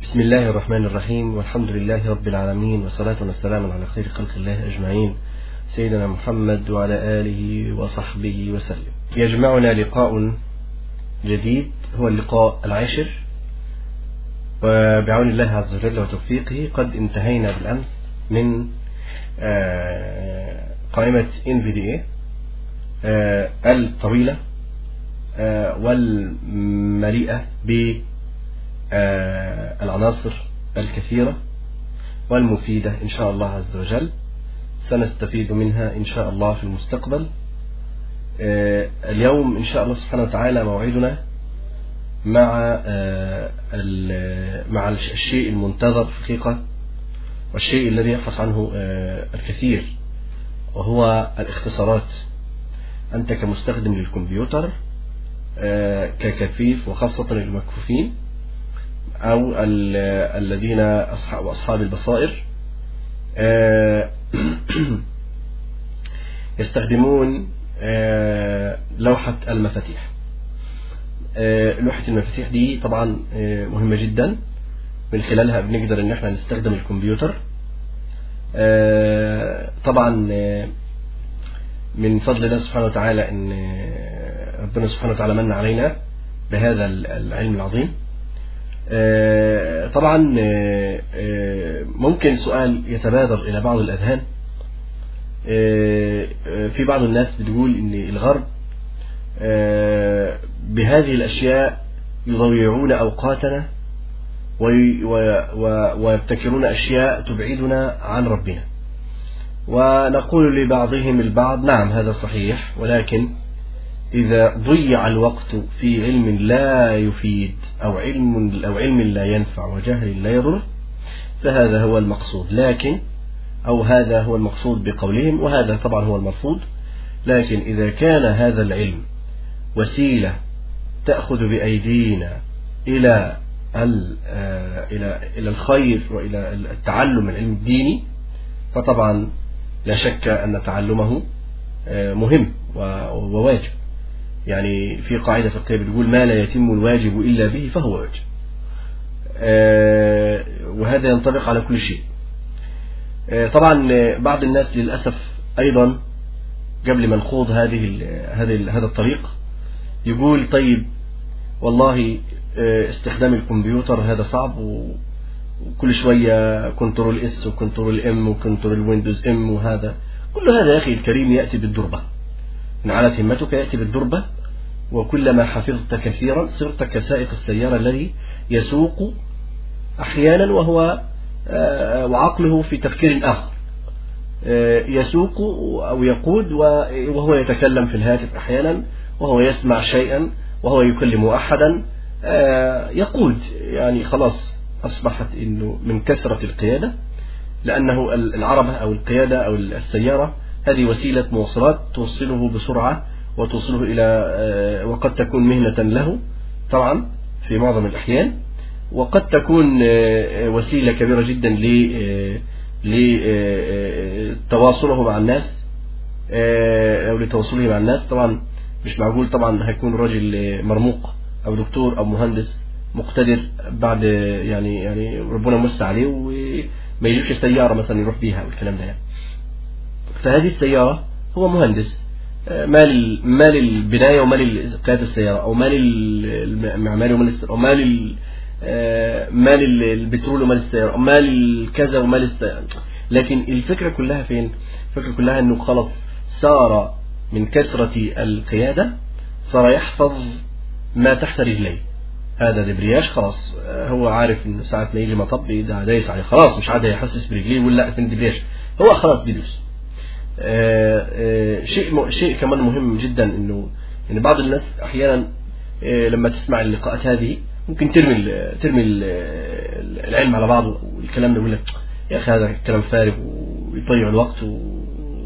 بسم الله الرحمن الرحيم والحمد لله رب العالمين وصلاة والسلام على خير خلق الله أجمعين سيدنا محمد وعلى آله وصحبه وسلم يجمعنا لقاء جديد هو اللقاء العاشر وبعون الله عز وجل وتوفيقه قد انتهينا بالأمس من قائمة NVDA الطويلة والمليئة بالعناصر الكثيرة والمفيدة إن شاء الله عز وجل سنستفيد منها إن شاء الله في المستقبل اليوم إن شاء الله سبحانه وتعالى موعدنا مع مع الشيء المنتظر حقيقة والشيء الذي يبحث عنه الكثير وهو الاختصارات أنت كمستخدم للكمبيوتر ككفيف وخاصة المكفوفين أو الذين أصحاب, أصحاب البصائر يستخدمون لوحة المفاتيح لوحة المفاتيح دي طبعا مهمة جدا من خلالها بنقدر ان احنا نستخدم الكمبيوتر طبعا من فضل الله سبحانه وتعالى ان ربنا سبحانه وتعالى من علينا بهذا العلم العظيم طبعا ممكن سؤال يتبادر الى بعض الاذهان في بعض الناس بتقول ان الغرب بهذه الاشياء يضيعون اوقاتنا ويبتكرون أشياء تبعدنا عن ربنا ونقول لبعضهم البعض نعم هذا صحيح ولكن إذا ضيع الوقت في علم لا يفيد أو علم, أو علم لا ينفع وجهل لا يضر فهذا هو المقصود لكن أو هذا هو المقصود بقولهم وهذا طبعا هو المرفوض لكن إذا كان هذا العلم وسيلة تأخذ بأيدينا إلى إلى إلى الخير وإلى التعلم العلم الديني فطبعا لا شك أن تعلمه مهم وواجب يعني في قاعدة فقهية بتقول ما لا يتم الواجب إلا به فهو واجب وهذا ينطبق على كل شيء طبعا بعض الناس للأسف أيضا قبل ما نخوض هذه هذا هذا الطريق يقول طيب والله استخدام الكمبيوتر هذا صعب وكل شوية كنترول اس وكنترول ام وكنترول ويندوز ام وهذا كل هذا يا أخي الكريم يأتي بالدربة إن علت همتك يأتي بالدربة وكلما حفظت كثيرا صرت كسائق السيارة الذي يسوق أحيانا وهو وعقله في تفكير آخر يسوق أو يقود وهو يتكلم في الهاتف أحيانا وهو يسمع شيئا وهو يكلم أحدا يقود يعني خلاص أصبحت إنه من كثرة القيادة لأنه العربة أو القيادة أو السيارة هذه وسيلة مواصلات توصله بسرعة وتوصله إلى وقد تكون مهنة له طبعا في معظم الأحيان وقد تكون وسيلة كبيرة جدا لتواصله مع الناس أو لتواصله مع الناس طبعا مش معقول طبعا هيكون راجل مرموق او دكتور او مهندس مقتدر بعد يعني يعني ربنا مس عليه وما يجيبش السياره مثلا يروح بيها والكلام ده يعني. فهذه السياره هو مهندس مال مال البنايه ومال قياده السياره او مال المعماري ومال او مال مال البترول ومال السياره او مال كذا ومال السياره لكن الفكره كلها فين؟ الفكره كلها انه خلاص صار من كثرة القيادة صار يحفظ ما تحت رجليه هذا دبرياج خلاص هو عارف انه ساعة ما يجي مطب ده دايس عليه خلاص مش عاد يحسس برجليه ولا فين الدبرياج هو خلاص بيدوس شيء شيء كمان مهم جدا انه ان بعض الناس احيانا لما تسمع اللقاءات هذه ممكن ترمي ال ترمي ال العلم على بعضه والكلام ده يقول لك يا اخي هذا كلام فارغ ويضيع الوقت و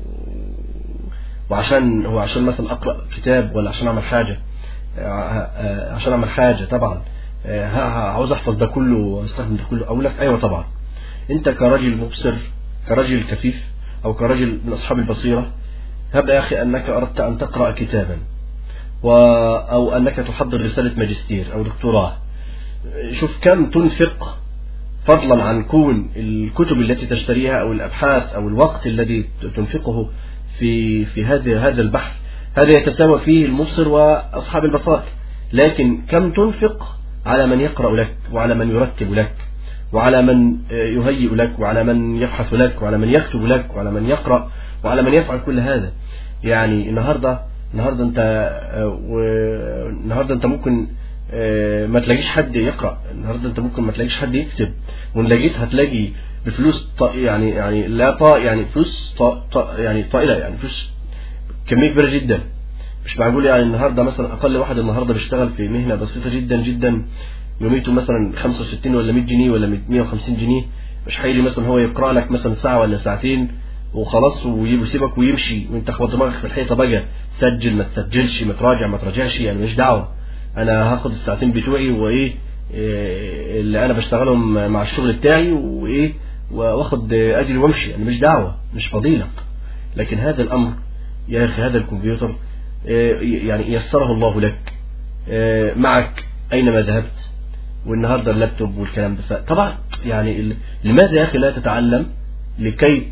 وعشان هو عشان مثلا اقرا كتاب ولا عشان اعمل حاجه عشان اعمل حاجه طبعا عاوز احفظ ده كله واستخدم ده كله اقول لك ايوه طبعا انت كراجل مبصر كراجل كفيف او كراجل من اصحاب البصيره هب يا اخي انك اردت ان تقرا كتابا و او انك تحضر رساله ماجستير او دكتوراه شوف كم تنفق فضلا عن كون الكتب التي تشتريها أو الأبحاث أو الوقت الذي تنفقه في في هذا هذا البحث هذا يتساوى فيه المبصر وأصحاب البصائر لكن كم تنفق على من يقرأ لك وعلى من يرتب لك وعلى من يهيئ لك وعلى من يبحث لك وعلى من يكتب لك وعلى من يقرأ وعلى من يفعل كل هذا يعني النهاردة النهاردة انت النهاردة انت ممكن ما تلاقيش حد يقرأ النهاردة انت ممكن ما تلاقيش حد يكتب وان لقيت هتلاقي بفلوس يعني يعني لا طا يعني فلوس طا طا يعني طائلة يعني فلوس كمية كبيرة جدا مش معقول يعني النهاردة مثلا أقل واحد النهاردة بيشتغل في مهنة بسيطة جدا جدا يوميته مثلا 65 ولا 100 جنيه ولا 150 جنيه مش هيجي مثلا هو يقرأ لك مثلا ساعة ولا ساعتين وخلاص ويسيبك ويمشي وانت خبط دماغك في الحيطة بقى سجل ما تسجلش ما تراجع ما تراجعش يعني مش دعوة انا هاخد الساعتين بتوعي وايه اللي انا بشتغلهم مع الشغل بتاعي وايه واخد اجري وامشي يعني مش دعوة مش فضيلة لكن هذا الامر يا اخي هذا الكمبيوتر يعني يسره الله لك معك اينما ذهبت والنهاردة اللابتوب والكلام ده طبعا يعني لماذا يا اخي لا تتعلم لكي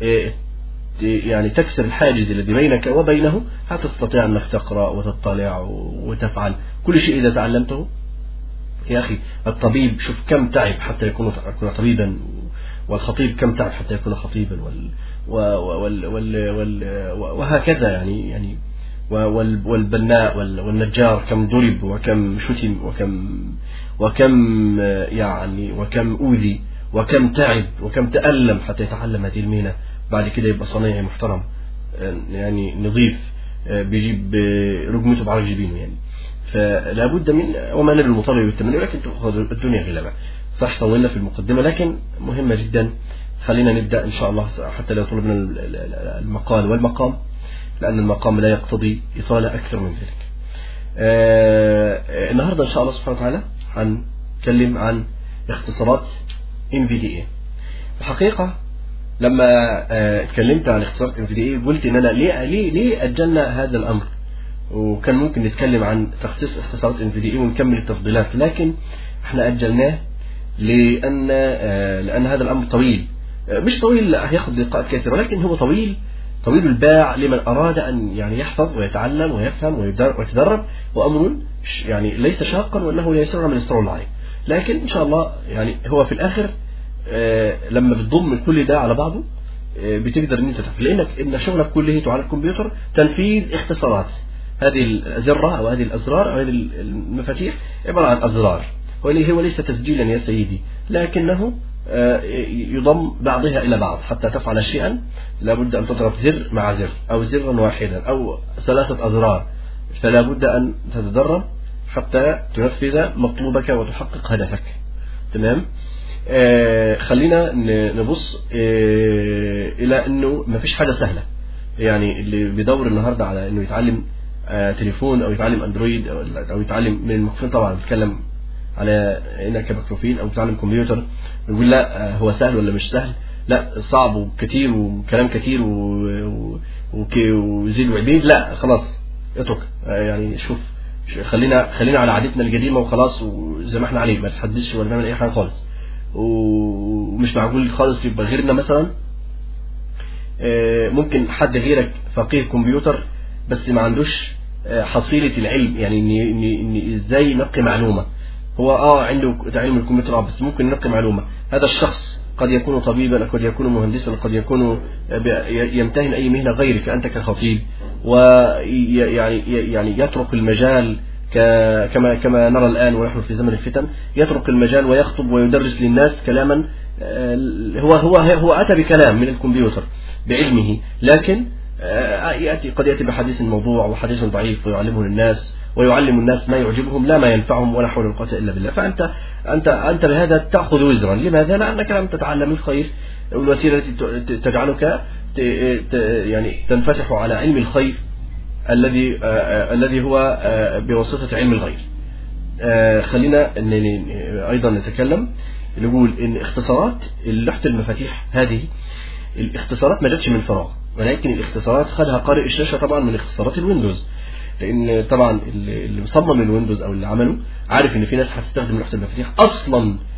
يعني تكسر الحاجز الذي بينك وبينه حتى تستطيع أنك تقرأ وتطلع وتفعل كل شيء إذا تعلمته يا أخي الطبيب شوف كم تعب حتى يكون يكون طبيبا والخطيب كم تعب حتى يكون خطيبا وال وال وال وال وهكذا يعني يعني والبناء والنجار كم ضرب وكم شتم وكم وكم يعني وكم أوذي وكم تعب وكم تألم حتى يتعلم هذه المهنة بعد كده يبقى صنايعي محترم يعني نظيف بيجيب رجمته بعرق جبينه يعني فلا بد من وما نال المطالب بالتمني ولكن الدنيا غلبة صح طولنا في المقدمة لكن مهمة جدا خلينا نبدأ إن شاء الله حتى لو طلبنا المقال والمقام لأن المقام لا يقتضي إطالة أكثر من ذلك النهاردة إن شاء الله سبحانه وتعالى هنتكلم عن اختصارات NVDA الحقيقة لما اتكلمت عن اختصارات NVDA قلت ان انا ليه ليه ليه اجلنا هذا الامر وكان ممكن نتكلم عن تخصيص اختصارات NVDA ونكمل التفضيلات لكن احنا اجلناه لان لان هذا الامر طويل مش طويل هياخد لقاءات كثيره ولكن هو طويل طويل الباع لمن اراد ان يعني يحفظ ويتعلم ويفهم ويتدرب وامر يعني ليس شاقا وانه يسر من يسر عليه لكن ان شاء الله يعني هو في الاخر آه لما بتضم كل ده على بعضه آه بتقدر ان انت تفهم لانك ان شغلك كله على الكمبيوتر تنفيذ اختصارات هذه الازره او هذه الازرار او هذه المفاتيح عباره عن ازرار واللي هو ليس تسجيلا يا سيدي لكنه آه يضم بعضها الى بعض حتى تفعل شيئا لابد ان تضغط زر مع زر او زرا واحدا او ثلاثه ازرار فلا بد ان تتدرب حتى تنفذ مطلوبك وتحقق هدفك تمام آه خلينا نبص آه الى انه ما فيش حاجه سهله يعني اللي بيدور النهارده على انه يتعلم آه تليفون او يتعلم اندرويد او, أو يتعلم من المكفوفين طبعا بيتكلم على انك مكفوفين او يتعلم كمبيوتر يقول لا آه هو سهل ولا مش سهل لا صعب وكتير وكلام كتير وزيد وعبيد لا خلاص اترك آه يعني شوف خلينا خلينا على عادتنا القديمه وخلاص وزي ما احنا عليه ما تحدثش ولا نعمل اي حاجه خالص ومش معقول خالص يبقى غيرنا مثلا ممكن حد غيرك فقيه كمبيوتر بس ما عندوش حصيلة العلم يعني ان ان ازاي ينقي معلومة هو اه عنده علم الكمبيوتر بس ممكن ينقي معلومة هذا الشخص قد يكون طبيبا قد يكون مهندسا قد يكون يمتهن اي مهنة غيرك انت كخطيب ويعني يعني يترك المجال كما كما نرى الآن ونحن في زمن الفتن يترك المجال ويخطب ويدرس للناس كلاما هو هو هو أتى بكلام من الكمبيوتر بعلمه لكن يأتي قد يأتي بحديث موضوع وحديث ضعيف ويعلمه للناس ويعلم الناس ما يعجبهم لا ما ينفعهم ولا حول ولا قوة إلا بالله فأنت أنت أنت بهذا تأخذ وزرا لماذا؟ لأنك لم تتعلم الخير والوسيلة التي تجعلك يعني تنفتح على علم الخير الذي الذي هو بواسطة علم الغيب خلينا أيضا نتكلم نقول إن اختصارات لوحة المفاتيح هذه الاختصارات ما جاتش من فراغ ولكن الاختصارات خدها قارئ الشاشة طبعا من اختصارات الويندوز لأن طبعا اللي مصمم الويندوز أو اللي عمله عارف إن في ناس هتستخدم لوحة المفاتيح أصلا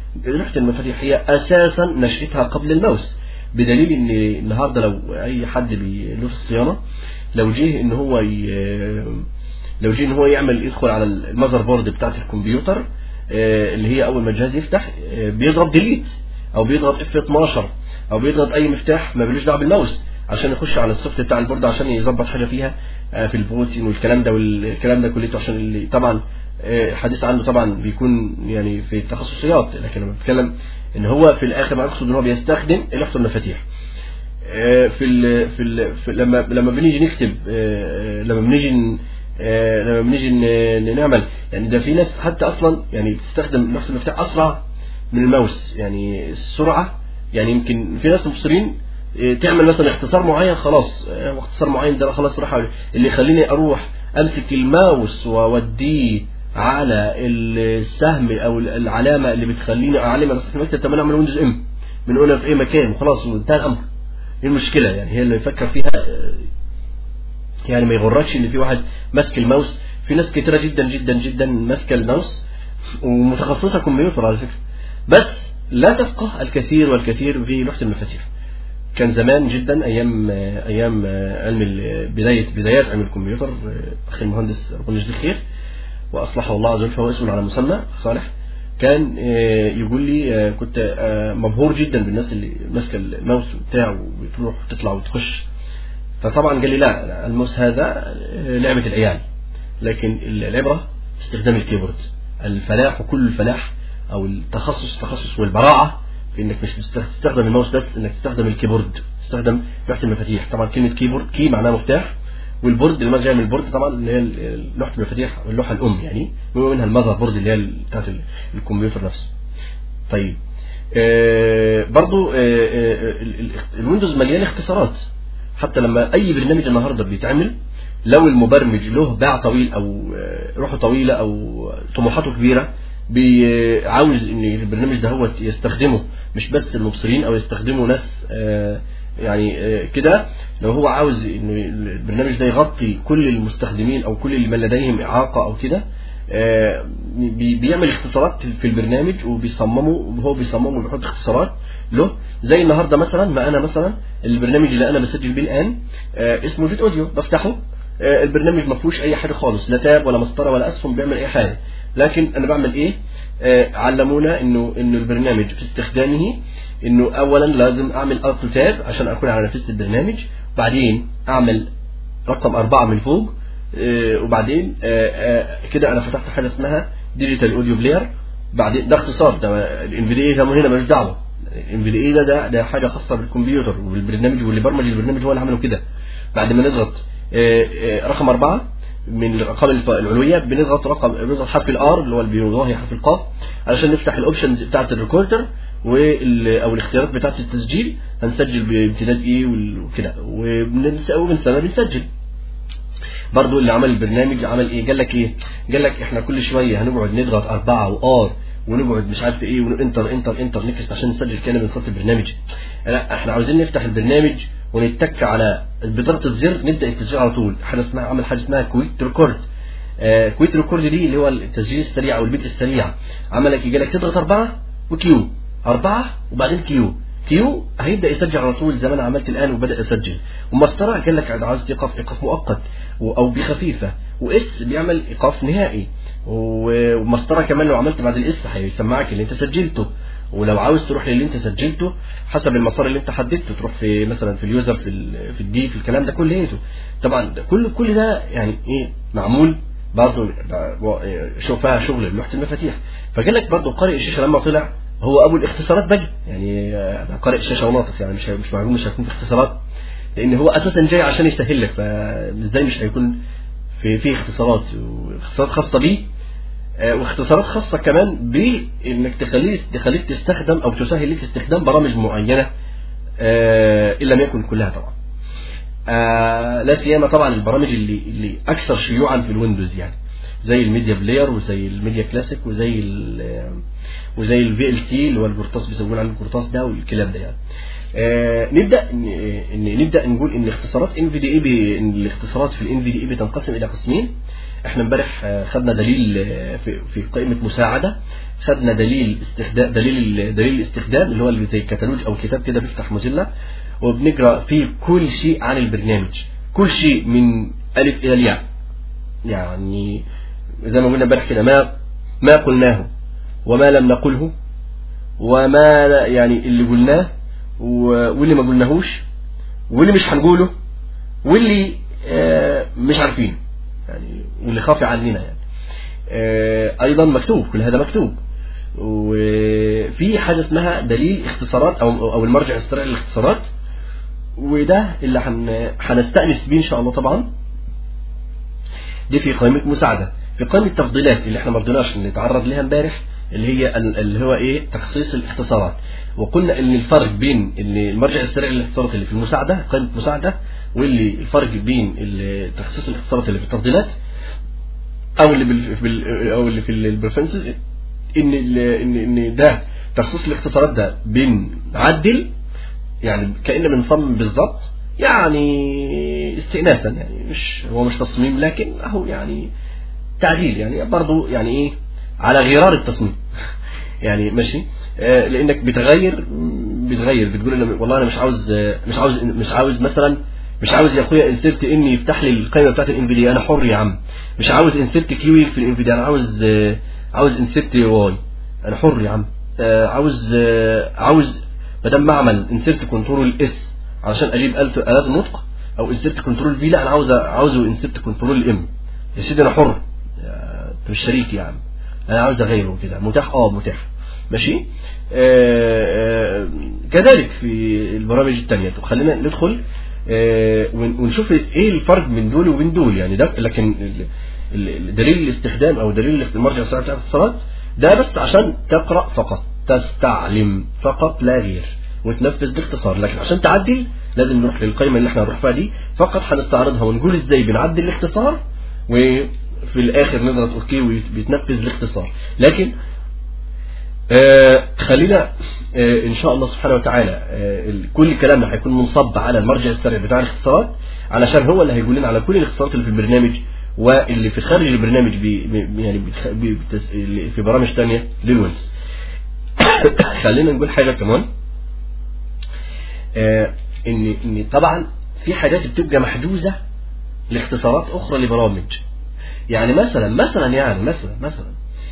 لوحة المفاتيح هي أساسا نشأتها قبل الماوس بدليل ان النهارده لو اي حد بي- له في الصيانه لو جه ان هو ي- لو جه ان هو يعمل يدخل على المذر بورد بتاعت الكمبيوتر آه، اللي هي اول ما الجهاز يفتح آه، بيضغط ديليت او بيضغط اف 12 او بيضغط اي مفتاح ما بيلوش دعوه بالماوس عشان يخش على السوفت بتاع البورد عشان يظبط حاجه فيها آه، في البوتين والكلام ده والكلام ده كلته عشان اللي طبعا آه، حديث عنه طبعا بيكون يعني في التخصصيات لكن انا بتكلم ان هو في الاخر ما اقصد ان هو بيستخدم لوحه المفاتيح آه، في ال في, ال في لما لما بنيجي نكتب آه، لما بنيجي ن- آه، لما بنيجي ن- نعمل يعني ده في ناس حتى اصلا يعني بتستخدم لوحه المفتاح اسرع من الماوس يعني السرعه يعني يمكن في ناس مبصرين آه، تعمل مثلا اختصار معين خلاص آه، اختصار معين ده خلاص راح اللي يخليني اروح امسك الماوس واوديه على السهم او العلامه اللي بتخليني اعلم انا استخدمت طب انا اعمل ويندوز ام من هنا في اي مكان وخلاص وانتهى الامر ايه المشكله يعني هي اللي يفكر فيها آه، يعني ما يغركش ان في واحد ماسك الماوس في ناس كتيره جدا جدا جدا ماسكه الماوس ومتخصصه كمبيوتر على فكره بس لا تفقه الكثير والكثير في لوحه المفاتيح كان زمان جدا ايام ايام علم ال- بدايه بدايات علم الكمبيوتر اخي المهندس ربنا يجزيه خير واصلحه الله عز وجل فهو اسم على مسمى صالح كان آه، يقول لي آه، كنت آه، مبهور جدا بالناس اللي ماسكه الماوس بتاعه وتروح وتطلع وتخش فطبعا قال لي لا الماوس هذا آه، لعبه العيال لكن العبره استخدام الكيبورد الفلاح وكل الفلاح او التخصص التخصص والبراعه في انك مش تستخدم الماوس بس انك تستخدم الكيبورد تستخدم لوحه المفاتيح طبعا كلمه كيبورد كي معناها مفتاح والبورد اللي جاي من البورد طبعا اللي هي ال- لوحه المفاتيح واللوحه الام يعني بما منها المذر بورد اللي هي ال- بتاعت ال- الكمبيوتر نفسه طيب آه برضو آه آه ال- ال- الويندوز مليان اختصارات حتى لما اي برنامج النهارده بيتعمل لو المبرمج له باع طويل او آه، روحه طويله او طموحاته كبيره بي- عاوز ان البرنامج ده هو يستخدمه مش بس المبصرين او يستخدمه ناس آه، يعني آه، كده لو هو عاوز ان البرنامج ده يغطي كل المستخدمين او كل اللي من لديهم اعاقه او كده آه، بي- بيعمل اختصارات في البرنامج وبيصممه وهو بيصممه وبيحط اختصارات له زي النهارده مثلا ما انا مثلا البرنامج اللي انا بسجل بيه الان آه، اسمه فيت اوديو بفتحه آه، البرنامج ما فيهوش اي حاجه خالص لا تاب ولا مسطره ولا اسهم بيعمل اي حاجه لكن انا بعمل ايه آه، علمونا انه انه البرنامج في استخدامه انه اولا لازم اعمل الت تاب عشان اكون على نفس البرنامج بعدين اعمل رقم أربعة من فوق آه، وبعدين آه، آه، كده أنا فتحت حاجة اسمها ديجيتال أوديو بلاير بعدين ده اختصار ده الان في دي اي ده هنا ملوش دعوة الان في دي اي ده ده ده حاجة خاصة بالكمبيوتر والبرنامج واللي برمج البرنامج هو اللي عمله كده بعد ما نضغط آه، آه، رقم أربعة من الأرقام الف- العلوية بنضغط رقم بنضغط حرف الار اللي هو اللي بيضاهي حرف القاف علشان نفتح الاوبشنز بتاعت الريكوردر وال او الاختيارات بتاعت التسجيل هنسجل بامتداد ايه وال- وكده وبننسى وبنسى بنسجل برضو اللي عمل البرنامج عمل ايه قال لك ايه قال لك احنا كل شويه هنقعد نضغط اربعه وار ونقعد مش عارف ايه وانتر انتر انتر نكست عشان نسجل كلمه من صوت البرنامج لا احنا عاوزين نفتح البرنامج ونتك على بضغط الزر نبدا التسجيل على طول حاجه اسمها عمل حاجه اسمها كويك ريكورد آه كويك ريكورد دي اللي هو التسجيل السريع او البيت السريع عمل لك يجي لك تضغط اربعه وكيو اربعه وبعدين كيو كيو هيبدا يسجل على طول زي ما انا عملت الان وبدا يسجل ومسطره قال لك عاوز ايقاف ايقاف مؤقت و- او بخفيفه واس بيعمل ايقاف نهائي و- ومسطره كمان لو عملت بعد الاس هيسمعك اللي انت سجلته ولو عاوز تروح للي انت سجلته حسب المسار اللي انت حددته تروح في مثلا في اليوزر في ال في الدي في الكلام ده كله طبعا ده كل كل ده يعني ايه معمول برضه شوفها شغل لوحه المفاتيح فقال لك برضه قارئ الشاشه لما طلع هو ابو الاختصارات بقى يعني آه، ده قارئ الشاشه وناطق يعني مش هي- مش معلوم مش هيكون في اختصارات لان هو اساسا جاي عشان يسهل لك فازاي مش هيكون في في اختصارات واختصارات خاصه بيه آه، واختصارات خاصه كمان بانك تخليه تخليك تستخدم او تسهل لك استخدام برامج معينه آه، ان لم يكن كلها طبعا آه، لا سيما طبعا البرامج اللي اللي اكثر شيوعا في الويندوز يعني زي الميديا بلاير وزي الميديا كلاسيك وزي ال وزي الفي ال سي اللي هو القرطاس بيسموه عليه القرطاس ده والكلام ده يعني آه نبدا ان إن- نبدا نقول ان اختصارات ان في دي اي الاختصارات في الان في دي اي بتنقسم الى قسمين احنا امبارح آه، خدنا دليل آه، في في قائمه مساعده خدنا دليل استخدام دليل دليل الاستخدام اللي هو اللي زي كتالوج او كتاب كده بيفتح موزيلا وبنقرا فيه كل شيء عن البرنامج كل شيء من الف الى الياء يعني زي ما قلنا امبارح كده ما ما قلناه وما لم نقله وما لا- يعني اللي قلناه و- واللي ما قلناهوش واللي مش هنقوله واللي آه، مش عارفينه يعني واللي خافي عننا يعني آه، ايضا مكتوب كل هذا مكتوب وفي حاجه اسمها دليل اختصارات او او المرجع السريع للاختصارات وده اللي هن- هنستأنس بيه ان شاء الله طبعا دي في قائمة مساعدة في قائمة التفضيلات اللي احنا ما رضيناش نتعرض لها امبارح اللي هي ال- اللي هو ايه تخصيص الاختصارات وقلنا ان الفرق بين اللي المرجع السريع للاختصارات اللي في المساعدة قائمة مساعدة واللي الفرق بين ال- تخصيص الاختصارات اللي في التفضيلات او اللي بال بال- او اللي في البريفرنسز ان ال- ان ان ده تخصيص الاختصارات ده بنعدل يعني كأن بنصمم بالظبط يعني استئناسا يعني مش هو مش تصميم لكن هو يعني تعديل يعني برضه يعني ايه على غرار التصميم يعني ماشي آه لانك بتغير بتغير بتقول انا والله انا مش عاوز آه، مش عاوز مش عاوز مثلا مش عاوز يا اخويا انسرت اني يفتح لي القائمه بتاعت الانفيديا انا حر يا عم مش عاوز انسرت كيوي في الانفيديا انا عاوز آه، عاوز انسرت واي انا حر يا عم آه، عاوز آه، عاوز ما دام بعمل انسرت كنترول اس علشان اجيب آلة آلات النطق او انسرت كنترول في لا انا عاوز عاوزه انسرت كنترول ام يا سيدي انا حر يا- انت مش شريك يا عم انا عاوز اغيره كده متاح اه متاح ماشي آه آه كذلك في البرامج التانية طب خلينا ندخل آه ون- ونشوف ايه الفرق بين دول وبين دول يعني ده لكن ال- ال- دليل الاستخدام او دليل الاخت- المرجع الصحيح بتاع الاتصالات ده بس عشان تقرا فقط تستعلم فقط لا غير وتنفذ باختصار لكن عشان تعدل لازم نروح للقائمه اللي احنا هنروح فيها دي فقط هنستعرضها ونقول ازاي بنعدل الاختصار وفي الاخر نضغط اوكي وبيتنفذ الاختصار لكن آه خلينا آه ان شاء الله سبحانه وتعالى آه ال- كل كلامنا هيكون منصب على المرجع السريع بتاع الاختصارات علشان هو اللي هيقول لنا على كل الاختصارات اللي في البرنامج واللي في خارج البرنامج بي بي- يعني بتخ- بي- بتس- اللي في برامج تانية للويندوز خلينا نقول حاجه كمان آه ان ان طبعا في حاجات بتبقى محجوزه لاختصارات اخرى لبرامج يعني مثلا مثلا يعني مثلا مثلا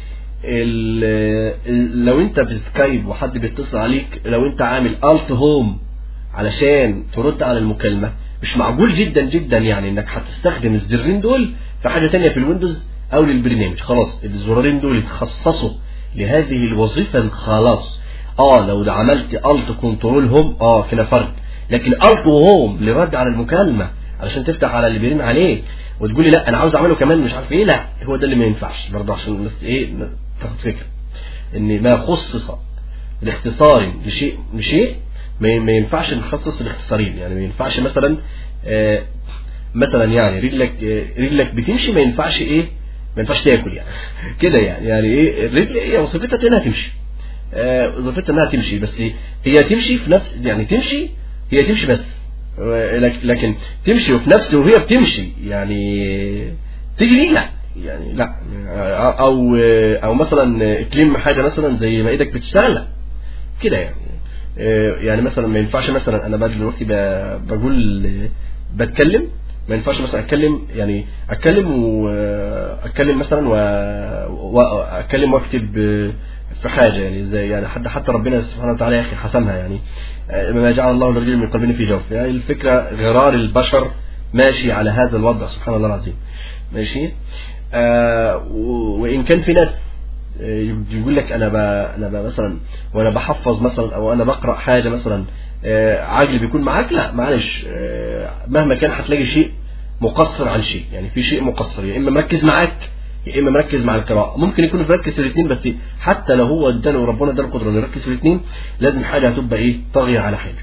ال- ال- لو انت في سكايب وحد بيتصل عليك لو انت عامل الت هوم علشان ترد على المكالمة مش معقول جدا جدا يعني انك هتستخدم الزرين دول في حاجة تانية في الويندوز او للبرنامج خلاص الزرارين دول اتخصصوا لهذه الوظيفة خلاص اه لو ده عملت الت كنترول هوم اه كده فرق لكن الت وهوم لرد على المكالمة علشان تفتح على اللي بيرن عليك وتقول لي لا انا عاوز اعمله كمان مش عارف ايه لا هو ده اللي ما ينفعش برضه عشان بس ايه تاخد فكره ان ما خصص لاختصار لشيء لشيء ما ما ينفعش نخصص الاختصارين يعني ما ينفعش مثلا آه مثلا يعني رجلك آه رجلك بتمشي ما ينفعش ايه ما ينفعش تاكل يعني كده يعني يعني ايه الرجل هي وظيفتها انها تمشي آه وظيفتها انها تمشي بس هي تمشي في نفس يعني تمشي هي تمشي بس لك- لكن تمشي وفي نفس وهي بتمشي يعني تجري لا يعني لا او او مثلا تلم حاجه مثلا زي ما ايدك بتشتغل لا كده يعني يعني مثلا ما ينفعش مثلا انا بعد دلوقتي ب- بقول بتكلم ما ينفعش مثلا اتكلم يعني اتكلم واتكلم مثلا و- واتكلم واكتب في حاجه يعني زي يعني حتى حتى ربنا سبحانه وتعالى يا اخي حسمها يعني ما جعل الله لرجل من قلبين في جوف يعني الفكره غرار البشر ماشي على هذا الوضع سبحان الله العظيم ماشي آه و- وان كان في ناس آه، يقول لك انا ب... انا ب... مثلا وانا بحفظ مثلا او انا بقرا حاجه مثلا آه، عقلي بيكون معاك لا معلش آه، مهما كان هتلاقي شيء مقصر عن شيء يعني في شيء مقصر يا اما مركز معاك يا اما مركز مع القراءه ممكن يكون مركز في الاثنين بس حتى لو هو اداله ربنا اداله القدره انه يركز في الاثنين لازم حاجه هتبقى ايه طاغيه على حاجه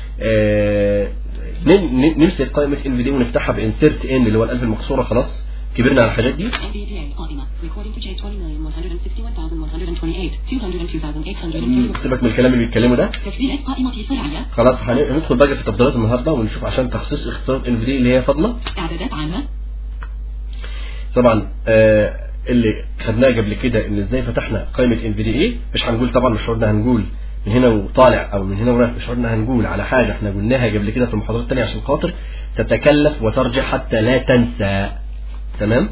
آه، نم- نم- نمسك قائمه ان في دي ونفتحها بانسيرت ان اللي هو الالف المكسوره خلاص كبرنا على الحاجات دي NVDA قائمة recording to J20,161,128 202,802 سيبك من الكلام اللي بيتكلمه ده تسجيلات قائمة سرعية خلاص هن- هندخل بقى في تفضيلات النهارده ونشوف عشان تخصيص اختصارات ان في دي اللي هي فاضله إعدادات عامة طبعا آه اللي خدناه قبل كده ان ازاي فتحنا قائمه ان في دي اي مش هنقول طبعا مش عرضنا هنقول من هنا وطالع او من هنا ورايح مش عرضنا هنقول على حاجه احنا قلناها قبل كده في المحاضرات الثانيه عشان خاطر تتكلف وترجع حتى لا تنسى تمام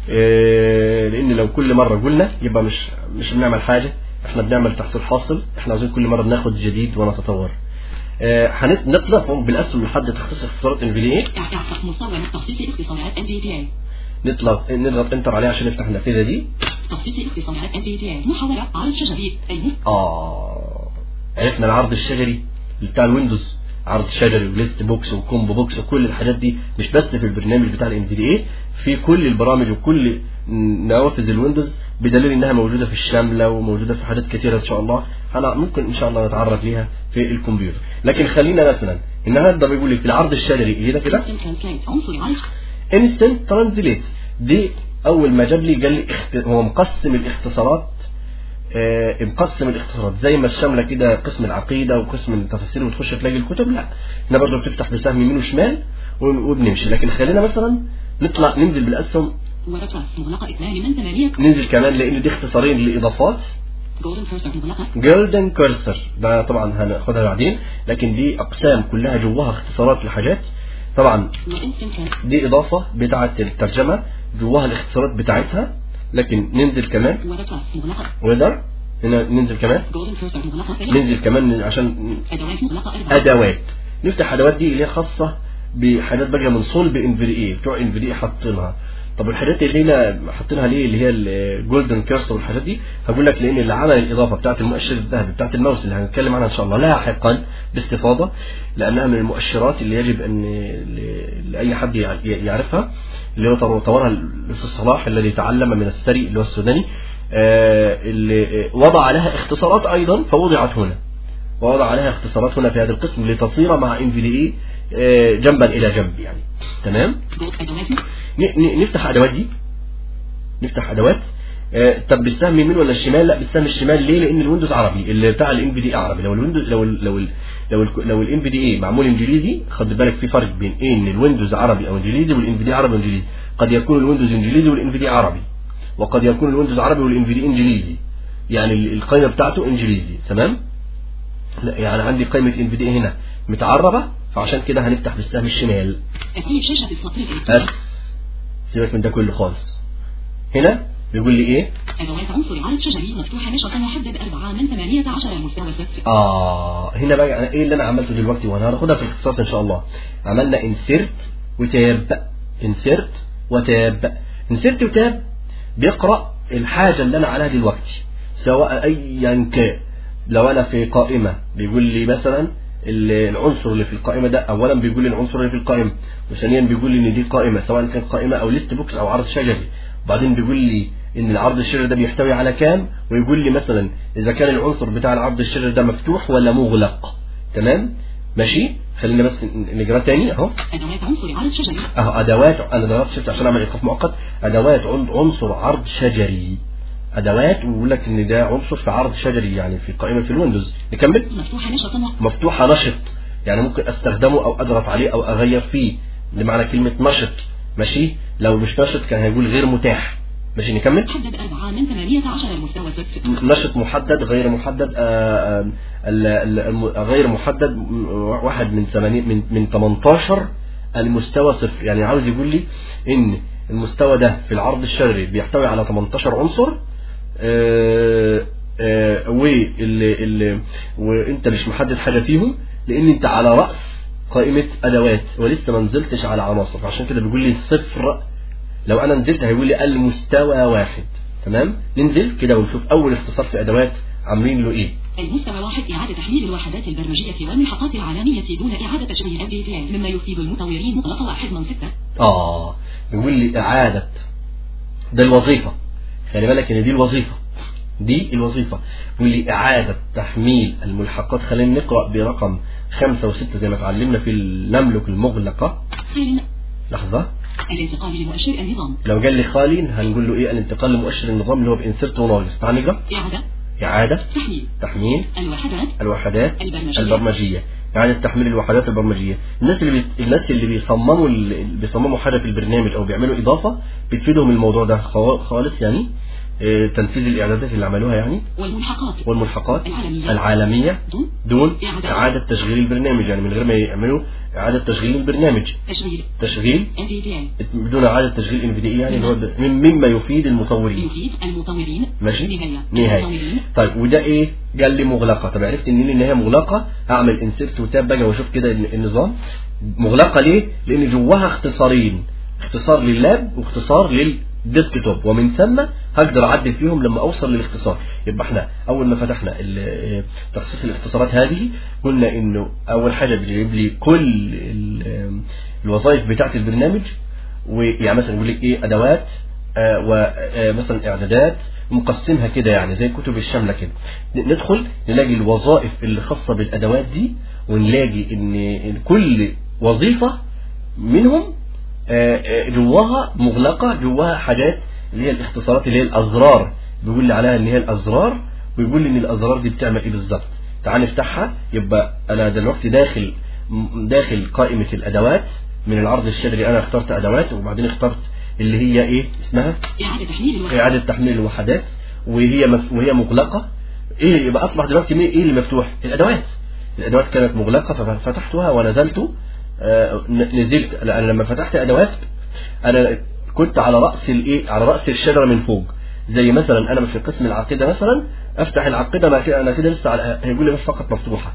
آه لان لو كل مره قلنا يبقى مش مش بنعمل حاجه احنا بنعمل تحصيل حاصل احنا عاوزين كل مره بناخد جديد ونتطور آه هنطلع بالاسهم لحد تخصيص اختصارات ان في دي اي افتح مصور تخصيص اختصارات NVDA نطلع نضغط انتر عليها عشان نفتح النافذه دي تخصيص اختصارات NVDA محاولة عرض شجري المس اه عرفنا العرض الشجري بتاع الويندوز عرض شجري وليست بوكس وكومبو بوكس وكل الحاجات دي مش بس في البرنامج بتاع الان في دي اي في كل البرامج وكل نوافذ الويندوز بدليل انها موجوده في الشامله وموجوده في حاجات كثيره ان شاء الله انا ممكن ان شاء الله نتعرف ليها في الكمبيوتر لكن خلينا مثلا النهارده بيقول لي في العرض الشجري هنا كده Instant Translate عنصر عرض انستنت ترانزليت دي اول ما جاب لي قال لي اخت... هو مقسم الاختصارات آه مقسم الاختصارات زي ما الشامله كده قسم العقيده وقسم التفاسير وتخش تلاقي الكتب لا هنا برضه بتفتح بسهم يمين وشمال و- وبنمشي لكن خلينا مثلا نطلع ننزل بالاسهم ورقة مغلقة اثنان من ثمانية ننزل كمان لان دي اختصارين لاضافات جولدن كيرسر مغلقة جولدن كورسر ده طبعا هناخدها بعدين لكن دي اقسام كلها جواها اختصارات لحاجات طبعا وانستنت ترانس دي اضافه بتاعه الترجمه جواها الاختصارات بتاعتها لكن ننزل كمان ورقة مغلقة ويدر هنا ننزل كمان جولدن كيرسر مغلقة ننزل كمان عشان أدوات مغلقة أربعة ادوات نفتح ادوات دي اللي هي خاصه بحاجات بقى من صلب ان في اي بتوع ان في اي حاطينها طب الحاجات اللي هنا حاطينها ليه اللي هي الجولدن كيرسر والحاجات دي هقول لك لان اللي عمل الاضافه بتاعت المؤشر الذهبي بتاعت الماوس اللي هنتكلم عنها ان شاء الله لاحقا باستفاضه لانها من المؤشرات اللي يجب ان ل- لاي حد يع- يعرفها اللي هو طور- طورها الاستاذ صلاح الذي تعلم من السري اللي هو السوداني آه، اللي آه، وضع لها اختصارات ايضا فوضعت هنا ووضع عليها اختصارات هنا في هذا القسم لتصير مع ان في دي جنبا الى جنب يعني تمام جولد أدوات ن- ن- نفتح ادوات دي نفتح ادوات آه، طب بالسهم يمين ولا الشمال لا بالسهم الشمال ليه لان الويندوز عربي اللي بتاع الان بي دي عربي لو الويندوز لو ال لو ال لو ال لو الان بي دي اي معمول انجليزي خد بالك في فرق بين ان الويندوز عربي او انجليزي والان بي دي عربي وانجليزي قد يكون الويندوز انجليزي والان بي دي عربي وقد يكون الويندوز عربي والان بي دي انجليزي يعني ال- القائمه بتاعته انجليزي تمام لا يعني عندي قائمه ان بي دي هنا متعربه فعشان كده هنفتح بالسهم الشمال تسيب شاشة السطر بس الإلكتروني سيبك من ده كله خالص هنا بيقول لي ايه أدوات عنصر عرض شجري مفتوحة نشرة محدد أربعة من ثمانية عشر مستوى صفر اه هنا بقى أنا ايه اللي انا عملته دلوقتي وانا هاخدها في الاختصاص ان شاء الله عملنا انسيرت وتاب انسيرت وتاب انسيرت وتاب بيقرا الحاجه اللي انا عليها دلوقتي سواء ايا كان لو انا في قائمه بيقول لي مثلا ال- العنصر اللي في القائمه ده اولا بيقول لي العنصر اللي في القائمه وثانيا بيقول لي ان دي قائمه سواء كانت قائمه او ليست بوكس او عرض شجري وبعدين بيقول لي ان العرض الشجري ده بيحتوي على كام ويقول لي مثلا اذا كان العنصر بتاع العرض الشجري ده مفتوح ولا مغلق تمام ماشي خلينا بس نقرا تاني اهو أدوات عنصر عرض شجري اهو ادوات انا ضغطت شفت عشان اعمل ايقاف مؤقت ادوات عن- عنصر عرض شجري ادوات ويقول لك ان ده عنصر في عرض شجري يعني في قائمه في الويندوز نكمل مفتوحة نشرة مح- مفتوحه نشط يعني ممكن استخدمه او اضغط عليه او اغير فيه بمعنى كلمه نشط ماشي لو مش نشط كان هيقول غير متاح ماشي نكمل محدد أربعة من ثمانية عشر مستوى صفر نشط محدد غير محدد آه، آه، ال- ال- الم- غير محدد م- واحد من ثمانين من من 18 المستوى صفر يعني عاوز يقول لي ان المستوى ده في العرض الشرري بيحتوي على 18 عنصر آه، آه، وال ال- وانت مش محدد حاجه فيهم لان انت على راس قائمه ادوات ولسه ما نزلتش على عناصر فعشان كده بيقول لي صفر لو انا نزلت هيقول لي المستوى واحد تمام ننزل كده ونشوف اول اختصار في ادوات عاملين له ايه المستوى واحد إعادة تحليل الوحدات البرمجية والملحقات العالمية دون إعادة تشغيل MDPI مما يفيد المطورين مطلق واحد من ستة اه بيقول لي اعاده ده الوظيفه خلي بالك ان دي الوظيفه دي الوظيفه بيقول لي اعاده تحميل الملحقات خلينا نقرا برقم خمسة وستة زي ما اتعلمنا في النملك المغلقه خير لحظه الانتقال لمؤشر النظام لو قال لي خالي هنقول له ايه الانتقال لمؤشر النظام اللي هو بانسرت وناقص تعال نقرا إعادة اعاده تحليل تحميل الوحدات الوحدات البرمجية. البرمجية إعادة تحميل الوحدات البرمجية الناس اللي بي... الناس اللي بيصمموا ال... بيصمموا حاجة في البرنامج أو بيعملوا إضافة بتفيدهم الموضوع ده خوا- خالص يعني آه، تنفيذ الإعدادات اللي عملوها يعني والملحقات والملحقات العالمية العالمية دون دون إعادة. إعادة تشغيل البرنامج يعني من غير ما يعملوا إعادة تشغيل البرنامج تشغيل تشغيل NVDA بدون إعادة تشغيل ان في دي يعني اللي هو ب- من- مما يفيد المطورين يفيد المطورين ماشي نهاية نهاية المطورين طيب وده ايه قال لي مغلقة طب عرفت ان ان هي مغلقة اعمل انسيرت وتاب بقى واشوف كده الن- النظام مغلقة ليه لان جواها اختصارين اختصار لللاب واختصار للديسكتوب ومن ثم هقدر اعدل فيهم لما اوصل للاختصار يبقى احنا اول ما فتحنا ال- تخصيص الاختصارات هذه قلنا انه اول حاجة بيجيب لي كل ال- الوظائف بتاعة البرنامج ويعني مثلا يقول لك ايه ادوات آه ومثلا اعدادات مقسمها كده يعني زي الكتب الشامله كده ن- ندخل نلاقي الوظائف اللي خاصه بالادوات دي ونلاقي ان إن كل وظيفه منهم آه، آه، جواها مغلقه جواها حاجات اللي هي الاختصارات اللي هي الازرار بيقول لي عليها ان هي الازرار ويقول لي ان الازرار دي بتعمل ايه بالظبط تعال نفتحها يبقى انا دلوقتي داخل م- داخل قائمه الادوات من العرض الشجري انا اخترت ادوات وبعدين اخترت اللي هي ايه اسمها إعادة تحميل الوحدات إعادة تحميل الوحدات وهي مف... وهي مغلقة إيه يبقى أصبح دلوقتي مين- إيه اللي مفتوح؟ الأدوات الأدوات كانت مغلقة ففتحتها ونزلت آه، ن- نزلت لأن لما فتحت أدوات أنا كنت على رأس الإيه على رأس الشجرة من فوق زي مثلا أنا في قسم العقيدة مثلا أفتح العقيدة أنا كده أنا كده لسه على هيقول لي بس فقط مفتوحة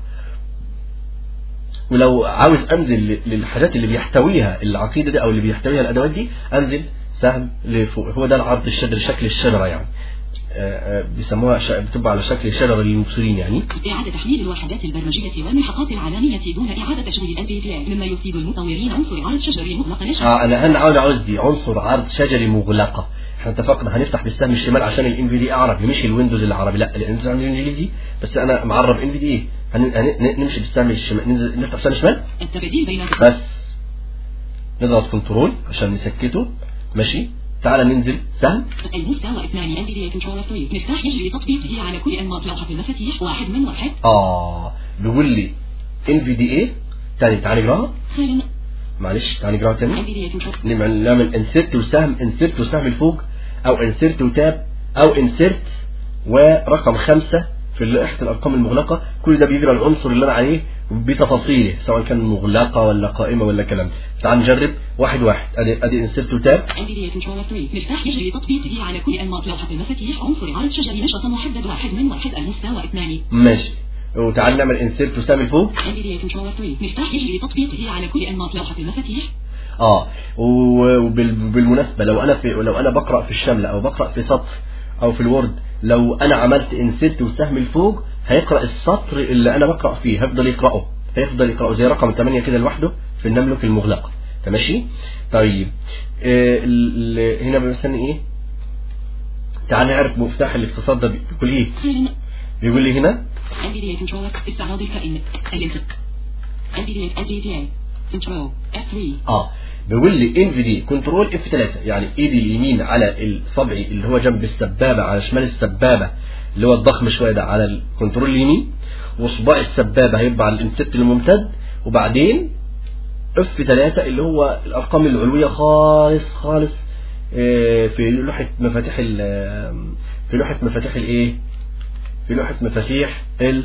ولو عاوز انزل ل- للحاجات اللي بيحتويها العقيده دي او اللي بيحتويها الادوات دي انزل سهم لفوق هو ده العرض الشجري شكل الشجره يعني آه، آه، بيسموها ش- بتبقى على شكل شجره للمبصرين يعني إعادة تحميل الوحدات البرمجية والملحقات العالمية دون إعادة تشغيل NVDA مما يفيد المطورين عنصر عرض شجري مغلق نشر اه انا انا عاوز عاوز دي عنصر عرض شجري مغلقه احنا اتفقنا هنفتح بالسهم الشمال عشان الان في دي عربي مش الويندوز العربي لا الويندوز عندي انجليزي بس انا معرب ان في دي ايه هن- هن- نمشي بالسهم الشمال ننزل نفتح بالسهم الشمال التبديل بين بس نضغط كنترول عشان نسكته ماشي تعال ننزل سهم المستوى اثنان NVDA كنترول 3 مفتاح يجري تطبيقه على كل أنماط لوحة المفاتيح واحد من واحد اه بيقول لي ان في دي ايه تاني تعال نقراها خال معلش تعال نقراها تاني NVDA كنترول نعمل نعمل انسرت وسهم انسرت وسهم الفوق او انسرت وتاب او انسرت ورقم خمسة في لائحة الأرقام المغلقة كل ده بيجري العنصر اللي أنا عليه بتفاصيله سواء كان مغلقة ولا قائمة ولا كلام تعال نجرب واحد واحد أدي أدي انسرت وتاب NVDA كنترول 3 مفتاح يجري تطبيقه على كل أنماط لوحة المفاتيح عنصر عرض شجري نشط محدد واحد من واحد المستوى اثنان ماشي وتعال نعمل انسرت وسهم الفوق NVDA كنترول 3 مفتاح يجري تطبيقه على كل أنماط لوحة المفاتيح اه و- وبالمناسبة لو انا في لو انا بقرأ في الشملة او بقرأ في سطر او في الوورد لو انا عملت انسرت والسهم الفوق هيقرأ السطر اللي انا بقرأ فيه هيفضل يقرأه هيفضل يقرأه زي رقم 8 كده لوحده في النملك المغلقة ماشي طيب آه ال- ال- هنا بيستني ايه تعال نعرف مفتاح الاقتصاد ده بيقول ايه خال بيقول لي هنا NVDA كنترول استعراض الكائن الانتق NVDA NVDA كنترول F3 اه بيقول لي ان في دي كنترول اف 3 يعني ايدي اليمين على الصبعي اللي هو جنب السبابه على شمال السبابه اللي هو الضخم شويه ده على الكنترول اليمين وصباع السبابه هيبقى على الانسبت الممتد وبعدين اف 3 اللي هو الارقام العلويه خالص خالص آه، في لوحه مفاتيح ال- في لوحه مفاتيح الايه في لوحه مفاتيح ال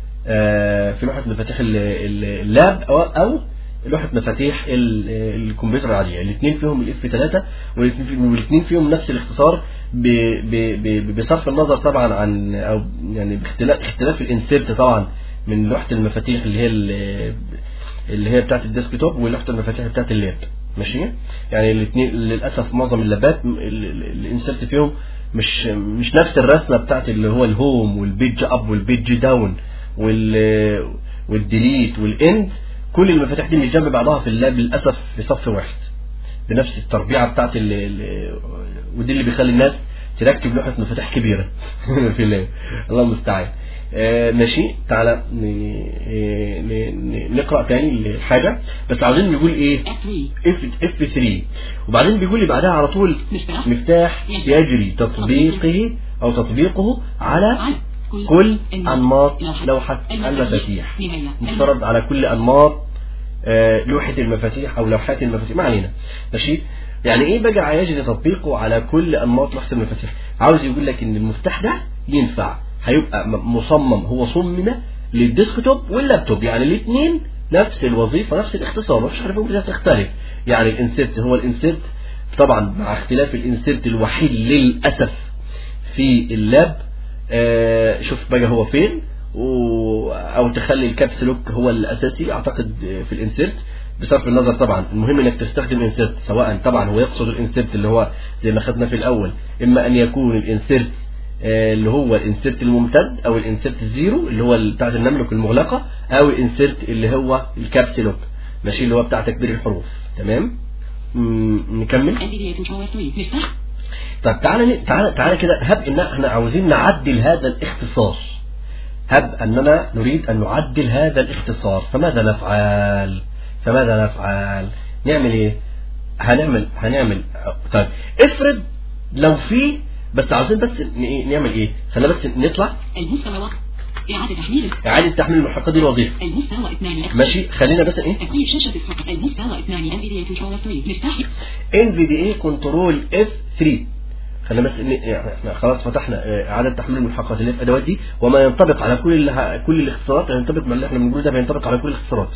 آه، في لوحه مفاتيح ال- ال- اللاب او او لوحه مفاتيح ال- الكمبيوتر العاديه الاثنين فيهم الاف 3 والاثنين فيهم نفس الاختصار ب- ب- ب- بصرف النظر طبعا عن او يعني باختلاف اختلاف الانسيرت طبعا من لوحه المفاتيح اللي هي ال- اللي هي بتاعت الديسكتوب ولوحه المفاتيح بتاعت اللاب ماشي يعني الاثنين للاسف معظم اللابات م- ال- ال- الانسيرت فيهم مش مش نفس الرسمه بتاعت اللي هو الهوم والبيج اب والبيج داون وال والديليت والاند كل المفاتيح دي مش جنب بعضها في اللاب للاسف في صف واحد بنفس التربيعه بتاعت ال ال- ودي اللي بيخلي الناس تركب لوحه مفاتيح كبيره في اللاب الله المستعان آه ماشي تعالى ن- ن- ن- نقرا تاني الحاجه بس عاوزين نقول ايه F3 اف اف 3 وبعدين بيقول لي بعدها على طول مفتاح مفتاح يجري تطبيقه او تطبيقه على على كل انماط لوحة المفاتيح نهاية مفترض على كل انماط آه، لوحة المفاتيح او لوحات المفاتيح ما علينا ماشي يعني ايه بقى يجري تطبيقه على كل انماط لوحة المفاتيح عاوز يقول لك ان المفتاح ده ينفع هيبقى م- مصمم هو صمم للديسكتوب واللابتوب يعني الاثنين نفس الوظيفة نفس الاختصار مفيش حاجة فيهم بتختلف يعني الانسيرت هو الانسيرت طبعا مع اختلاف الانسيرت الوحيد للأسف في اللاب آه، شوف بقى هو فين و... او تخلي الكابس لوك هو الاساسي اعتقد في الانسيرت بصرف النظر طبعا المهم انك تستخدم انسيرت سواء طبعا هو يقصد الانسيرت اللي هو زي ما خدنا في الاول اما ان يكون الانسيرت آه، اللي هو الانسيرت الممتد او الانسيرت الزيرو اللي هو بتاعت النملك المغلقه او الانسيرت اللي هو الكابس لوك ماشي اللي هو بتاع تكبير الحروف تمام مم، نكمل NVDA controller 3 مفتاح طب تعالى تعالى تعالى كده هب ان احنا عاوزين نعدل هذا الاختصار هب اننا نريد ان نعدل هذا الاختصار فماذا نفعل فماذا نفعل نعمل ايه هنعمل هنعمل طيب افرض لو في بس عاوزين بس ن- إيه؟ نعمل ايه خلينا بس نطلع المستوى وقت إعادة تحميل اعاده تحميل المحركات دي الوظيفه المستوى 2 ماشي خلينا بس ايه تقريب شاشة الصفحة المستوى 2 NVDA controller 3 مفتاح ان في دي اي كنترول اف 3 خلينا بس إن يعني احنا خلاص فتحنا آه، اعاده تحميل الملحقات اللي هي في الادوات دي وما ينطبق على كل ال- كل الاختصارات ينطبق ما اللي احنا بنقوله ده بينطبق على كل الاختصارات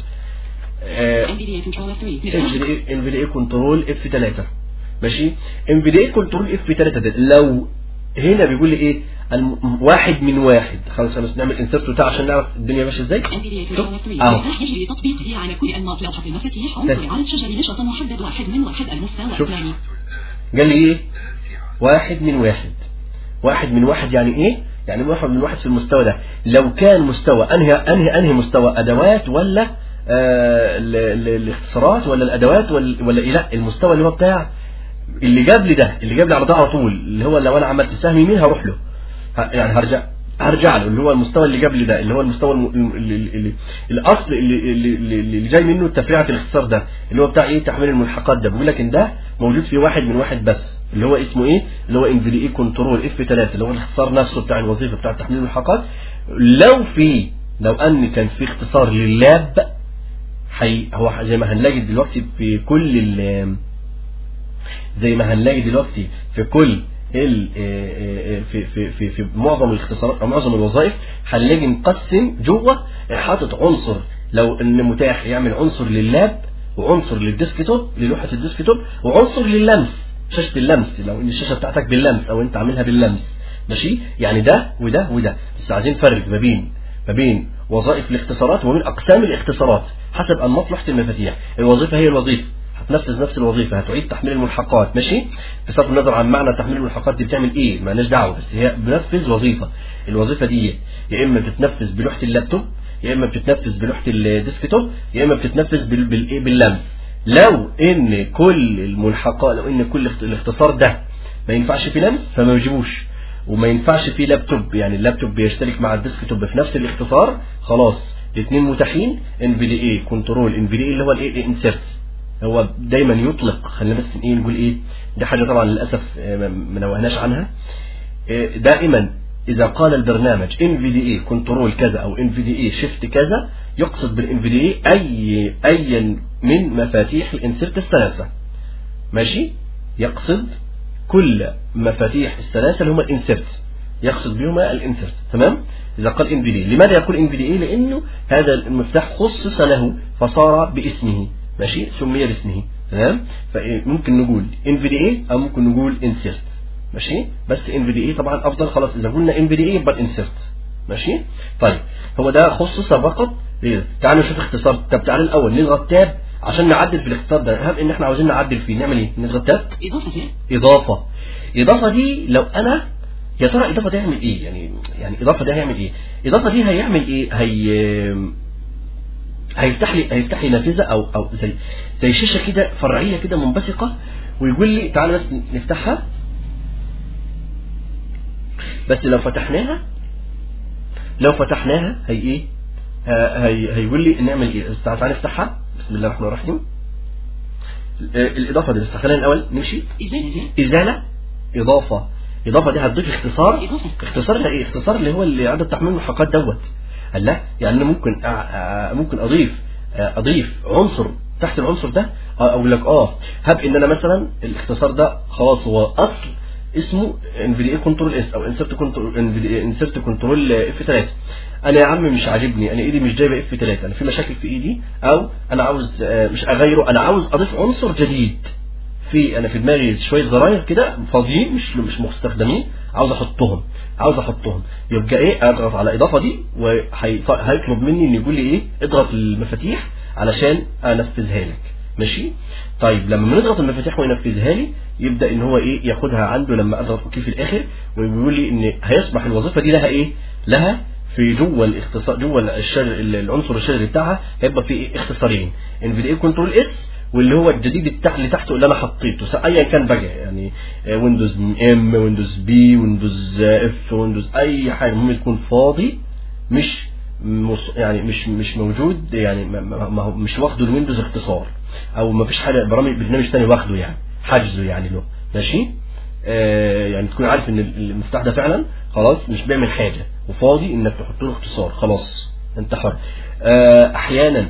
NVDA controller 3 مفتاح ان في دي اي كنترول اف 3 ماشي ان في دي اي كنترول اف 3 ده لو هنا بيقول لي ايه الم- واحد من واحد خلاص خلاص نعمل انسرت بتاع عشان نعرف الدنيا ماشيه ازاي NVDA شوف، controller 3 اهو مفتاح يجري تطبيقه على كل أنماط لوحة المفاتيح عنصر إعادة شجر نشاط محدد واحد من واحد المستوى شوف. 2 قال لي ايه واحد من واحد واحد من واحد يعني ايه يعني واحد من واحد في المستوى ده لو كان مستوى انهي انهي انهي مستوى ادوات ولا آه ال- ال- الاختصارات ولا الادوات ولا ولا إيه؟ لا المستوى اللي هو بتاع اللي جاب لي ده اللي جاب لي على ده على طول اللي هو لو انا عملت سهم يمين هروح له ه- يعني هرجع هرجع له اللي هو المستوى اللي جاب لي ده اللي هو المستوى الم... اللي... اللي... الاصل اللي... اللي... اللي اللي جاي منه تفريعه الاختصار ده اللي هو بتاع ايه تحميل الملحقات ده بيقول لك ان ده موجود في واحد من واحد بس اللي هو اسمه ايه اللي هو ان في دي اي كنترول اف 3 اللي هو الاختصار نفسه بتاع الوظيفه بتاع تحميل الملحقات لو في لو ان كان في اختصار لللاب حي... هو زي ما هنلاقي دلوقتي في كل ال... زي ما هنلاقي دلوقتي في كل ال في في في في معظم الاختصارات او معظم الوظائف هنلاقي مقسم جوه حاطط عنصر لو ان متاح يعمل عنصر لللاب وعنصر للديسكتوب للوحه الديسكتوب وعنصر لللمس شاشه اللمس لو ان الشاشه بتاعتك باللمس او انت عاملها باللمس ماشي يعني ده وده وده بس عايزين نفرق ما بين ما بين وظائف الاختصارات وما بين اقسام الاختصارات حسب انماط لوحه المفاتيح الوظيفه هي الوظيفه هتنفذ نفس الوظيفة هتعيد تحميل الملحقات ماشي بصرف النظر عن معنى تحميل الملحقات دي بتعمل ايه مالناش دعوة بس هي بنفذ وظيفة الوظيفة دي يا اما بتتنفذ بلوحة اللابتوب يا اما بتتنفذ بلوحة الديسكتوب يا اما بتتنفذ بال- بالايه باللمس لو ان كل الملحقات لو ان كل اخت- الاختصار ده ما ينفعش في لمس فما يجيبوش وما ينفعش في لابتوب يعني اللابتوب بيشترك مع الديسكتوب في نفس الاختصار خلاص الاثنين متاحين ان في دي اي كنترول ان في دي اي اللي هو الايه انسيرت هو دايما يطلق خلينا بس ايه نقول ايه دي حاجه طبعا للاسف آه، ما ما نوهناش عنها آه، دائما اذا قال البرنامج ان في دي اي كنترول كذا او ان في دي اي شيفت كذا يقصد بالان في دي اي اي ايا من مفاتيح الانسرت الثلاثه ماشي يقصد كل مفاتيح الثلاثه اللي هم الانسرت يقصد بهما الانسرت تمام اذا قال ان في دي لماذا يقول ان في دي اي لانه هذا المفتاح خصص له فصار باسمه ماشي سمي باسمه تمام فممكن نقول ان في دي اي او ممكن نقول انسرت ماشي بس ان في دي اي طبعا افضل خلاص اذا قلنا ان في دي اي يبقى انسرت ماشي طيب هو ده خصص فقط ليه تعالوا نشوف اختصار طب تعالى الاول نضغط تاب عشان نعدل في الاختصار ده هب ان احنا عاوزين نعدل فيه نعمل ايه نضغط تاب إضافة إضافة إضافة دي لو أنا يا ترى إضافة دي هيعمل إيه يعني يعني إضافة دي هيعمل إيه إضافة دي هيعمل إيه هي هيفتح لي هيفتح لي نافذة أو أو زي زي شاشة كده فرعية كده منبثقة ويقول لي تعالى بس نفتحها بس لو فتحناها لو فتحناها هي إيه ه- هي هيقول لي نعمل إيه بس تعالى نفتحها بسم الله الرحمن الرحيم آه، الإضافة دي بس خلينا الأول نمشي إزالة إزالة إضافة اضافه دي هتضيف اختصار إضافة. اختصار ده ايه اختصار اللي هو اللي عدد تحميل الملحقات دوت قال لا يعني انا ممكن أ- أ- ممكن اضيف اضيف عنصر تحت العنصر ده اقول لك اه هب ان انا مثلا الاختصار ده خلاص هو اصل اسمه NVDA كنترول اس او انسرت كنترول انسرت كنترول اف 3 انا يا عم مش عاجبني انا ايدي مش جايبه اف 3 انا في مشاكل في ايدي او انا عاوز آه، مش اغيره انا عاوز اضيف عنصر جديد في انا في دماغي شويه زراير كده فاضيين مش مش مستخدمين عاوز احطهم عاوز احطهم يبقى ايه اضغط على الاضافه دي وهيطلب مني ان يقول لي ايه اضغط المفاتيح علشان انفذها لك ماشي طيب لما بنضغط المفاتيح وينفذها لي يبدا ان هو ايه ياخدها عنده لما اضغط اوكي في الاخر ويقول لي ان هيصبح الوظيفه دي لها ايه لها في جوه الاختصار جوه الشجر العنصر الشجري بتاعها هيبقى في إيه؟ اختصارين NVDA كنترول اس واللي هو الجديد التح اللي تحته اللي انا حطيته س- ايا كان بقى يعني ويندوز ام ويندوز بي ويندوز اف ويندوز اي حاجه المهم يكون فاضي مش مص... يعني مش مش موجود يعني ما ما- ما هو مش واخده الويندوز اختصار او ما فيش حاجه برامج برنامج تاني واخده يعني حجزه يعني له ماشي آه يعني تكون عارف ان المفتاح ده فعلا خلاص مش بيعمل حاجه وفاضي انك تحط له اختصار خلاص انت حر آه احيانا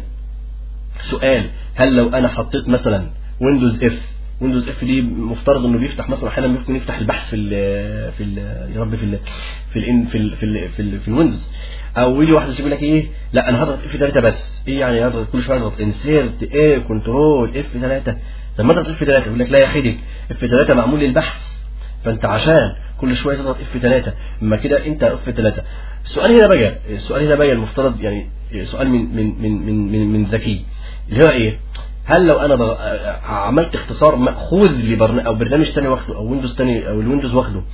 سؤال هل لو انا حطيت مثلا ويندوز اف ويندوز اف دي مفترض انه بيفتح مثلا احيانا ممكن يفتح البحث في ال في ال يا رب في ال في ال في ال في ال في, ال في الويندوز او يجي واحد يقول لك ايه لا انا هضغط اف 3 بس ايه يعني هضغط كل شويه اضغط انسيرت ايه كنترول اف 3 لما اضغط اف 3 يقول لك لا يا حيدك اف 3 معمول للبحث فانت عشان كل شويه تضغط اف 3 اما كده انت اف 3 السؤال هنا بقى السؤال هنا بقى المفترض يعني سؤال من من من من من, من ذكي اللي هو ايه هل لو انا بغ... عملت اختصار ماخوذ لبرنامج او برنامج تاني واخده او ويندوز تاني او الويندوز واخده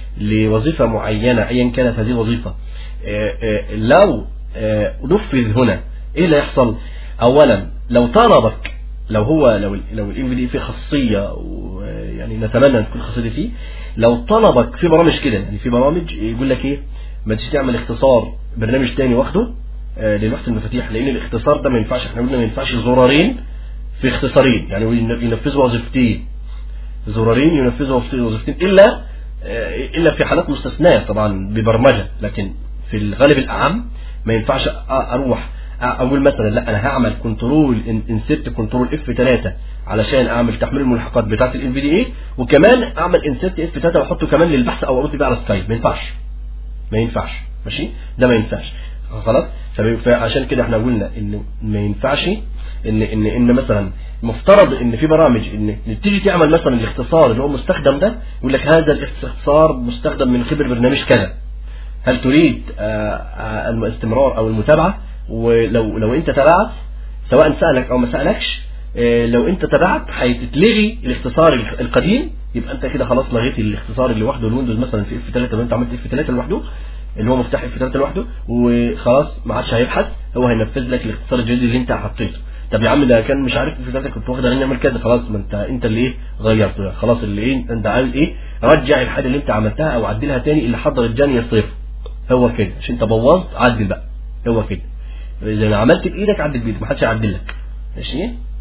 لوظيفه معينه ايا كانت هذه الوظيفه آه، آه، لو آه، نفذ هنا ايه اللي يحصل اولا لو طلبك لو هو لو ال لو الام في دي فيه خاصيه ويعني نتمنى ان تكون الخاصيه دي فيه لو طلبك في برامج كده يعني في برامج يقول لك ايه ما تيجي تعمل اختصار برنامج تاني واخده آه، للوحده المفاتيح لان الاختصار ده ما ينفعش احنا قلنا ما ينفعش زرارين في اختصارين يعني ينفذوا وظيفتين زرارين ينفذوا وظيفتين الا آه، الا في حالات مستثناه طبعا ببرمجه لكن في الغالب الاعم ما ينفعش أ- اروح أ- اقول مثلا لا انا هعمل كنترول انسيرت كنترول اف 3 علشان اعمل تحميل الملحقات بتاعه الان في دي اي وكمان اعمل انسيرت اف 3 واحطه كمان للبحث او ارد بيه على سكايب ما ينفعش ما ينفعش ماشي ده ما ينفعش خلاص فب- فعشان كده احنا قلنا ان ما ينفعش ان ان ان مثلا مفترض ان في برامج ان تيجي تعمل مثلا الاختصار اللي هو مستخدم ده يقول لك هذا الاختصار مستخدم من قبل برنامج كذا هل تريد آه، آه، الاستمرار او المتابعه ولو لو انت تابعت سواء سالك او ما سالكش آه، لو انت تابعت هيتلغي الاختصار الق- القديم يبقى انت كده خلاص لغيت الاختصار اللي وحده الويندوز مثلا في اف 3 لو انت عملت اف 3 لوحده اللي هو مفتاح اف 3 لوحده وخلاص ما عادش هيبحث هو هينفذ لك الاختصار الجديد اللي انت حطيته طب يا عم ده كان مش عارف اف 3 كنت واخد عليه نعمل كذا خلاص ما انت انت اللي ايه غيرته خلاص اللي ايه انت عايز ايه رجع الحاجه اللي انت عملتها او عدلها تاني اللي حضر الجاني يصرفه هو كده عشان انت بوظت عدل بقى هو كده اذا عملت بايدك عدل بايدك ما حدش هيعدل لك ماشي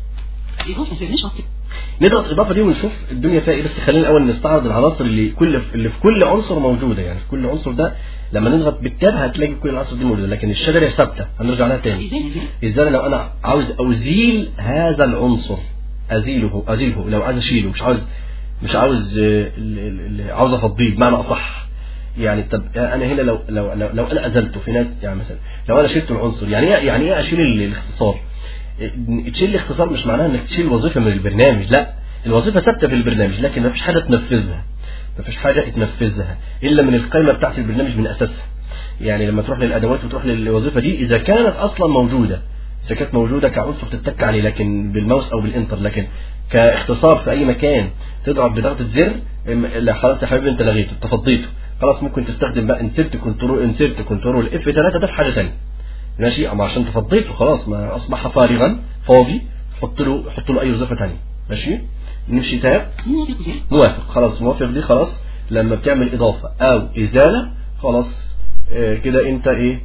إضافة في النشاط نضغط اضافه دي ونشوف الدنيا فيها ايه بس خلينا الاول نستعرض العناصر اللي كل اللي في كل عنصر موجوده يعني في كل عنصر ده لما نضغط بالتاب هتلاقي كل العناصر دي موجوده لكن الشجره ثابته هنرجع لها تاني إزالة زر ازاي لو انا عاوز ازيل هذا العنصر ازيله ازيله لو عايز اشيله مش عاوز مش عاوز آه، ال- ال- ال- عاوز افضيه بمعنى اصح يعني طب انا هنا لو لو لو, لو انا ازلته في ناس يعني مثلا لو انا شلت العنصر يعني ايه يعني ايه اشيل ال- الاختصار إيه، تشيل الاختصار مش معناها انك تشيل وظيفه من البرنامج لا الوظيفه ثابته في البرنامج لكن ما فيش حاجه تنفذها ما فيش حاجه تنفذها الا من القائمه بتاعت البرنامج من اساسها يعني لما تروح للادوات وتروح للوظيفه دي اذا كانت اصلا موجوده اذا كانت موجوده كعنصر تتك عليه لكن بالماوس او بالانتر لكن كاختصار في اي مكان تضغط بضغطه زر إم- لا خلاص يا حبيبي انت لغيته انت فضيته خلاص ممكن تستخدم بقى انسرت كنترول انسرت كنترول اف 3 ده في حاجه ثانيه ماشي اما عشان تفضيته خلاص ما اصبح فارغا فاضي حط له حط له اي وظيفه ثانيه ماشي نمشي تاب موافق زر موافق خلاص موافق دي خلاص لما بتعمل اضافه او ازاله خلاص آه كده انت ايه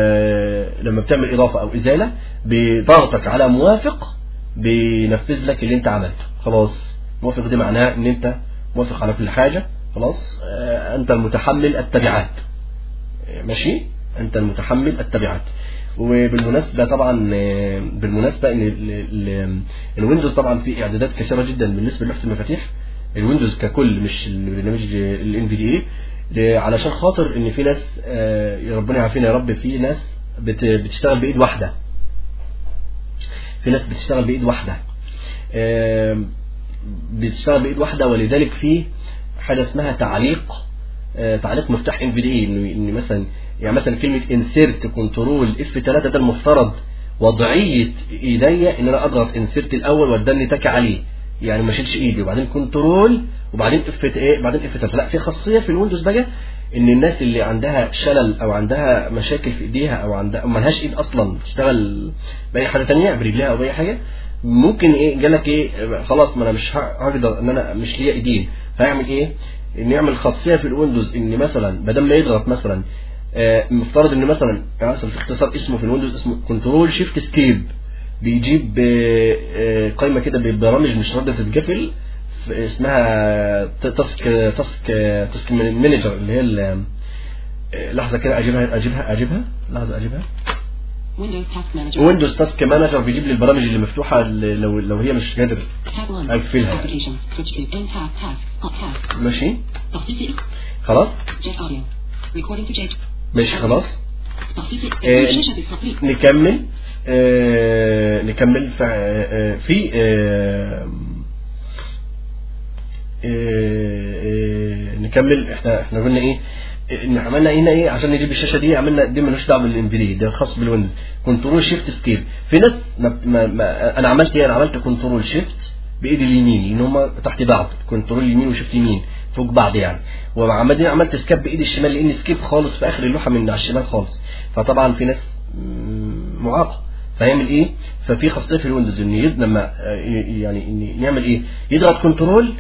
آه لما بتعمل اضافه او ازاله بضغطك على موافق بينفذ لك اللي انت عملته خلاص موافق دي معناها ان انت موافق على كل حاجه خلاص آه، انت المتحمل التبعات آه، ماشي انت المتحمل التبعات وبالمناسبة طبعا آه، بالمناسبة ان ال- ال- الويندوز طبعا فيه اعدادات كثيرة جدا بالنسبة للوحة المفاتيح الويندوز ككل مش البرنامج الان في دي اي علشان خاطر ان في ناس آه، يا ربنا يعافينا يا رب في ناس بت- بتشتغل بايد واحدة في ناس بتشتغل بايد واحدة آم، بتشتغل بايد واحده ولذلك في حاجه اسمها تعليق آه، تعليق مفتاح ان في دي انه ان مثلا يعني مثلا كلمه انسيرت كنترول اف 3 ده المفترض وضعيه ايديا ان انا اضغط انسيرت الاول واداني تك عليه يعني ما اشيلش ايدي وبعدين كنترول وبعدين اف ايه بعدين اف 3 لا في خاصيه في الويندوز بقى ان الناس اللي عندها شلل او عندها مشاكل في ايديها او عندها ما لهاش ايد اصلا تشتغل باي حاجه تانية برجلها او باي حاجه ممكن ايه جالك ايه خلاص ما انا مش هقدر ان انا مش ليا ايدين فيعمل ايه ان يعمل خاصيه في الويندوز ان مثلا بدل ما يضغط مثلا آه، مفترض ان مثلا يعني مثلا في اختصار اسمه في الويندوز اسمه كنترول شيفت سكيب بيجيب آه، آه، قائمه كده ببرامج مش راضيه تتقفل ف- اسمها ت- تاسك تاسك تاسك مانجر اللي هي ال- آه، لحظه كده اجيبها اجيبها اجيبها لحظه اجيبها Windows Task Manager. ويندوز تاسك مانجر بيجيب لي البرامج اللي مفتوحه اللي لو لو هي مش قادر Tab 1. أقفلها. Applications. Switch to in tab task. Hot task. ماشي تخصيصي خلاص Jet audio. Recording to Jet. ماشي خلاص تخصيصي آه، شاشة التطبيق. نكمل آه نكمل في, آه في آه آه آه نكمل احنا احنا قلنا ايه إن عملنا هنا ايه عشان نجيب الشاشه دي عملنا دي ملوش دعوه بالانفيدي ده خاص بالويندوز كنترول شيفت سكيب في ناس ما ما ما انا عملت ايه انا عملت كنترول شيفت بايدي اليمين لان هم تحت بعض كنترول يمين وشيفت يمين فوق بعض يعني وعملت عملت سكيب بايدي الشمال لان سكيب خالص في اخر اللوحه من على الشمال خالص فطبعا في ناس مم، معاقه فيعمل ايه ففي خاصيه في الويندوز ان يد- لما آه، يعني ان يعمل ايه يضغط كنترول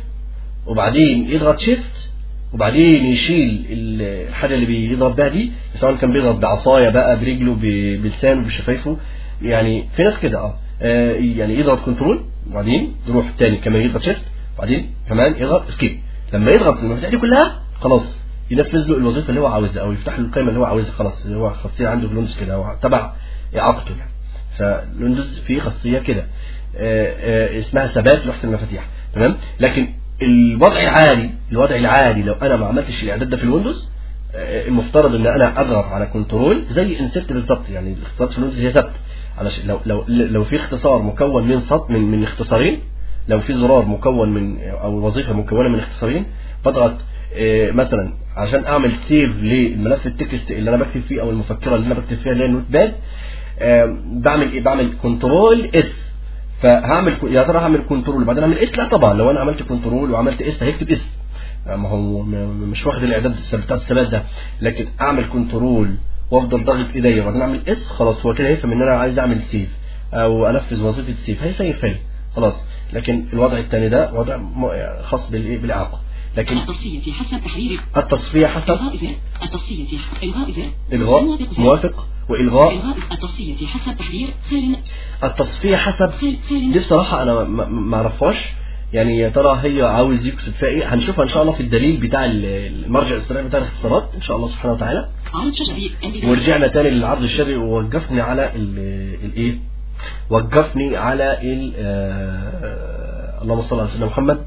وبعدين يضغط شيفت وبعدين يشيل ال- الحاجه اللي بيضغط بيها دي سواء كان بيضغط بعصايه بقى برجله ب- بلسانه بشفايفه يعني في ناس كده اه آه، يعني يضغط كنترول وبعدين يروح تاني كمان يضغط شيفت وبعدين كمان يضغط اسكيب لما يضغط المفاتيح دي كلها خلاص ينفذ له الوظيفه اللي هو عاوزها او يفتح له القائمه اللي هو عاوزها خلاص اللي هو خاصيه عنده في الويندوز كده هو تبع اعاقته يعني فالويندوز فيه خاصيه كده آه، آه، اسمها ثبات لوحه المفاتيح تمام لكن الوضع العادي الوضع العادي لو انا ما عملتش الاعداد ده في الويندوز آه، المفترض ان انا اضغط على كنترول زي انسرت بالظبط يعني الاختصارات في الويندوز هي ثبت علشان لو لو لو في اختصار مكون من سطر من من اختصارين لو في زرار مكون من او وظيفه مكونه من اختصارين بضغط آه، مثلا عشان اعمل سيف للملف التكست اللي انا بكتب فيه او المفكره اللي انا بكتب فيها اللي هي النوت باد آه، بعمل ايه بعمل كنترول اس فهعمل ك- يا ترى هعمل كنترول وبعدين اعمل اس لا طبعا لو انا عملت كنترول وعملت اس هيكتب اس ما هو م- مش واخد الاعداد بتاع الثبات ده لكن اعمل كنترول وافضل ضاغط ايديا وبعدين اعمل اس خلاص هو كده هيفهم ان انا عايز اعمل سيف او انفذ وظيفه سيف هيسيفها لي خلاص لكن الوضع الثاني ده وضع م- خاص بالايه بالاعاقه لكن التصفية حسب تحرير التصفيه حسب إلغاء زر التصفية إلغاء زر الغاء موافق زر. موافق والغاء إلغاء التصفية حسب تحرير خال التصفيه حسب خال خال دي بصراحة أنا ما- ما أعرفهاش يعني يا ترى هي عاوز يكسب فيها إيه هنشوفها إن شاء الله في الدليل بتاع ال- المرجع الاستراتيجي بتاع الاختصارات إن شاء الله سبحانه وتعالى عرض شاشة بي ام بي ورجعنا تاني للعرض الشرعي ووقفني على ال- الإيه وقفني على ال آه، اللهم صل على سيدنا محمد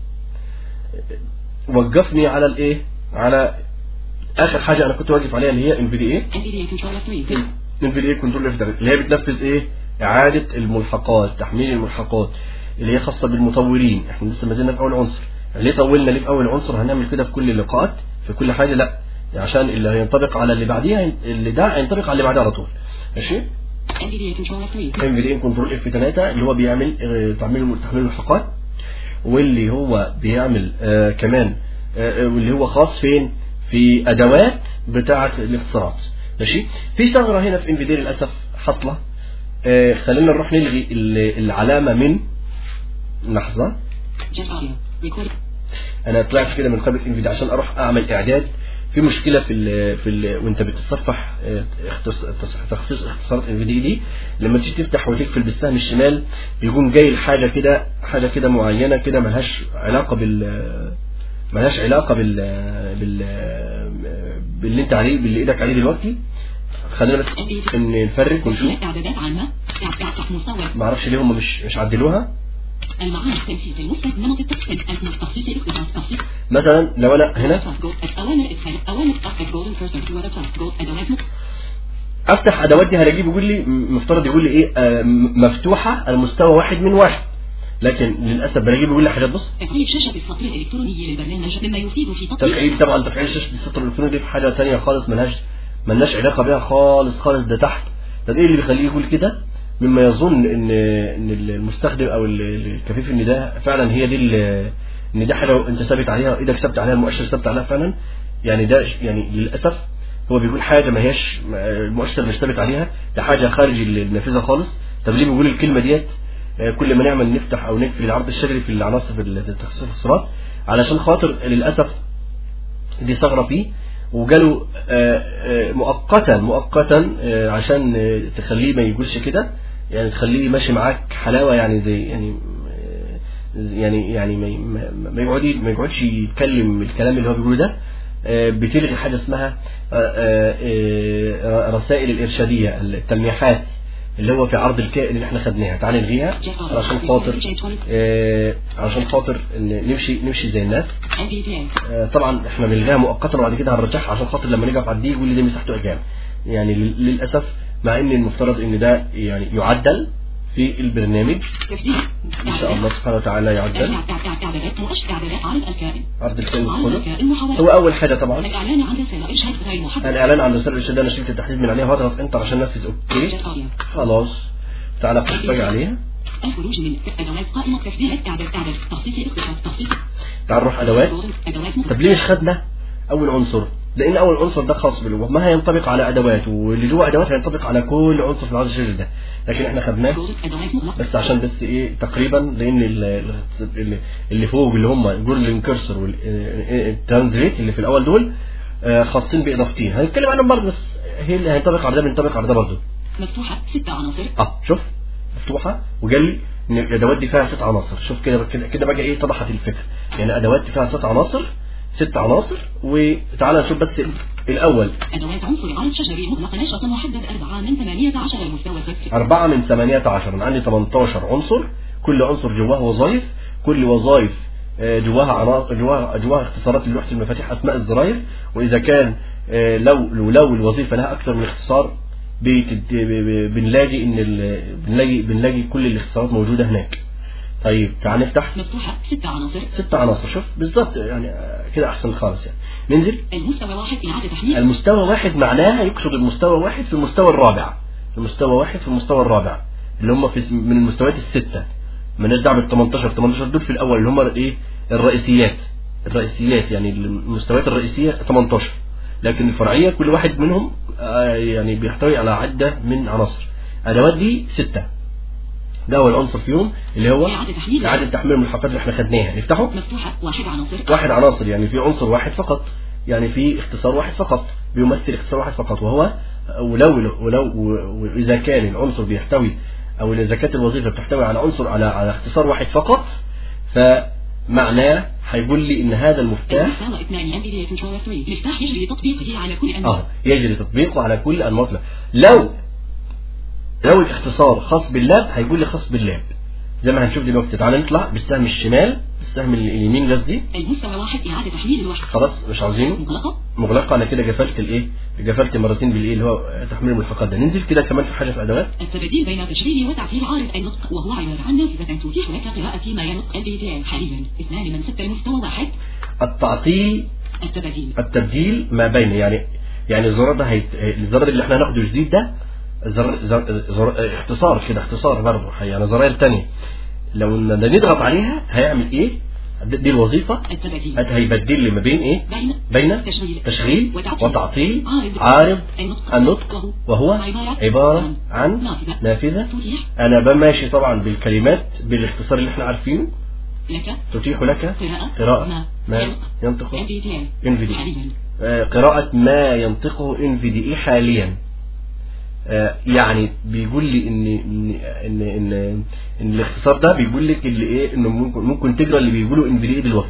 وقفني على الإيه على آخر حاجة أنا كنت واقف عليها اللي هي ام بي دي إيه ام بي دي كنترول 3 ننفذ ايه كنترول اف اللي هي بتنفذ ايه اعاده الملحقات تحميل الملحقات اللي هي خاصه بالمطورين احنا لسه ما زلنا في اول عنصر يعني ليه طولنا ليه في اول عنصر هنعمل كده في كل اللقاءات في كل حاجه لا عشان اللي هينطبق على اللي بعديها اللي ده هينطبق على اللي بعدها على طول ماشي ام بي دي كنترول 3 ام في دي كنترول اف 3 اللي هو بيعمل آه، تحميل تحميل الملحقات واللي هو بيعمل آه كمان آه آه، واللي هو خاص فين في ادوات بتاعه الاختصارات ماشي في ثغره هنا في انفيدي للاسف حاصله آه خلينا نروح نلغي ال- العلامه من لحظه جيت اوديو ريكورد انا طلعت كده من قائمه انفيدي عشان اروح اعمل اعداد في مشكله في ال في ال وانت بتتصفح آه، اختص- تص- تخصيص اختصارات انفيدي دي لما تيجي تفتح وتقفل بالسهم الشمال بيقوم جاي حاجه كده حاجه كده معينه كده ملهاش علاقه بال ملهاش علاقة بال بال باللي انت عليه باللي ايدك عليه دلوقتي خلينا بس ان نفرق ونشوف إعدادات عامة إعداد مستوى ما اعرفش ليه هم مش مش عدلوها المعاني التنسيق المفرد نمط التقسيم التخصيص الاختصاص تخصيص مثلا لو انا هنا أوامر إدخال أوامر أفتح جولدن كيرسر تو ويب جولد أدوات مك- افتح ادوات دي هلاقيه بيقول لي م- مفترض يقول لي ايه آه، م- مفتوحه المستوى واحد من واحد لكن للاسف بلاقيه بيقول لي حاجات بص تفعيل شاشة السطر الإلكتروني للبرنامج مما يفيد في تطبيق تفعيل طبعا تفعيل شاشه السطر الالكتروني دي في حاجه ثانيه خالص ملهاش ملناش علاقه بيها خالص خالص ده تحت طب ايه اللي بيخليه يقول كده مما يظن ان ان المستخدم او ال- ال- الكفيف ان ده فعلا هي دي ال- ان ده حاجه انت ثابت عليها ايدك ثابت عليها المؤشر ثابت عليها فعلا يعني ده ش- يعني للاسف هو بيقول حاجه ما هياش ما- المؤشر مش ثابت عليها ده حاجه خارج النافذه خالص طب ليه بيقول الكلمه ديت آه، كل ما نعمل نفتح او نقفل العرض الشجري في العناصر في التخصيص الصراط علشان خاطر للاسف دي ثغرة فيه وجاله آه، آه، مؤقتا مؤقتا آه، عشان آه، تخليه ما يجوزش كده يعني تخليه ماشي معاك حلاوة يعني زي يعني آه، يعني يعني ما ما- ما يقعد ما يقعدش يتكلم الكلام اللي هو بيقوله ده آه، بتلغي حاجة اسمها آه، آه، آه، رسائل الإرشادية التلميحات اللي هو في عرض الكائن اللي احنا خدناها تعال نلغيها عشان خاطر آه، عشان خاطر إن نمشي نمشي زي الناس MBPA آه، طبعا احنا بنلغيها مؤقتا وبعد كده هنرجعها عشان خاطر لما نيجي على دي يقول لي دي مساحته اجام يعني لل- للاسف مع ان المفترض ان ده يعني يعدل في البرنامج تسجيل ان شاء الله سبحانه وتعالى يعدل إعدادات مؤشر إعدادات عرض الكائن عرض الكلمة عرض كله الكائن محاولة هو اول حاجه طبعا الإعلان عن رسالة إرشاد غير محدد الاعلان عن رساله الارشاد انا شلت التحديد من عليها واضغط انتر عشان انفذ اوكي جت أوريو خلاص تعالى اتفرج عليها الخروج من أدوات قائمة تسجيل إعداد إعداد تخصيص الاختصاص تخصيص تعال نروح ادوات أدوات طب ليه مش خدنا اول عنصر لان اول عنصر ده خاص بالويب ما هينطبق على ادوات واللي جوه ادوات هينطبق على كل عنصر في العرض الشجري ده لكن احنا خدناه أدوات مغلقة بس عشان بس ايه تقريبا لان ال- ال- اللي- اللي فوق اللي هم جورلين كيرسر والترانزليت اللي في الاول دول آه، خاصين باضافتين هنتكلم عنهم برضه بس هي اللي هينطبق على ده بينطبق على ده برضه مفتوحة ست عناصر اه شوف مفتوحه وجال لي ان الادوات دي فيها ست عناصر شوف كده كده كده بقى ايه طبحت الفكره يعني ادوات دي فيها ست عناصر ست عناصر وتعالى نشوف بس الاول أدوات عنصر عرض شجري مغلق نشرة محدد أربعة من ثمانية عشر المستوى صفر أربعة من ثمانية عشر أنا عندي 18 عنصر كل عنصر جواه وظائف كل وظائف آه، جواها عناصر جواها جواها اختصارات لوحة المفاتيح أسماء الزراير وإذا كان آه، لو لو لو الوظيفة لها أكثر من اختصار بتد- ب- ب- بنلاقي إن ال- بنلاقي بنلاقي كل الاختصارات موجودة هناك. طيب تعال نفتح مفتوحة ست عناصر ست عناصر شوف بالظبط يعني آه، كده أحسن خالص يعني ننزل المستوى واحد إعادة تحميل المستوى واحد معناها يقصد المستوى واحد في المستوى الرابع المستوى واحد في المستوى الرابع اللي هم في من المستويات الستة مالناش دعوه بال 18 18 دول في الاول اللي هم ايه الرئيسيات الرئيسيات يعني المستويات الرئيسيه 18 لكن الفرعيه كل واحد منهم آه، يعني بيحتوي على عده من عناصر الادوات دي ستة ده هو العنصر فيهم اللي هو إعادة تحميل. اعاده تحميل الملحقات اللي احنا خدناها نفتحه مفتوحة واحد عناصر واحد عناصر يعني في عنصر واحد فقط يعني في اختصار واحد فقط بيمثل اختصار واحد فقط وهو ولو ولو واذا كان العنصر بيحتوي او اذا كانت الوظيفه بتحتوي على عنصر على على اختصار واحد فقط فمعناه هيقول لي ان هذا المفتاح المستوى اثنان ام بي كنترول 3 مفتاح يجري تطبيقه على كل أنواع اه يجري تطبيقه على كل انماط اللاب. لو لو الاختصار خاص باللاب هيقول لي خاص باللاب زي ما هنشوف دلوقتي تعالى نطلع بالسهم الشمال بالسهم اليمين قصدي المستوى واحد إعادة تحميل الوحدة خلاص مش عاوزينه مغلقة مغلقه انا كده قفلت الايه قفلت مرتين بالايه اللي هو تحميل الملحقات ده ننزل كده كمان في حاجه في ادوات التبديل بين تشغيل وتعطيل عارض النطق وهو عبارة عن نافذة تتيح لك قراءة ما ينطق البي حاليا اثنان من ستة المستوى واحد التعطيل التبديل التبديل ما بين يعني يعني الزرار ده هيت... الزرار اللي احنا هناخده جديد ده زر... زر... زر... اختصار كده اختصار برضه يعني زراير تانية لو ن- نضغط عليها هيعمل ايه دي دي الوظيفه التبديل هيبدل لي ما بين ايه بين بين تشغيل تشغيل وتعطيل. وتعطيل عارض. عارض النطق النطق وهو عبارة عبارة عن نافذة. نافذة تتيح أنا بماشي طبعا بالكلمات بالاختصار اللي احنا عارفينه لك تتيح لك قراءة قراءة ما ما ينطق البي NVDA. حاليا آه، قراءة ما ينطقه NVDA حاليا آه، يعني بيقول لي ان ان ان ان, إن الاختصار ده بيقول لك اللي ايه انه ممكن ممكن تقرا اللي بيقوله NVDA دلوقتي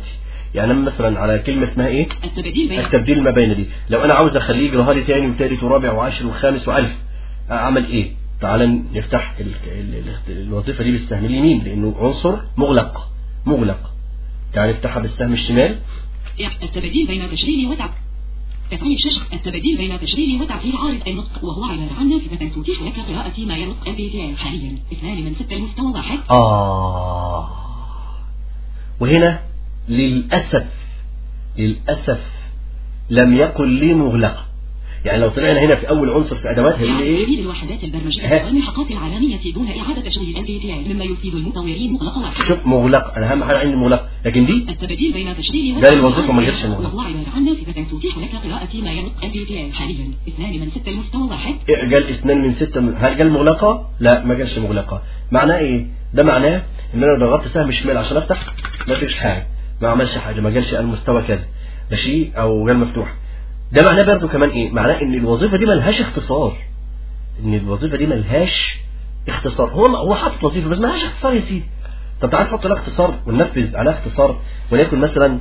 يعني انا مثلا على كلمه اسمها ايه التبديل بين التبديل ما بين دي لو انا عاوز اخليه يجراها لي تاني وتالت ورابع وعاشر وخامس والف اعمل ايه تعال نفتح ال... ال... ال... الوظيفه دي بالسهم اليمين لانه عنصر مغلق مغلق تعال نفتحها بالسهم الشمال التبديل بين تشغيل وتعب تفعيل شاشة التبديل بين تشغيل وتعطيل عارض النطق وهو عبارة عن نافذة تتيح لك قراءة ما ينطق MPTN حاليا اثنان من ستة المستوى واحد آه وهنا للأسف للأسف لم يقل لي مغلقة يعني لو طلعنا هنا في أول عنصر في أدوات هيقول لي إيه تحديد الوحدات البرمجية ها. والملحقات العالمية دون إعادة تشغيل MPTN مما يفيد المطورين مغلقة واحد شوف مغلق أنا أهم حاجة عندي مغلق لكن دي التبديل بين تشغيل ده للوظيفة ما جاتش مغلق. وهو عبارة عن نافذة تتيح لك قراءة ما ينطق MPTN حاليا اثنان من ستة المستوى واحد قال اثنين من ستة من هل قال مغلقة؟ لا ما قالش مغلقة معناه ايه؟ ده معناه ان انا ضغطت سهم شمال عشان افتح ما فيش حاجة ما عملش حاجة ما قالش المستوى كذا ماشي او قال مفتوح ده معناه برضه كمان ايه؟ معناه ان الوظيفة دي ملهاش اختصار ان الوظيفة دي ملهاش اختصار هو هو حاطط وظيفة بس ملهاش اختصار يا سيدي طب تعال نحط لها اختصار وننفذ عليها اختصار وليكن مثلا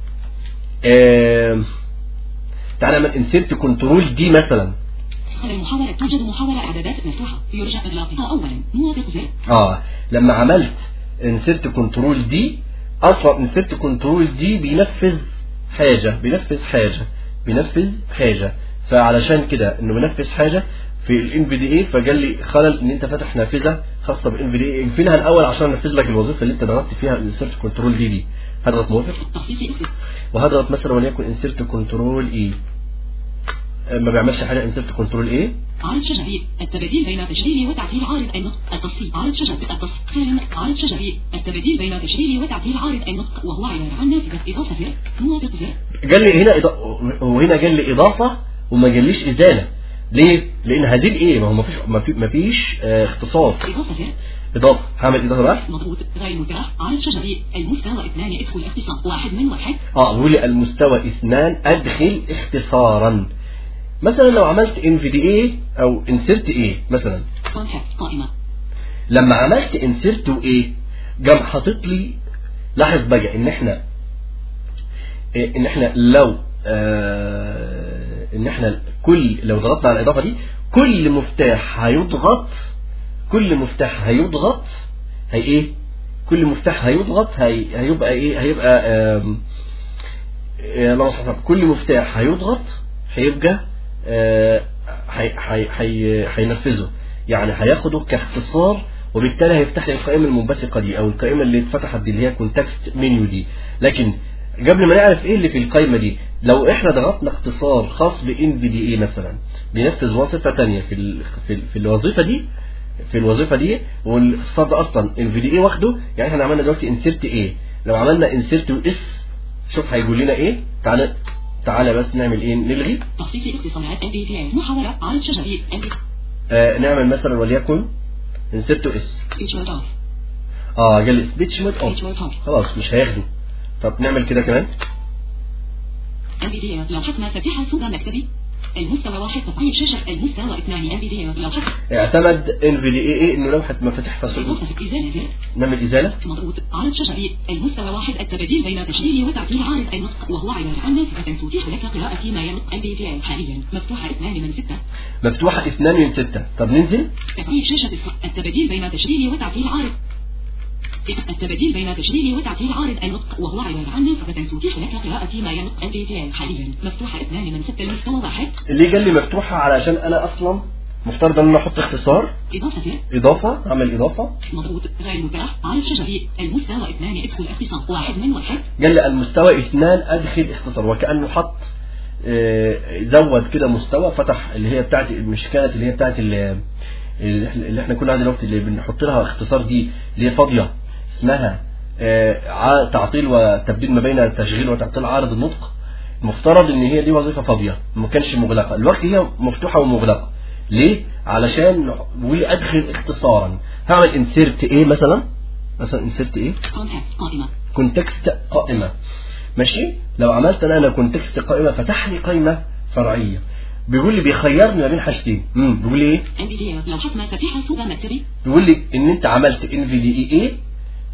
آه تعال نعمل انسيرت كنترول دي مثلا على المحاولة توجد محاولة إعدادات مفتوحة يرجى إغلاقها أولا موافق زر اه لما عملت انسرت كنترول دي اصلا انسرت كنترول دي بينفذ حاجة بينفذ حاجة بينفذ حاجة فعلشان كده انه بينفذ حاجة في الان في دي اي فقال لي خلل ان انت فاتح نافذة خاصة بالان في دي اي اقفلها الاول عشان انفذ لك الوظيفة اللي انت ضغطت فيها الانسرت كنترول دي دي هضغط موافق تخصيص اسم وهضغط مثلا وليكن انسرت كنترول اي ما بيعملش حاجة انسرت كنترول ايه عرض شجري التبديل بين تشغيل وتعديل عارض النطق التصفيق عرض شجر التصفيق عرض شجري التبديل بين تشغيل وتعديل عارض النطق وهو عبارة عن نافذة إضافة زر موافق زر قال لي هنا إضافة وهنا قال لي إضافة وما قاليش إزالة ليه؟ لأن هذه الإيه؟ ما هو ما فيش ما في- ما فيش آه، اختصار إضافة زر إضافة هعمل إضافة بقى مضغوط غير متاح عرض شجري المستوى اثنان ادخل اختصار واحد من واحد اه بيقول لي المستوى اثنان أدخل اختصارا مثلا لو عملت ان في دي ايه او انسرت ايه مثلا كونتاكت قائمة لما عملت انسرت وايه جام حاطط لي لاحظ بقى ان احنا إيه، ان احنا لو آه ان احنا كل لو ضغطنا على الاضافه دي كل مفتاح هيضغط كل مفتاح هيضغط هي ايه كل مفتاح هيضغط هي هيبقى ايه هيبقى آم، إيه، اللهم صل على النبي. كل مفتاح هيضغط هيبقى آه، هي- هي- هي- هينفذه يعني هياخده كاختصار وبالتالي هيفتح لي القائمة المنبثقة دي او القائمة اللي اتفتحت دي اللي هي كونتاكت منيو دي لكن قبل ما نعرف ايه اللي في القائمة دي لو احنا ضغطنا اختصار خاص بان في دي اي مثلا بينفذ وظيفة تانية في ال- في, ال- في الوظيفة دي في الوظيفة دي والاختصار ده اصلا ان في دي اي واخده يعني احنا عملنا دلوقتي انسرت ايه لو عملنا انسرت واس شوف هيقول لنا ايه تعالى تعالى بس نعمل ايه نلغي تخصيص اختصارات MPTN محاولة عرض شجري MP آه نعمل مثلا وليكن انسرت اس speech mode off اه قال لي سبيتش مود اون speech mode off خلاص مش هياخده طب نعمل كده كمان MPTN لو حكم فتح صودا مكتبي المستوى واحد تفعيل شاشة المستوى اثنان MPTN لو حكم اعتمد ان في دي اي ايه انه لوحه مفاتيح فصل إضافة إزالة زر نعمل ازاله مضغوط عرض شجري المستوى واحد التبديل بين تشغيل وتعديل عارض النطق وهو عبارة عن نافذة تتيح لك قراءة ما ينطق MPTN حاليا مفتوحة اثنان من ستة مفتوحه اثنان من سته طب ننزل تفعيل شاشة الص- التبديل بين تشغيل وتعديل عارض التبديل بين تشغيل وتعديل عارض النطق وهو عبارة عن نافذة تتيح لك قراءة ما ينطق MPTN حاليا مفتوحة اثنان من ستة المستوى واحد اللي قال لي مفتوحه علشان انا اصلا مفترض ان انا احط اختصار إضافة زر اضافه اعمل اضافه مضغوط غير متاح عرض شجري المستوى اثنان ادخل اختصار واحد من واحد قال لي المستوى اثنان ادخل اختصار وكانه حط آه، زود كده مستوى فتح اللي هي بتاعت مش كانت اللي هي بتاعت اللي, اللي احنا كنا دلوقتي اللي بنحط لها اختصار دي اللي هي فاضيه اسمها آه، ع- تعطيل وتبديل ما بين تشغيل وتعطيل عارض النطق المفترض ان هي دي وظيفه فاضيه ما كانش مغلقه الوقت هي مفتوحه ومغلقه ليه علشان بيقول لي ادخل اختصارا هعمل انسيرت ايه مثلا مثلا انسيرت ايه كونتاكت قائمة كونتكست قائمة ماشي لو عملت انا انا كونتكست قائمة فتح لي قائمة فرعية بيقول لي بيخيرني ما بين حاجتين امم بيقول لي ايه MPTN لو حكم فتح صودا مكتبي بيقول لي ان انت عملت ان في دي اي اي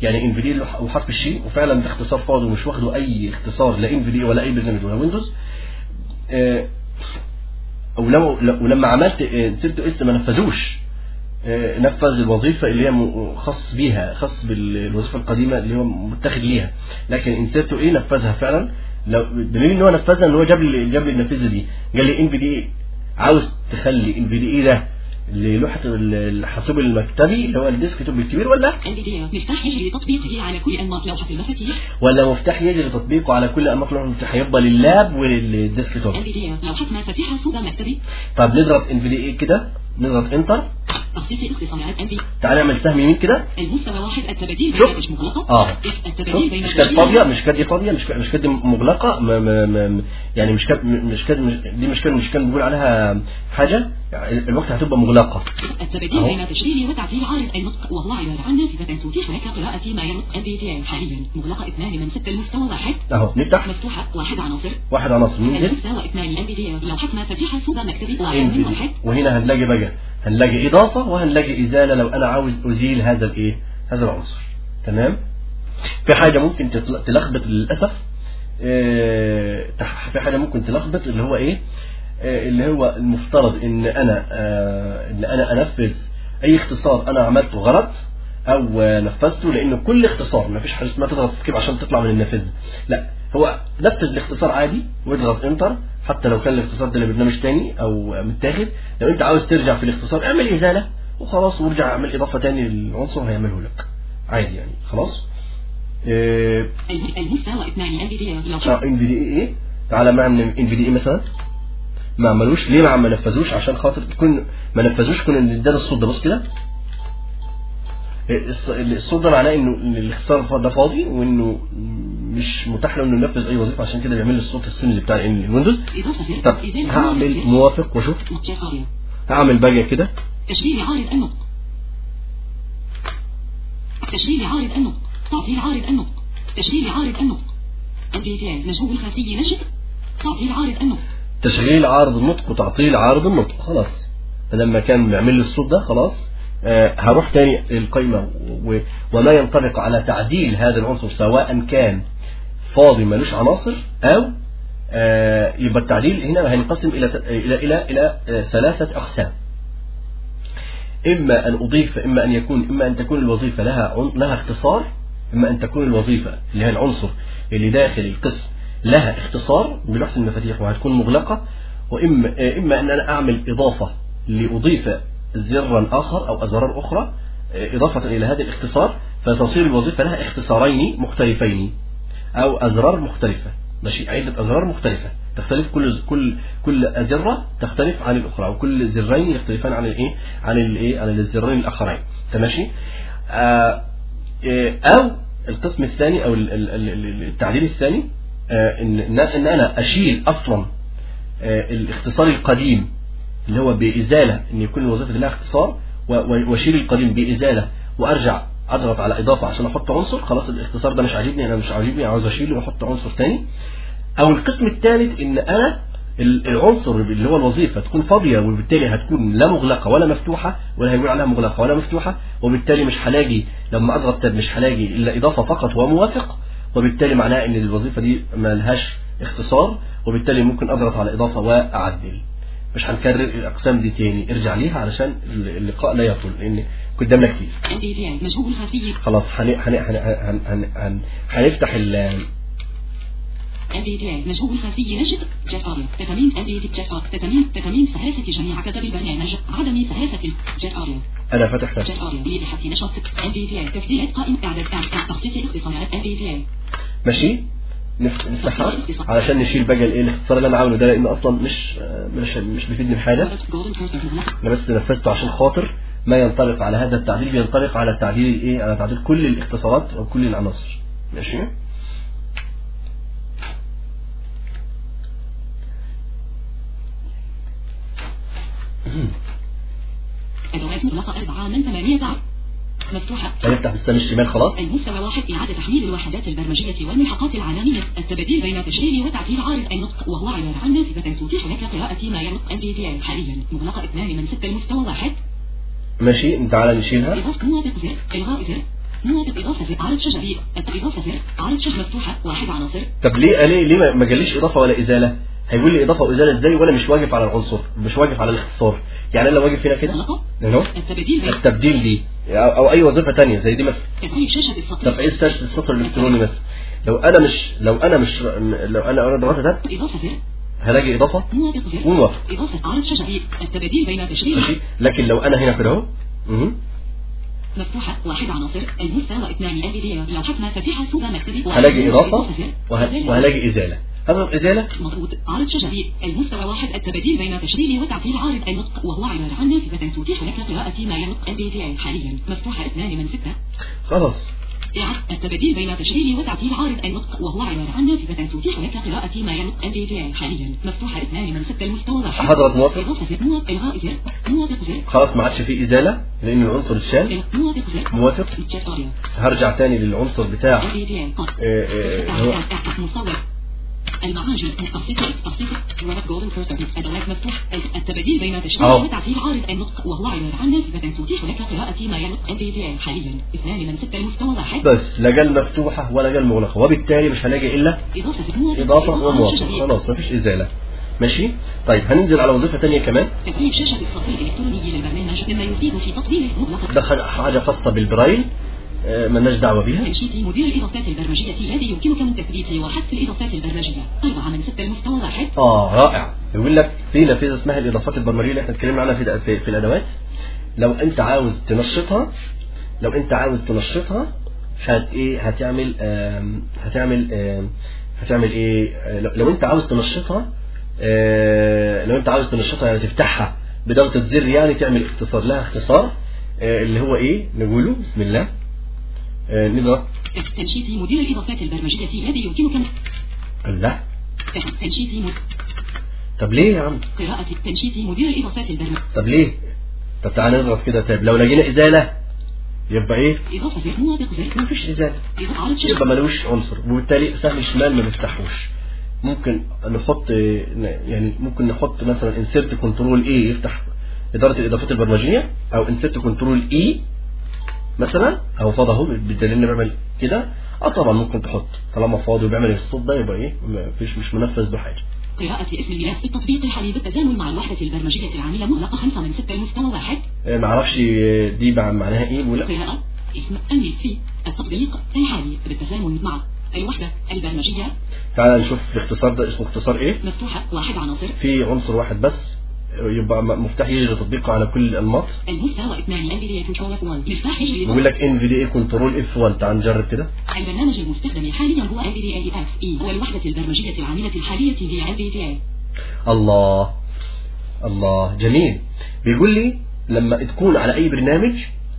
يعني ان في دي وحرف الشي وفعلا ده اختصار فاضي ومش واخده اي اختصار لا ان في دي ولا اي برنامج ولا ويندوز آه، ولو ولما عملت انسرت اس ما نفذوش آه، نفذ الوظيفة اللي هي م- خاص بيها خاص بالوظيفة القديمة اللي هو متاخد ليها لكن انسرت ايه نفذها فعلا لو دليل ان هو نفذها ان هو جاب لي جاب لي النافذة دي قال لي ان في دي عاوز تخلي ان في دي ايه ده للوحة ال- الحاسوب المكتبي اللي هو الديسك توب الكبير ولا NVDA مفتاح يجري تطبيقه على كل أنماط لوحة المفاتيح ولا مفتاح يجري تطبيقه على كل انماط لوحة المفتاح هيبقى لللاب وللديسك توب NVDA لوحة مفاتيح صودا مكتبي طب نضغط ان في دي ايه كده نضغط انتر تخصيص اختصارات NV تعالى نعمل سهم يمين كده المستوى واحد التبديل شوف. بين مش مغلقة اه التبديل بين مش كانت فاضيه مش كانت دي فاضيه مش كانت مش كانت دي مغلقه ما ما ما يعني مش كانت مش كانت مش- دي مش كان مش كان بيقول عليها حاجه يعني الوقت هتبقى مغلقه التبديل أهو. بين تشغيل وتعديل عارض النطق وهو عبارة عن نافذة تتيح لك قراءة ما ينطق NVDA حاليا مغلقة اثنان من ستة المستوى واحد اهو نفتح مفتوحة واحد عناصر واحد عناصر ننزل المستوى اثنان NVDA لوحة مفاتيح صودا مكتبي واحد إن من في واحد دي. وهنا هنلاقي بقى هنلاقي اضافه وهنلاقي ازاله لو انا عاوز ازيل هذا الايه هذا العنصر تمام في حاجه ممكن تتل- تلخبط للاسف آه، تح- في حاجه ممكن تلخبط اللي هو ايه آه، اللي هو المفترض ان انا آه، ان انا انفذ اي اختصار انا عملته غلط او آه، نفذته لان كل اختصار ما فيش حاجه اسمها تضغط سكيب عشان تطلع من النافذه لا هو نفذ الاختصار عادي واضغط انتر حتى لو كان الاختصار ده لبرنامج تاني او متاخد لو انت عاوز ترجع في الاختصار اعمل ازاله وخلاص وارجع اعمل اضافه تاني للعنصر هيعمله لك عادي يعني خلاص آه، المستوى اثنان NVDA لوحة ان في دي اي ايه تعالى مع ان في دي اي مثلا ما عملوش ليه ما ما نفذوش عشان خاطر يكون ما نفذوش يكون اللي ادانا الصوت ده بص كده إيه، الص- الصوت ده معناه انه إن الاختصار ده فاضي وانه مش متاح له انه ينفذ اي وظيفه عشان كده بيعمل لي الصوت السني بتاع الويندوز إضافة زر طب إزالة هعمل زر. موافق واشوف نقطة قارية هعمل باجي كده تشغيل عارض النطق تشغيل عارض النطق تعطيل عارض النطق تشغيل عارض النطق NVDA مجهول الخلفي نشط تعطيل عارض النطق تشغيل عارض النطق وتعطيل عارض النطق خلاص لما كان بيعمل لي الصوت ده خلاص آه هروح تاني للقائمة و- وما ينطبق على تعديل هذا العنصر سواء كان فاضي ملوش عناصر أو آه يبقى التعديل هنا هينقسم إلى إلى إلى إلى آه ثلاثة أقسام إما أن أضيف إما أن يكون إما أن تكون الوظيفة لها عن- لها اختصار إما أن تكون الوظيفة اللي هي العنصر اللي داخل القسم لها اختصار بلوحة المفاتيح وهتكون مغلقة وإما آه، إما أن أنا أعمل إضافة لأضيف زرا آخر أو أزرار أخرى آه، إضافة إلى هذا الاختصار فتصير الوظيفة لها اختصارين مختلفين أو أزرار مختلفة ماشي عدة أزرار مختلفة تختلف كل كل كل أزرة تختلف عن الأخرى وكل زرين يختلفان عن الإيه عن الإيه عن الزرين الآخرين تماشي آه إيه، أو القسم الثاني أو ال- ال- ال- التعديل الثاني آه، إن إن إن أنا أشيل أصلا آه، الاختصار القديم اللي هو بإزالة إن يكون الوظيفة دي لها اختصار و- و- وأشيل القديم بإزالة وأرجع أضغط على إضافة عشان أحط عنصر خلاص الاختصار ده مش عاجبني أنا مش عاجبني عاوز أشيله وأحط عنصر تاني أو القسم الثالث إن أنا ال- العنصر اللي هو الوظيفة تكون فاضية وبالتالي هتكون لا مغلقة ولا مفتوحة ولا هيقول عليها مغلقة ولا مفتوحة وبالتالي مش هلاقي لما أضغط تاب مش هلاقي إلا إضافة فقط وموافق وبالتالي معناه إن الوظيفة دي ما لهاش اختصار وبالتالي ممكن أضغط على إضافة وأعدل مش هنكرر الأقسام دي تاني ارجع ليها علشان اللقاء لا يطول لأن قدامنا كتير NVDA مجهول الخلفي خلاص هن... هن... هن... هن... هن... هن... هنفتح ال NVDA مجهول الخلفي نشط جات آريا تتميم NVDA جات آريا تتميم تتميم سهاسة جميع كتب البرنامج عدم سهاسة جات آريا أنا فتح ده جات آريا لبحث نشاط NVDA تفسير قائم إعداد إعداد تخصيص اختصارات NVDA ماشي نف- نفتحها علشان نشيل بقى الايه الاختصار اللي انا عامله ده لان اصلا مش مش مش بيفيدني بحاجه Golden cursor مغلق انا بس نفذته عشان خاطر ما ينطبق على هذا التعديل بينطبق على تعديل ايه على تعديل كل الاختصارات او كل العناصر ماشي أدوات مغلقة أربعة من ثمانية عشر مفتوحة هنفتح بالسهم الشمال خلاص المستوى واحد إعادة تحميل الوحدات البرمجية والملحقات العلامية التبديل بين تشغيل وتعديل عارض النطق وهو عبارة عن نافذة تتيح لك قراءة ما ينطق NVDA حاليا مغلقة اثنان من ستة المستوى واحد ماشي تعالى نشيلها إضافة موافق زر إلغاء زر موافق إضافة زر عرض شجري إضافة زر عرض شجر مفتوحة واحد عناصر طب ليه ليه ليه ما- ما جاليش اضافه ولا ازاله هيقول لي اضافه وازاله ازاي وانا مش واقف على العنصر مش واقف على الاختصار يعني انا لو واقف هنا كده مغلقة اهو التبديل بين التبديل دي او أو اي وظيفه تانية زي دي مثلا تفعيل شاشة السطر طب ايه شاشه السطر الالكتروني مثلا لو انا مش لو انا مش لو انا لو انا ضغطت ده إضافة زر هلاقي اضافه موافق زر موافق. إضافة عرض شجري التبديل بين تشغيل ماشي لكن لو انا هنا كده اهو مهم. مفتوحة واحد عناصر المستوى اثنان LVDA لو حكم فتيحة سوبر مكتبي هلاقي اضافه زر وه- إزالة. وهلاقي ازاله هضغط ازاله مضغوط عرض شجري المستوى واحد التبديل بين تشغيل وتعطيل عارض النطق وهو عبارة عن نافذة تتيح لك قراءة ما ينطق LVDA حاليا مفتوحة اثنان من ستة خلاص إعادة التبديل بين تشغيل وتعطيل عارض النطق وهو عبارة عن نافذة تتيح لك قراءة ما ينطق LVDA حاليا مفتوحة اثنان من ستة المستوى واحد هضغط موافق. إضافة زر موافق إلغاء زر موافق زر خلاص ما عادش فيه ازاله لان العنصر اتشال موافق زر موافق تشات أوريو هرجع تاني للعنصر بتاع LVDA قط آه، آه، هو مصور المعاجم التخصيص التخصيص ورق جولدن كيرسر ادوات مفتوح التبديل بين تشغيل أهو. وتعطيل عارض النطق وهو عباره عن نافذه تتيح لك قراءه ما ينطق الفيديو حاليا اثنان من سته المستوى واحد بس لا جال مفتوحه ولا جال مغلقه وبالتالي مش هلاقي الا اضافه موافق اضافه عرض وموافق شجري. خلاص مفيش ازاله ماشي طيب هننزل على وظيفه تانية كمان تفعيل شاشه الصوت الالكتروني للبرنامج مما يفيد في تطبيق مغلقه ده حاجة- حاجه خاصه بالبرايل آه، ملناش دعوه بيها تنشيط مدير الإضافات البرمجية الذي يمكنك من تثبيت وحذف الإضافات البرمجية أربعة من ستة المستوى واحد اه رائع يقول لك في نافذه اسمها الاضافات البرمجيه اللي احنا اتكلمنا عنها في, في, في الادوات لو انت عاوز تنشطها لو انت عاوز تنشطها هت ايه هتعمل آم هتعمل آم هتعمل ايه آه، لو, لو انت عاوز تنشطها آه، لو انت عاوز تنشطها يعني تفتحها بضغطة زر يعني تعمل اختصار لها اختصار آه، اللي هو ايه نقوله بسم الله آه، نضغط تنشيط مدير الإضافات البرمجية الذي يمكنك من لا تنشيط مد... طب ليه يا عم قراءة تنشيط مدير الإضافات البرمجية طب ليه طب تعالى نضغط كده طيب لو لقينا ازالة يبقى ايه إضافة زر موافق زر مفيش ازالة إضافة عرض يبقى شجري ملوش عنصر وبالتالي سهم الشمال ما بيفتحوش ممكن نحط يعني ممكن نحط مثلا انسيرت كنترول اي يفتح اداره الاضافات البرمجيه او انسيرت كنترول اي مثلا او فاضي اهو بالدليل اني بعمل كده اه طبعا ممكن تحط طالما فاضي وبيعمل الصوت ده يبقى ايه مفيش مش منفذ بحاجه قراءة اسم الملف التطبيق الحالي بالتزامن مع الوحدة البرمجية العاملة مغلقة خمسة من ستة المستوى واحد آه، معرفش آه، دي بقى معناها ايه ولا قراءة اسم الملف التطبيق الحالي بالتزامن مع الوحدة البرمجية تعالى نشوف الاختصار ده اسمه اختصار ايه مفتوحة واحد عناصر في عنصر واحد بس يبقى م- مفتاح يجري تطبيقه على كل الانماط المستوى اثنان NVDA كنترول اف 1 مفتاح يجري بيقول لك ان في دي اي كنترول اف 1 تعال نجرب كده البرنامج المستخدم حاليا هو NVDA FE هو الوحدة البرمجية العاملة الحالية هي NVDA الله الله جميل بيقول لي لما تكون على اي برنامج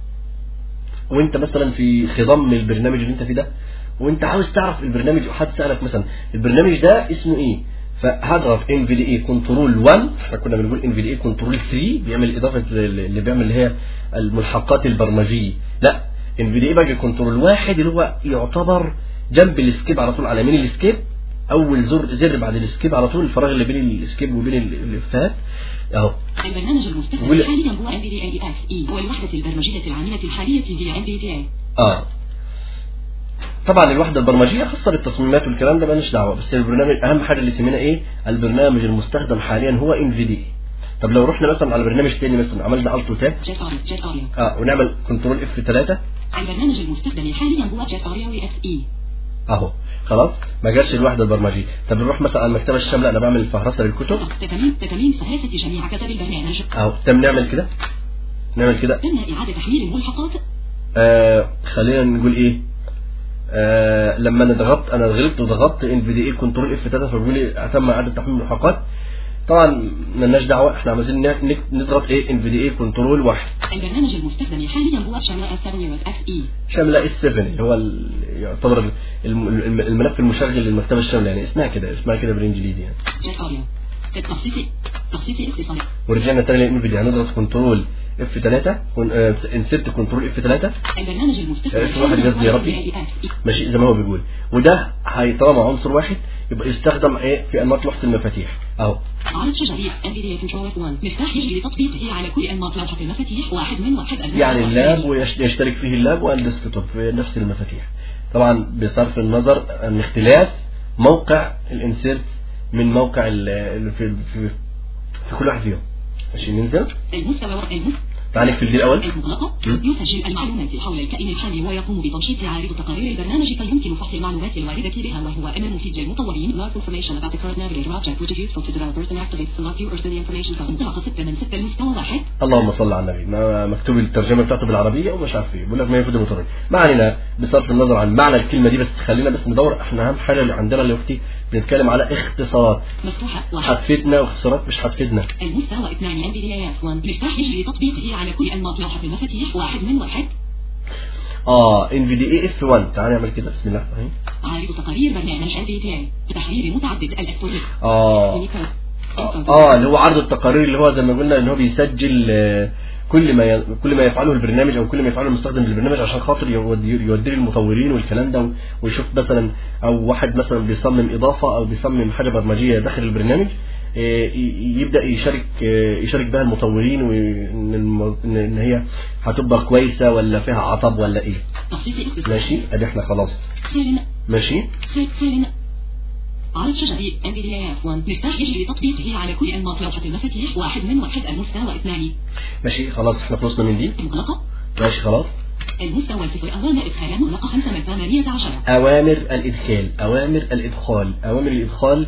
وانت مثلا في خضم البرنامج اللي انت فيه ده وانت عاوز تعرف البرنامج وحد سالك مثلا البرنامج ده اسمه ايه فهضغط ان في دي اي كنترول 1 احنا كنا بنقول ان في دي اي كنترول 3 بيعمل اضافه اللي بيعمل اللي هي الملحقات البرمجيه لا ان في دي اي بقى كنترول واحد اللي هو يعتبر جنب السكيب على طول على يمين السكيب اول زر زر بعد السكيب على طول الفراغ اللي بين السكيب وبين الافات اهو البرنامج المستخدم بيقول- حاليا هو NVDA FE هو الوحدة البرمجية العاملة الحالية هي NVDA اه طبعا الوحده البرمجيه خاصه بالتصميمات والكلام ده مالناش دعوه بس البرنامج اهم حاجه اللي يهمنا ايه البرنامج المستخدم حاليا هو ان في دي طب لو رحنا مثلا على برنامج تاني مثلا عملنا الت تاب جيت أوريو جيت أوريو اه ونعمل كنترول اف 3 البرنامج المستخدم حاليا هو جيت أوريو FE اهو خلاص ما جاتش الوحده البرمجيه طب نروح مثلا على المكتبه الشامله انا بعمل فهرسه للكتب تتميم تتميم فهرسة جميع كتب البرنامج اهو تم نعمل كده نعمل كده تم إعادة تحميل الملحقات آه خلينا نقول ايه آه لما انا ضغطت انا غلبت وضغطت ان في دي اي كنترول اف 3 فبيقول لي تم اعاده تحميل الملحقات طبعا مالناش دعوه احنا عاوزين ن- نك- نضغط ايه ان في دي اي كنترول واحد البرنامج المستخدم حاليا هو شامل السيرفر FE شامله اس 7 اللي هو ال- يعتبر الم- الم- الملف المشغل للمكتبه الشامله يعني اسمها كده اسمها كده بالانجليزي يعني جيت أوريو تخصيصي تخصيصي اختصاري ورجعنا تاني لان في دي هنضغط كنترول اف 3 انسرت كنترول اف 3 البرنامج المستخدم آه، في واحد حالياً قصدي يا هو ربي. NVDA FE. ماشي زي ما هو بيقول وده هي طالما عنصر واحد يبقى يستخدم ايه في انماط لوحه المفاتيح اهو عرض شجري NVDA Control F1 مفتاح يجري لتطبيقه على كل أنماط لوحة المفاتيح واحد من واحد ألف يعني اللاب ويشترك فيه اللاب والديسكتوب في نفس المفاتيح طبعا بصرف النظر عن اختلاف موقع الانسيرت من موقع ال- ال- في, في, في كل واحد فيهم ماشي ننزل المستوى المستوى تعال نقفل دي الاول المغلقة م? يسجل المعلومات حول الكائن الحي ويقوم بتنشيط عارض تقارير البرنامج فيمكن فحص المعلومات الواردة بها وهو أمر مفيد للمطورين Log information about the current navigator object which is useful to developers and activates the log viewers to the information code انطلاقة 6 من 6 المستوى واحد اللهم صل على النبي ما مكتوب الترجمه بتاعته بالعربيه ومش عارف ايه بيقول لك ما يفيد المطورين ما علينا بصرف النظر عن معنى الكلمه دي بس خلينا بس ندور احنا اهم حاجه اللي عندنا اللي اختي بنتكلم على اختصارات مفتوحة واحد هتفيدنا واختصارات مش هتفيدنا المستوى 2 NVDA F1 مفتاح يجري لتطبيقه على كل أنماط لوحة المفاتيح واحد من واحد اه ان في دي اي اف 1 تعال نعمل كده بسم الله الرحمن الرحيم عارض تقارير برنامج NVDA تحرير متعدد الإلكترونيك اه يونيكود. اه اللي هو عرض التقارير اللي هو زي ما قلنا ان هو بيسجل آه، كل ما ي- كل ما يفعله البرنامج او كل ما يفعله المستخدم للبرنامج عشان خاطر يودي يودي للمطورين والكلام ده ويشوف مثلا او واحد مثلا بيصمم اضافه او بيصمم حاجه برمجيه داخل البرنامج آه، ي- يبدا يشارك آه، يشارك بها المطورين وان الم- إن- ان هي هتبقى كويسه ولا فيها عطب ولا ايه تخصيص اختصاص ماشي ادي احنا خلاص خال ماشي خال خال عرض شجري NVDA F1 مفتاح يجري لتطبيقه على كل أنماط لوحة المفاتيح واحد من واحد المستوى اثنان ماشي خلاص احنا خلصنا من دي مغلقة ماشي خلاص المستوى الصفر أوامر إدخال مغلقة 5 من 18 أوامر الإدخال أوامر الإدخال أوامر الإدخال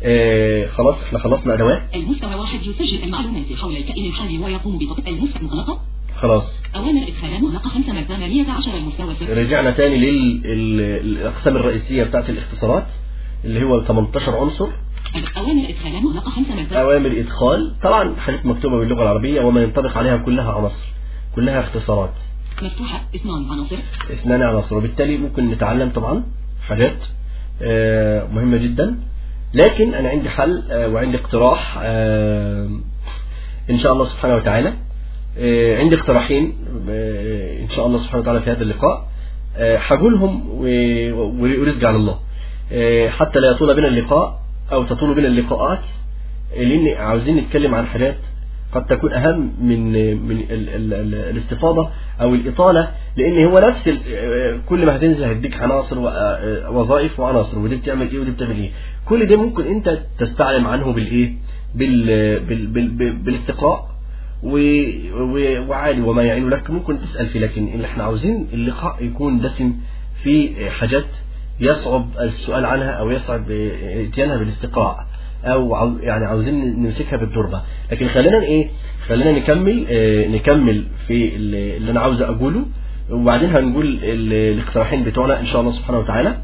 آه خلاص احنا خلصنا أدوات المستوى واحد يسجل المعلومات حول الكائن الحي ويقوم بتطبيق المستوى مغلقة خلاص أوامر إدخال مغلقة 5 من 18 المستوى الصفر رجعنا تاني للأقسام الرئيسية بتاعت الاختصارات اللي هو 18 عنصر أوامر إدخال مغلقة 5 من 18 أوامر إدخال طبعا حاجات مكتوبة باللغة العربية وما ينطبق عليها كلها عناصر كلها اختصارات مفتوحة اثنان عناصر اثنان عناصر وبالتالي ممكن نتعلم طبعا حاجات آه، مهمة جدا لكن أنا عندي حل آه، وعندي اقتراح آه، إن شاء الله سبحانه وتعالى آه، عندي اقتراحين آه، إن شاء الله سبحانه وتعالى في هذا اللقاء آه، هقولهم و- وأريد على الله آه، حتى لا يطول بنا اللقاء أو تطول بنا اللقاءات آه، لأن عاوزين نتكلم عن حاجات قد تكون أهم من من ال ال ال الاستفاضة أو الإطالة لأن هو نفس ال- آه، كل ما هتنزل هيديك عناصر ووظائف وعناصر ودي بتعمل إيه ودي بتعمل إيه كل ده ممكن أنت تستعلم عنه بالإيه بال بال بال بال بالاستقراء و- و- وعادي وما يعين لك ممكن تسأل فيه لكن اللي احنا عاوزين اللقاء يكون دسم في حاجات يصعب السؤال عنها أو يصعب اتيانها بالاستقراء او عاو- يعني عاوزين نمسكها بالتربه لكن خلينا ايه خلينا نكمل آه، نكمل في اللي اللي انا عاوز اقوله وبعدين هنقول ال- الاقتراحين بتوعنا ان شاء الله سبحانه وتعالى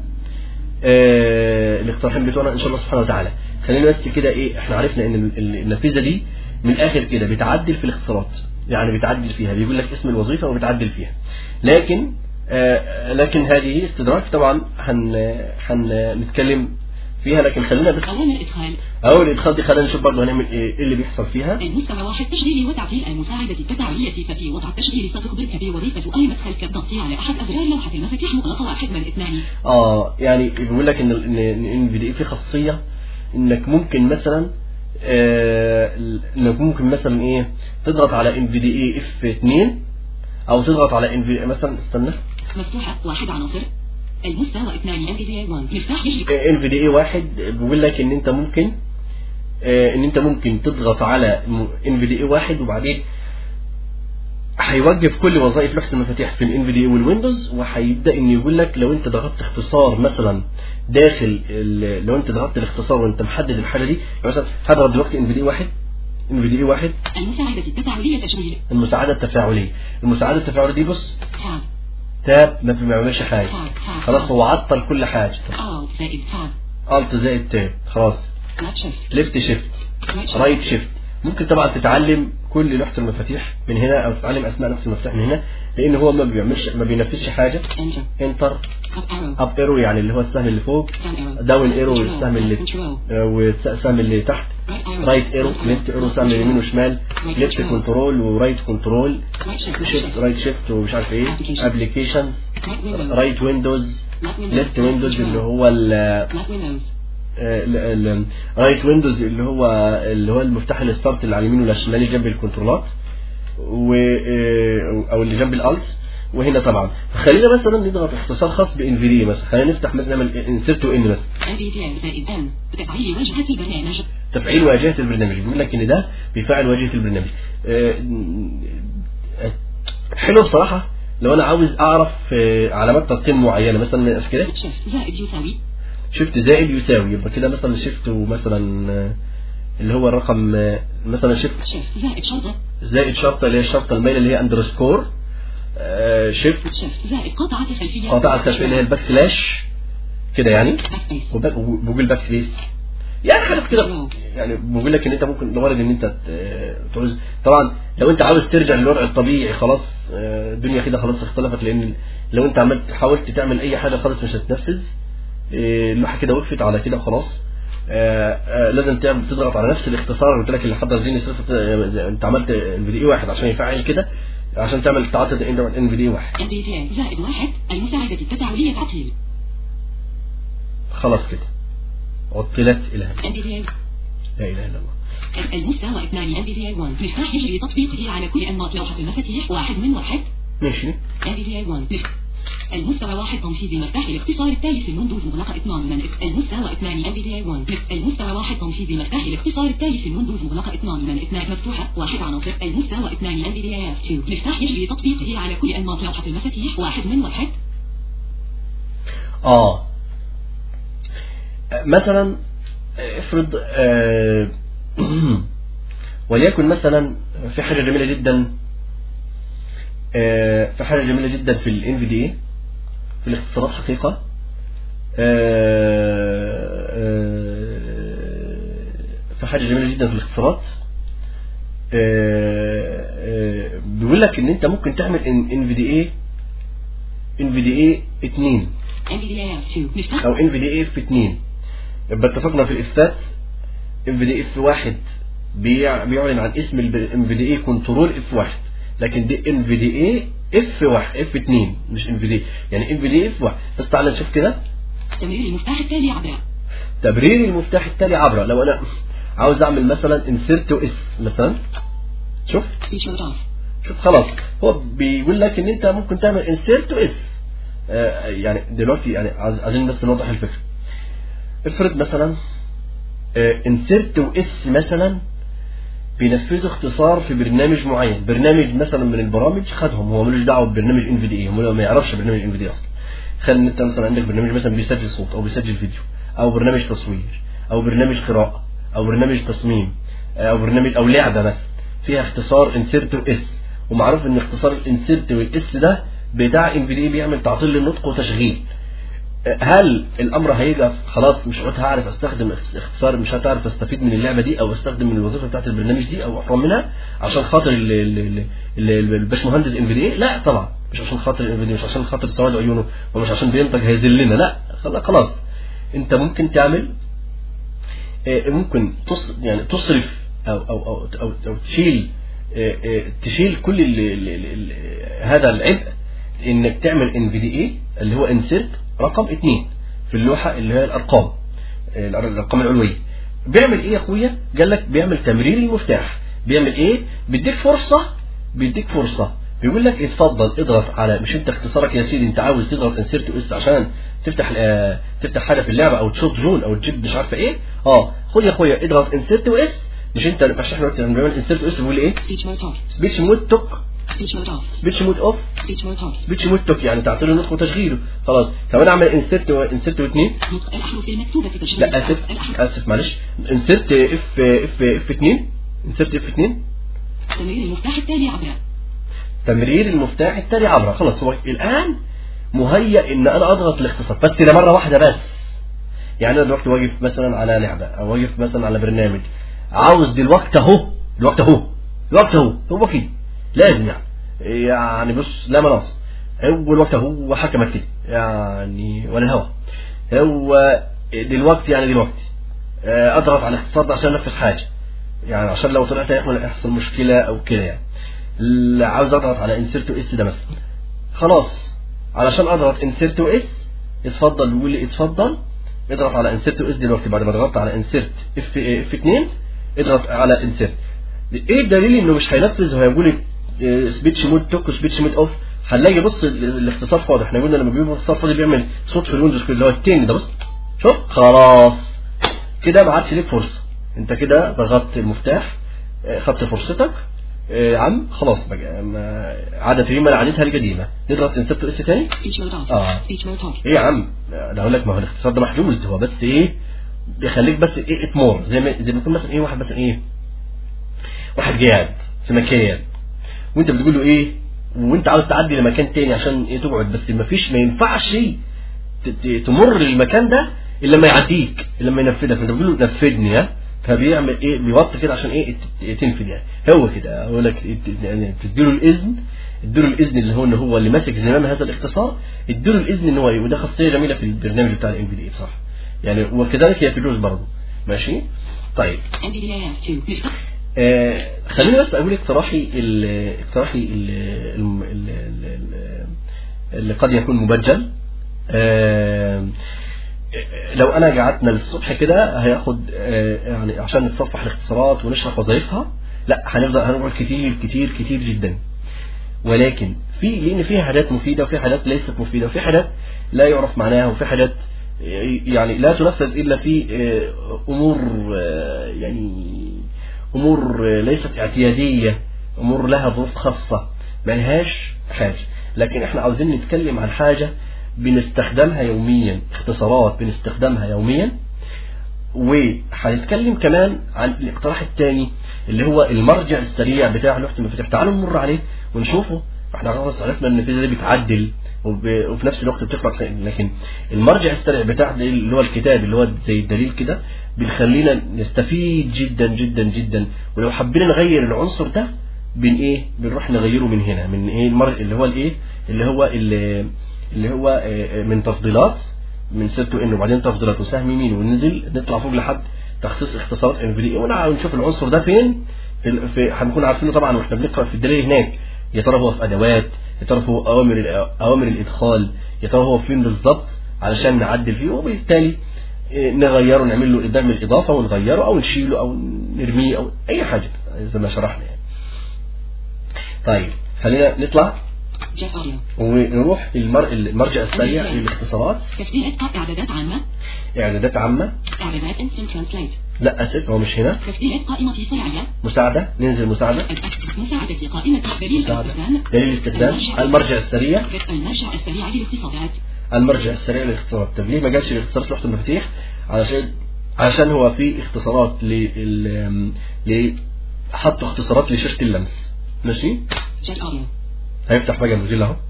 آه، الاقتراحين بتوعنا ان شاء الله سبحانه وتعالى خلينا بس كده ايه احنا عرفنا ان ال- ال- النتيجه دي من الاخر كده بتعدل في الاختصارات يعني بتعدل فيها بيقول لك اسم الوظيفه وبتعدل فيها لكن آه، لكن هذه استدراك طبعا هن هنتكلم فيها لكن خلينا بس أوامر إدخال اول ادخال دي خلينا نشوف برضه هنعمل ايه إيه اللي بيحصل فيها المستوى واحد تشغيل وتعطيل المساعدة التفاعلية ففي وضع التشغيل ستخبرك بوظيفة أي مدخل كالضغط على أحد أزرار لوحة المفاتيح مغلقة واحد من اثنان اه يعني بيقول لك ان ان ان في دي في خاصيه انك ممكن مثلا آه انك ممكن مثلا ايه تضغط على ان في دي اي اف 2 او تضغط على ان في مثلا استنى مفتوحة واحد عناصر المستوى اثنان NVDA 1 مفتاح يجري ان في دي اي واحد بيقول لك ان انت ممكن آه ان انت ممكن تضغط على ان في دي اي واحد وبعدين هيوقف كل وظائف لوحه المفاتيح في الان في دي والويندوز وهيبدا ان يقول لك لو انت ضغطت اختصار مثلا داخل ال- لو انت ضغطت الاختصار وانت محدد الحاجه دي يعني مثلا هضغط دلوقتي ان في دي واحد ان في دي واحد المساعدة التفاعلية تشغيل المساعده التفاعليه المساعده التفاعليه دي بص تاب تاب ما في- ما بيعملش حاجه تاب تاب خلاص هو عطل كل حاجه Alt زائد تاب الت زائد تاب خلاص لاب شيفت ليفت شيفت رايت شيفت رايت شيفت ممكن طبعا تتعلم كل لوحه المفاتيح من هنا او تتعلم اسماء نفس المفتاح من هنا لان هو ما بيعملش ما بينفذش حاجه انتر انتر اب ارو اب ايرو يعني اللي هو السهم اللي فوق داون ارو داون ايرو السهم اللي كنترول آه، والسهم اللي تحت رايت ارو رايت ايرو ليفت ايرو سهم يمين وشمال ليفت كنترول ورايت كنترول رايت شيفت شيفت رايت شيفت ومش عارف ايه Application. ابلكيشن رايت ويندوز رايت ويندوز ليفت ليفت ويندوز اللي هو ال ليفت ويندوز رايت ويندوز اللي هو اللي هو المفتاح الستارت اللي على اليمين ولا الشمال اللي جنب الكنترولات و آه، او اللي جنب الالت وهنا طبعا خلينا مثلا نضغط اختصار خاص بانفيدي مثلا خلينا نفتح مثلا نعمل انسرت وان مثلا NVDA زائد N تفعيل واجهة البرنامج تفعيل واجهة البرنامج بيقول لك ان ده بيفعل واجهة البرنامج آه، آه، حلو بصراحة لو انا عاوز اعرف آه، علامات ترقيم معينة مثلا في كده شفت زائد يساوي شفت زائد يساوي يبقى كده مثلا شفت ومثلا آه، اللي هو الرقم آه، مثلا شفت شفت زائد شرطة زائد شرطة اللي هي الشرطة المايلة اللي هي اندرسكور شفت شفت زائد قطعة خلفية قاطعة الخلفية اللي هي الباك سلاش كده يعني باك وباك- وجوجل باك سبيس يعني حاجات كده يعني بقول لك ان انت ممكن لوارد ان انت ت- تعوز طبعا لو انت عاوز ترجع للوضع الطبيعي خلاص آه، الدنيا كده خلاص اختلفت لان لو انت عملت حاولت تعمل اي حاجه خالص مش هتنفذ آه، اللوحه كده وقفت على كده خلاص آه، آه، لازم تعمل تضغط على نفس الاختصار اللي قلت لك اللي حضر ديني صفت انت عملت الفيديو واحد عشان يفعل كده عشان تعمل تعطي ان في دي واحد NVDA زائد واحد المساعدة التفاعلية تعطيل خلاص كده عطلت الى هنا. NVDA لا اله الا الله المستوى اثنان NVDA 1 مفتاح يجري تطبيقه على كل أنماط لوحة المفاتيح واحد من واحد ماشي NVDA 1 مف- المستوى واحد تنفيذ مفتاح الاختصار التالي في الويندوز مغلقة اثنان من اف- المستوى اثنان NVDA 1 مف- المستوى واحد تنفيذ مفتاح الاختصار التالي في الويندوز مغلقة اثنان من اثنان مفتوحة واحد عناصر المستوى اثنان NVDA 2 مفتاح يجري تطبيقه على كل أنماط لوحة المفاتيح واحد من واحد اه مثلا افرض آه وليكن مثلا في حاجة جميلة جدا آه في حاجة جميلة جدا في ال NVDA في الاختصارات حقيقة آه آه في حاجة جميلة جدا في الاختصارات آه آه بيقول لك ان انت ممكن تعمل NVDA NVDA 2 NVDA 2 مفتاح او NVDA F 2 يبقى اتفقنا في الاثبات NVDA F 1 بيع- بيعلن عن اسم ال NVDA كنترول F 1 لكن دي NVDA F 1 F 2 مش NVDA يعني NVDA F 1 بس تعالى نشوف كده تمرير المفتاح التالي عبر تبرير المفتاح التالي عبر لو انا عاوز اعمل مثلا insert to S مثلا شوف feature off شوف خلاص هو بيقول لك ان انت ممكن تعمل insert to S آه يعني دلوقتي يعني عايز- عايزين بس نوضح الفكره افرض مثلا آه insert to S مثلا بينفذوا اختصار في برنامج معين برنامج مثلا من البرامج خدهم هو ملوش دعوه ببرنامج ان في دي هو ما يعرفش برنامج ان في دي اصلا خلي ان انت مثلا عندك برنامج مثلا بيسجل صوت او بيسجل فيديو او برنامج تصوير او برنامج قراءه او برنامج تصميم او برنامج او لعبه مثلا فيها اختصار انسيرت واس ومعروف ان اختصار الانسيرت والاس ده بتاع ان في دي بيعمل تعطيل للنطق وتشغيل هل الامر هيجي خلاص مش قلت هعرف استخدم اختصار مش هتعرف استفيد من اللعبه دي او استخدم من الوظيفه بتاعت البرنامج دي او احرم منها عشان خاطر ال- ال- ال- ال- الباشمهندس ان في دي لا طبعا مش عشان خاطر الان في دي مش عشان خاطر سواد عيونه ومش عشان بينتج هيذلنا لا خلا- خلاص انت ممكن تعمل آه، ممكن تص يعني تصرف او او او او, أو تشيل آه، آه، تشيل كل ال ال ال ال هذا العبء انك تعمل ان في دي اي اللي هو انسيرت رقم اثنين في اللوحه اللي هي الارقام آه، الارقام العلويه بيعمل ايه يا اخويا قال لك بيعمل تمرير المفتاح بيعمل ايه بيديك فرصه بيديك فرصه بيقول لك اتفضل اضغط على مش انت اختصارك يا سيدي انت عاوز تضغط انسيرت اس عشان تفتح آه تفتح حاجه في اللعبه او تشوت جون او تجيب مش عارفه ايه اه خد يا اخويا اضغط انسيرت اس مش انت مش احنا دلوقتي لما بنعمل انسيرت اس بيقول ايه speech mode off سبيتش مود توك speech mode off سبيتش مود اوف speech mode off سبيتش مود توك يعني تعطيله النطق وتشغيله خلاص طب انا اعمل انسيرت انسيرت واثنين نطق الأحرف المكتوبة في تشغيل لا اسف الأحرف اسف معلش انسيرت اف اف اف 2 انسيرت اف 2 تمرير المفتاح التالي عبر تمرير المفتاح التالي عبره خلاص هو الان مهيأ ان انا اضغط الاختصار بس لمره واحده بس يعني انا دلوقتي واقف مثلا على لعبه او واقف مثلا على برنامج عاوز دلوقتي اهو دلوقتي اهو دلوقتي اهو هو كده لازم يعني يعني بص لا مناص هو الوقت هو حكمك كده يعني ولا الهوى هو دلوقتي يعني دلوقتي آه، اضغط على الاختصار ده عشان انفذ حاجه يعني عشان لو طلعت يحصل يحصل مشكله او كده يعني لا، عاوز اضغط على انسيرت اس ده مثلا خلاص علشان اضغط انسيرت اس اتفضل بيقول لي اتفضل اضغط على انسرت اس دلوقتي بعد ما ضغطت على انسرت اف اف 2 اضغط على انسرت ايه الدليل انه مش هينفذ وهيقول لك سبيتش مود توك وسبيتش مود اوف هنلاقي بص ال- الاختصار فاضي احنا قلنا لما بيبقى اختصار فاضي بيعمل صوت في الويندوز اللي هو التين ده بص شوف خلاص كده ما عادش ليك فرصه انت كده ضغطت المفتاح اه، خدت فرصتك اه، يا عم خلاص بقى ما عادت ريما لعادتها القديمه نضغط انسرت اس تاني Speech mode off. آه. Speech mode off. ايه يا عم ده اقول لك ما هو الاختصار ده محجوز هو بس ايه بيخليك بس ايه اتمور زي ما زي ما يكون مثلا ايه واحد مثلا ايه واحد قاعد في مكان وانت بتقول له ايه وانت عاوز تعدي لمكان تاني عشان ايه تقعد بس ما فيش ما ينفعش ت- ت- تمر للمكان ده الا لما يعديك الا لما ينفذك انت بتقول له نفذني ها فبيعمل ايه بيوطي كده عشان ايه ت- تنفذ يعني هو كده اقول لك ت- يعني تديله الاذن اديله الاذن اللي هو ان هو اللي ماسك زمام هذا الاختصار اديله الاذن ان هو ايه وده خاصيه جميله في البرنامج بتاع الام في دي بصراحه يعني وكذلك هي في جوز برضه ماشي طيب NVDA 2. مفتاح. آه خليني بس اقول اقتراحي ال- اقتراحي ال- الم- ال- ال- ال- اللي قد يكون مبجل آه لو انا قعدنا للصبح كده هياخد آه يعني عشان نتصفح الاختصارات ونشرح وظائفها لا هنفضل هنقعد كتير كتير كتير جدا ولكن في لان في حاجات مفيده وفي حاجات ليست مفيده وفي حاجات لا يعرف معناها وفي حاجات يعني لا تنفذ الا في آه، امور آه، يعني امور آه، ليست اعتياديه امور لها ظروف خاصه ملهاش حاجه لكن احنا عاوزين نتكلم عن حاجه بنستخدمها يوميا اختصارات بنستخدمها يوميا وهنتكلم كمان عن الاقتراح الثاني اللي هو المرجع السريع بتاع لوحة المفاتيح تعالوا نمر عليه ونشوفه احنا خلاص عرفنا ان الفيزا دي بتعدل وب... وفي نفس الوقت بتقرا لكن المرجع السريع بتاع ده اللي هو الكتاب اللي هو زي الدليل كده بيخلينا نستفيد جدا جدا جدا ولو حبينا نغير العنصر ده بن ايه بنروح نغيره من هنا من ايه المر... اللي هو الايه اللي هو اللي, اللي هو آه، آه، من تفضيلات من سيرته انه وبعدين تفضيلات وسهم يمين وننزل نطلع فوق لحد تخصيص اختصارات ان في دي ونشوف العنصر ده فين في, ال- في هنكون عارفينه طبعا واحنا بنقرا في الدليل هناك يا ترى هو في ادوات يا ترى هو اوامر الأ- اوامر الادخال يا ترى هو فين بالظبط علشان نعدل فيه وبالتالي إيه، نغيره نعمل له نعمل اضافه ونغيره او نشيله او نرميه او اي حاجه زي ما شرحنا يعني. طيب خلينا نطلع Jet audio. ونروح المر... المرجع السريع للاختصارات تسجيل إسقاط إعدادات عامة. اعدادات عامه إعدادات Instant Translate. لا اسف هو مش هنا تسجيل قائمة سريعة. مساعده ننزل مساعده الأكثر مساعدة في قائمة دليل مساعده الاستخدام. دليل الاستخدام المرجع السريع المرجع السريع للاختصارات. المرجع السريع للاختصارات طب ليه ما جالش الاختصارات لوحه المفاتيح علشان عشان هو في اختصارات لل ل حطوا اختصارات لشاشه اللمس ماشي Jet audio. هيفتح بقى الموزيلا اهو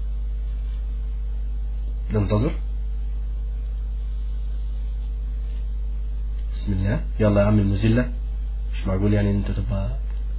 ننتظر بسم الله يلا يا عم الموزيلا مش معقول يعني انت تبقى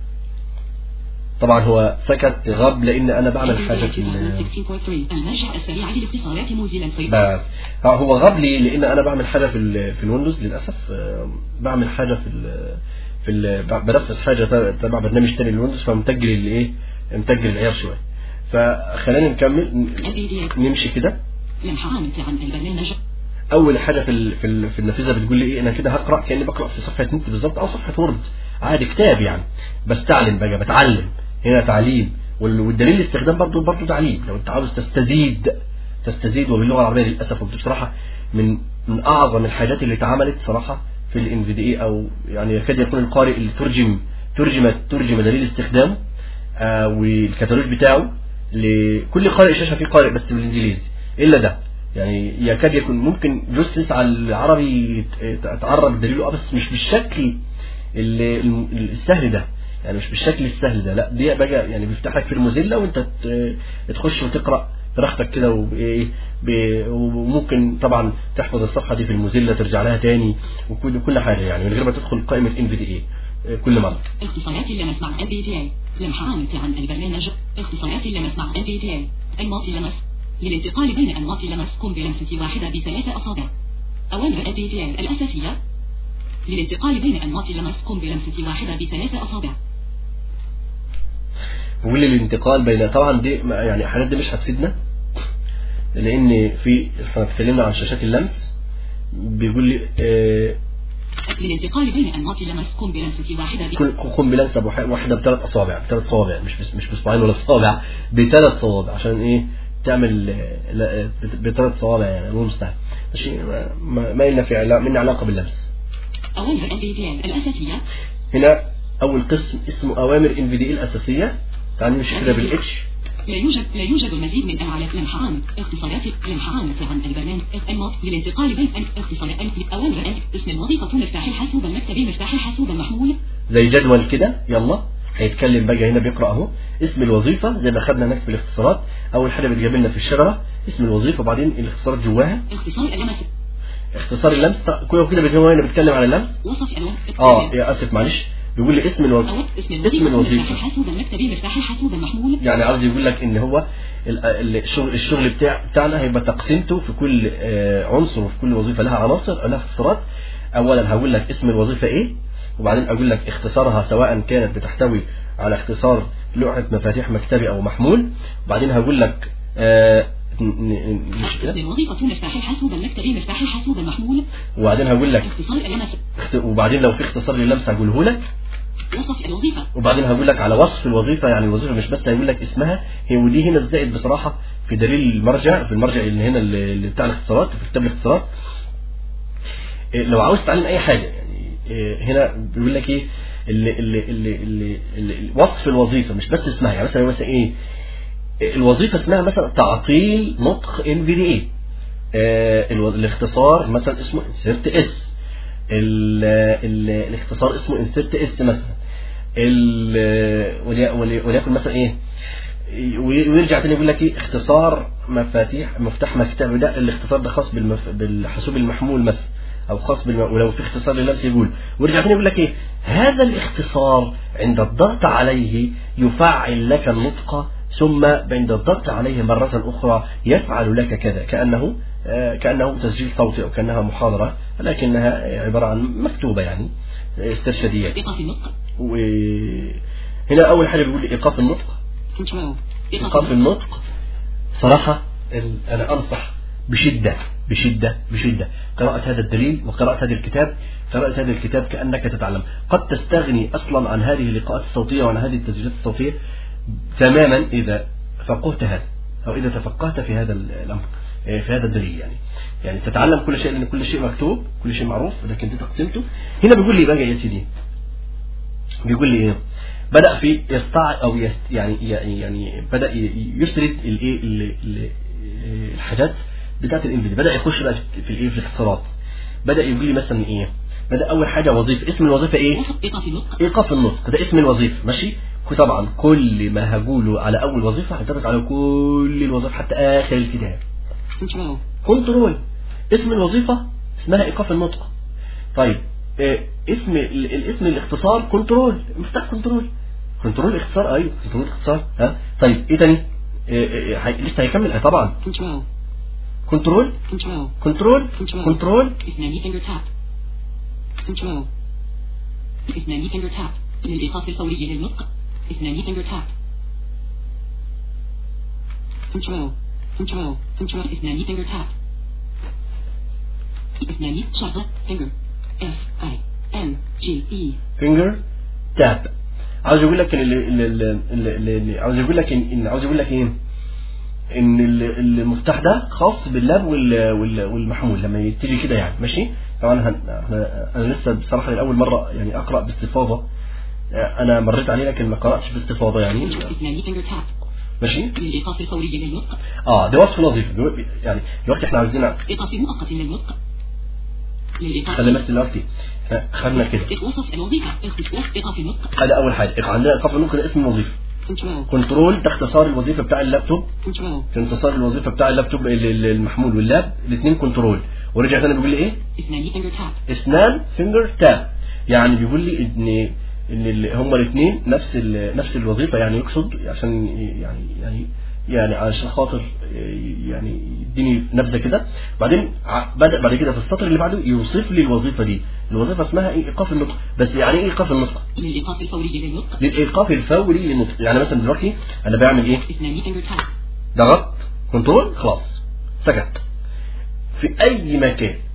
طبعا هو سكت غاب لان انا بعمل حاجه في ال- 16.3 المرجع السريع للاختصارات موزيلا فيض. بس ها، هو غاب لي لان انا بعمل حاجه في ال في الويندوز للاسف آه، بعمل حاجه في ال في ال بنفذ حاجه تبع- تبع برنامج تاني للويندوز فمتجل الايه متجل العيار شويه فخلينا نكمل ن- NVDA. نمشي كده لمحة عامة عن البرنامج. اول حاجه في ال في, ال في النافذه بتقول لي ايه انا كده هقرا كاني بقرا في صفحه نت بالظبط او صفحه وورد عادي كتاب يعني بستعلم بقى بتعلم هنا تعليم وال- والدليل الاستخدام برضه برضه تعليم لو انت عاوز تستزيد تستزيد وباللغه العربيه للاسف ودي بصراحه من من اعظم الحاجات اللي اتعملت صراحه في الان في دي اي او يعني يكاد يكون القارئ اللي ترجم ترجم ترجم دليل استخدام آه والكتالوج بتاعه لكل قارئ شاشه فيه قارئ بس بالانجليزي الا ده يعني يكاد يكون ممكن جوستس على العربي يت- اتعرب دليله اه بس مش بالشكل اللي ال- السهل ده يعني مش بالشكل السهل ده لا دي بقى يعني بيفتح لك في الموزيلا وانت ت- تخش وتقرا براحتك كده وبايه ب- وممكن طبعا تحفظ الصفحه دي في الموزيلا ترجع لها تاني وكل كل حاجه يعني من غير ما تدخل قائمه ان في دي اي كل مره اختصارات اللمس مع NVDA. لمحة عامة عن البرنامج. اختصارات اللمس مع NVDA. أنماط اللمس. للانتقال بين أنماط اللمس قم بلمسة واحدة بثلاث أصابع. أوامر NVDA الأساسية. للانتقال بين أنماط اللمس قم بلمسة واحدة بثلاث أصابع. بيقول لي الانتقال بين طبعا دي ما- يعني الحاجات دي مش هتفيدنا لان في احنا اتكلمنا عن شاشات اللمس بيقول لي آه، للانتقال بين أنماط اللمس قم بلمسة واحدة ب- كل قم بلمسه بوح- واحده بثلاث اصابع بثلاث صوابع مش بس مش بصباعين ولا بصوابع بثلاث صوابع عشان ايه تعمل آه، لا، آه، بت- بثلاث صوابع يعني الله المستعان ماشي ما- ما ما لنا في علا- من علاقه باللمس أوامر NVDA الأساسية هنا اول قسم اسمه اوامر ان في دي الاساسيه تعال نمشي كده بالاتش لا يوجد لا يوجد المزيد من أعلى لمحان اختصارات لمحان عن البرنامج أنماط للانتقال بين أن- اختصار أن- أوامر أن اسم الوظيفة مفتاح الحاسوب المكتبي مفتاح الحاسوب المحمول زي جدول كده يلا هيتكلم بقى هنا بيقرا اهو اسم الوظيفه زي ما خدنا هناك في الاختصارات اول حاجه بتجيب لنا في الشجره اسم الوظيفه وبعدين الاختصارات جواها اختصار اللمس اختصار اللمس طيب، كده كده بيجي هنا بيتكلم عن اللمس وصف ألوان اه يا اسف معلش بيقول لي اسم الوظيفه أو اسم اسم الوظيفة مفتاح الوظيفه الحاسوب المكتبي مفتاح الحاسوب المحمول يعني عاوز يقول لك ان هو ال- ال- الشغل الشغل بتاع بتاعنا هيبقى تقسيمته في كل آه، عنصر وفي كل وظيفه لها عناصر لها اختصارات اولا هقول لك اسم الوظيفه ايه وبعدين اقول لك اختصارها سواء كانت بتحتوي على اختصار لوحه مفاتيح مكتبي او محمول وبعدين هقول لك آه، ن- ن- مش اسم كده الوظيفة مفتاح الحاسوب المكتبي مفتاح الحاسوب المحمول وبعدين هقول لك اختصار اللمس اخت- وبعدين لو في اختصار للمس هقوله لك وصف الوظيفة وبعدين هقول لك على وصف الوظيفه يعني الوظيفه مش بس هيقول لك اسمها هي ودي هنا الزائد بصراحه في دليل المرجع في المرجع اللي هنا اللي اللي بتاع الاختصارات في كتاب الاختصارات إيه، لو عاوز تعلم اي حاجه يعني إيه، هنا بيقول لك ايه اللي اللي اللي اللي اللي وصف الوظيفه مش بس اسمها يعني مثلا مثلا ايه الوظيفه اسمها مثلا تعطيل نطق ان في دي اي الاختصار مثلا اسمه انسرت اس الاختصار اسمه انسرت اس مثلا ال- ولي- ولي- وليكن مثلا ايه وي- ويرجع تاني يقول لك ايه اختصار مفاتيح مفتاح مكتبي ده الاختصار ده خاص بالمف... بالحاسوب المحمول مثلا او خاص بالم... ولو في اختصار للنفس يقول ويرجع تاني يقول لك ايه هذا الاختصار عند الضغط عليه يفعل لك النطق ثم عند الضغط عليه مرة أخرى يفعل لك كذا كأنه آه، كأنه تسجيل صوتي أو كأنها محاضرة لكنها عبارة عن مكتوبة يعني استرشادية إيقاف النطق وهنا أول حاجة بيقول لي إيقاف النطق كنترول إيقاف النطق صراحة ال- أنا أنصح بشدة بشدة بشدة قراءة هذا الدليل وقراءة هذا الكتاب قراءة هذا الكتاب كأنك تتعلم قد تستغني أصلا عن هذه اللقاءات الصوتية وعن هذه التسجيلات الصوتية تماما إذا فقهت هذا أو إذا تفقهت في هذا ال- الأمر إيه، في هذا الدليل يعني يعني تتعلم كل شيء لأن كل شيء مكتوب كل شيء معروف لكن دي تقسيمته هنا بيقول لي بقى يا سيدي بيقول لي ايه بدأ في يستع او يست يعني يعني يعني بدأ ي- يسرد الايه ال- ال- الحاجات بتاعت الانفيديا بدأ يخش بقى في الايه في الاختصارات بدأ يقول لي مثلا ايه بدأ اول حاجة وظيفة اسم الوظيفة ايه وصف إيقاف النطق ايقاف النطق ده اسم الوظيفة ماشي طبعا كل ما هقوله على اول وظيفة هينطبق على كل الوظائف حتى اخر الكتاب كنترول كنترول اسم الوظيفة اسمها ايقاف النطق طيب آه، اسم ال- الاسم الاختصار كنترول مفتاح كنترول كنترول اختصار ايوه كنترول اختصار ها طيب ايه تاني آه، آه، هي- لسه هيكمل آه، طبعا كنترول كنترول كنترول كنترول Control. كنترول اثنان فينجر تاب كنترول اثنان فينجر تاب للإيقاف الفوري للنطق اثنان فينجر تاب كنترول كنترول كنترول اثنان فينجر تاب اثنان شغلة فينجر F I N G E فينجر تاب عاوز يقول لك اللي اللي اللي اللي اللي عاوز يقول لك ان إن- عاوز يقول لك ايه ان ال- المفتاح ده خاص باللاب وال- وال- والمحمول لما تيجي كده يعني ماشي طبعا هن- احنا انا لسه بصراحه لاول مره يعني اقرا باستفاضه انا مريت عليه لكن ما قراتش باستفاضه يعني اثنان فينجر تاب ماشي للإيقاف الفوري للنطق اه ده وصف الوظيفه دلو- يعني دلوقتي احنا عاوزين إيقاف مؤقت للنطق للإيقاف خلي بس دلوقتي إحنا خدنا كده وصف الوظيفة اختصاص إيقاف النطق هذا اول حاجه عندنا ايقاف النطق ده اسم الوظيفه كنترول كنترول ده اختصار الوظيفه بتاع اللابتوب كنترول في انتصار الوظيفه بتاع اللابتوب ال- ال- المحمول واللاب الاثنين كنترول ورجع تاني بيقول لي ايه اثنان فينجر تاب اثنان فينجر تاب يعني بيقول لي ان ان ال- هما الاثنين نفس ال- نفس الوظيفه يعني يقصد عشان يعني يعني يعني علشان خاطر يعني يديني نبذه كده بعدين ع- بدا بعد كده في السطر اللي بعده يوصف لي الوظيفه دي الوظيفه اسمها ايه ايقاف النطق بس يعني ايه ايقاف النطق للإيقاف الفوري للنطق للايقاف الفوري للنطق يعني مثلا دلوقتي انا بعمل ايه اثنان فينجر تاب ضغط كنترول خلاص سكت في اي مكان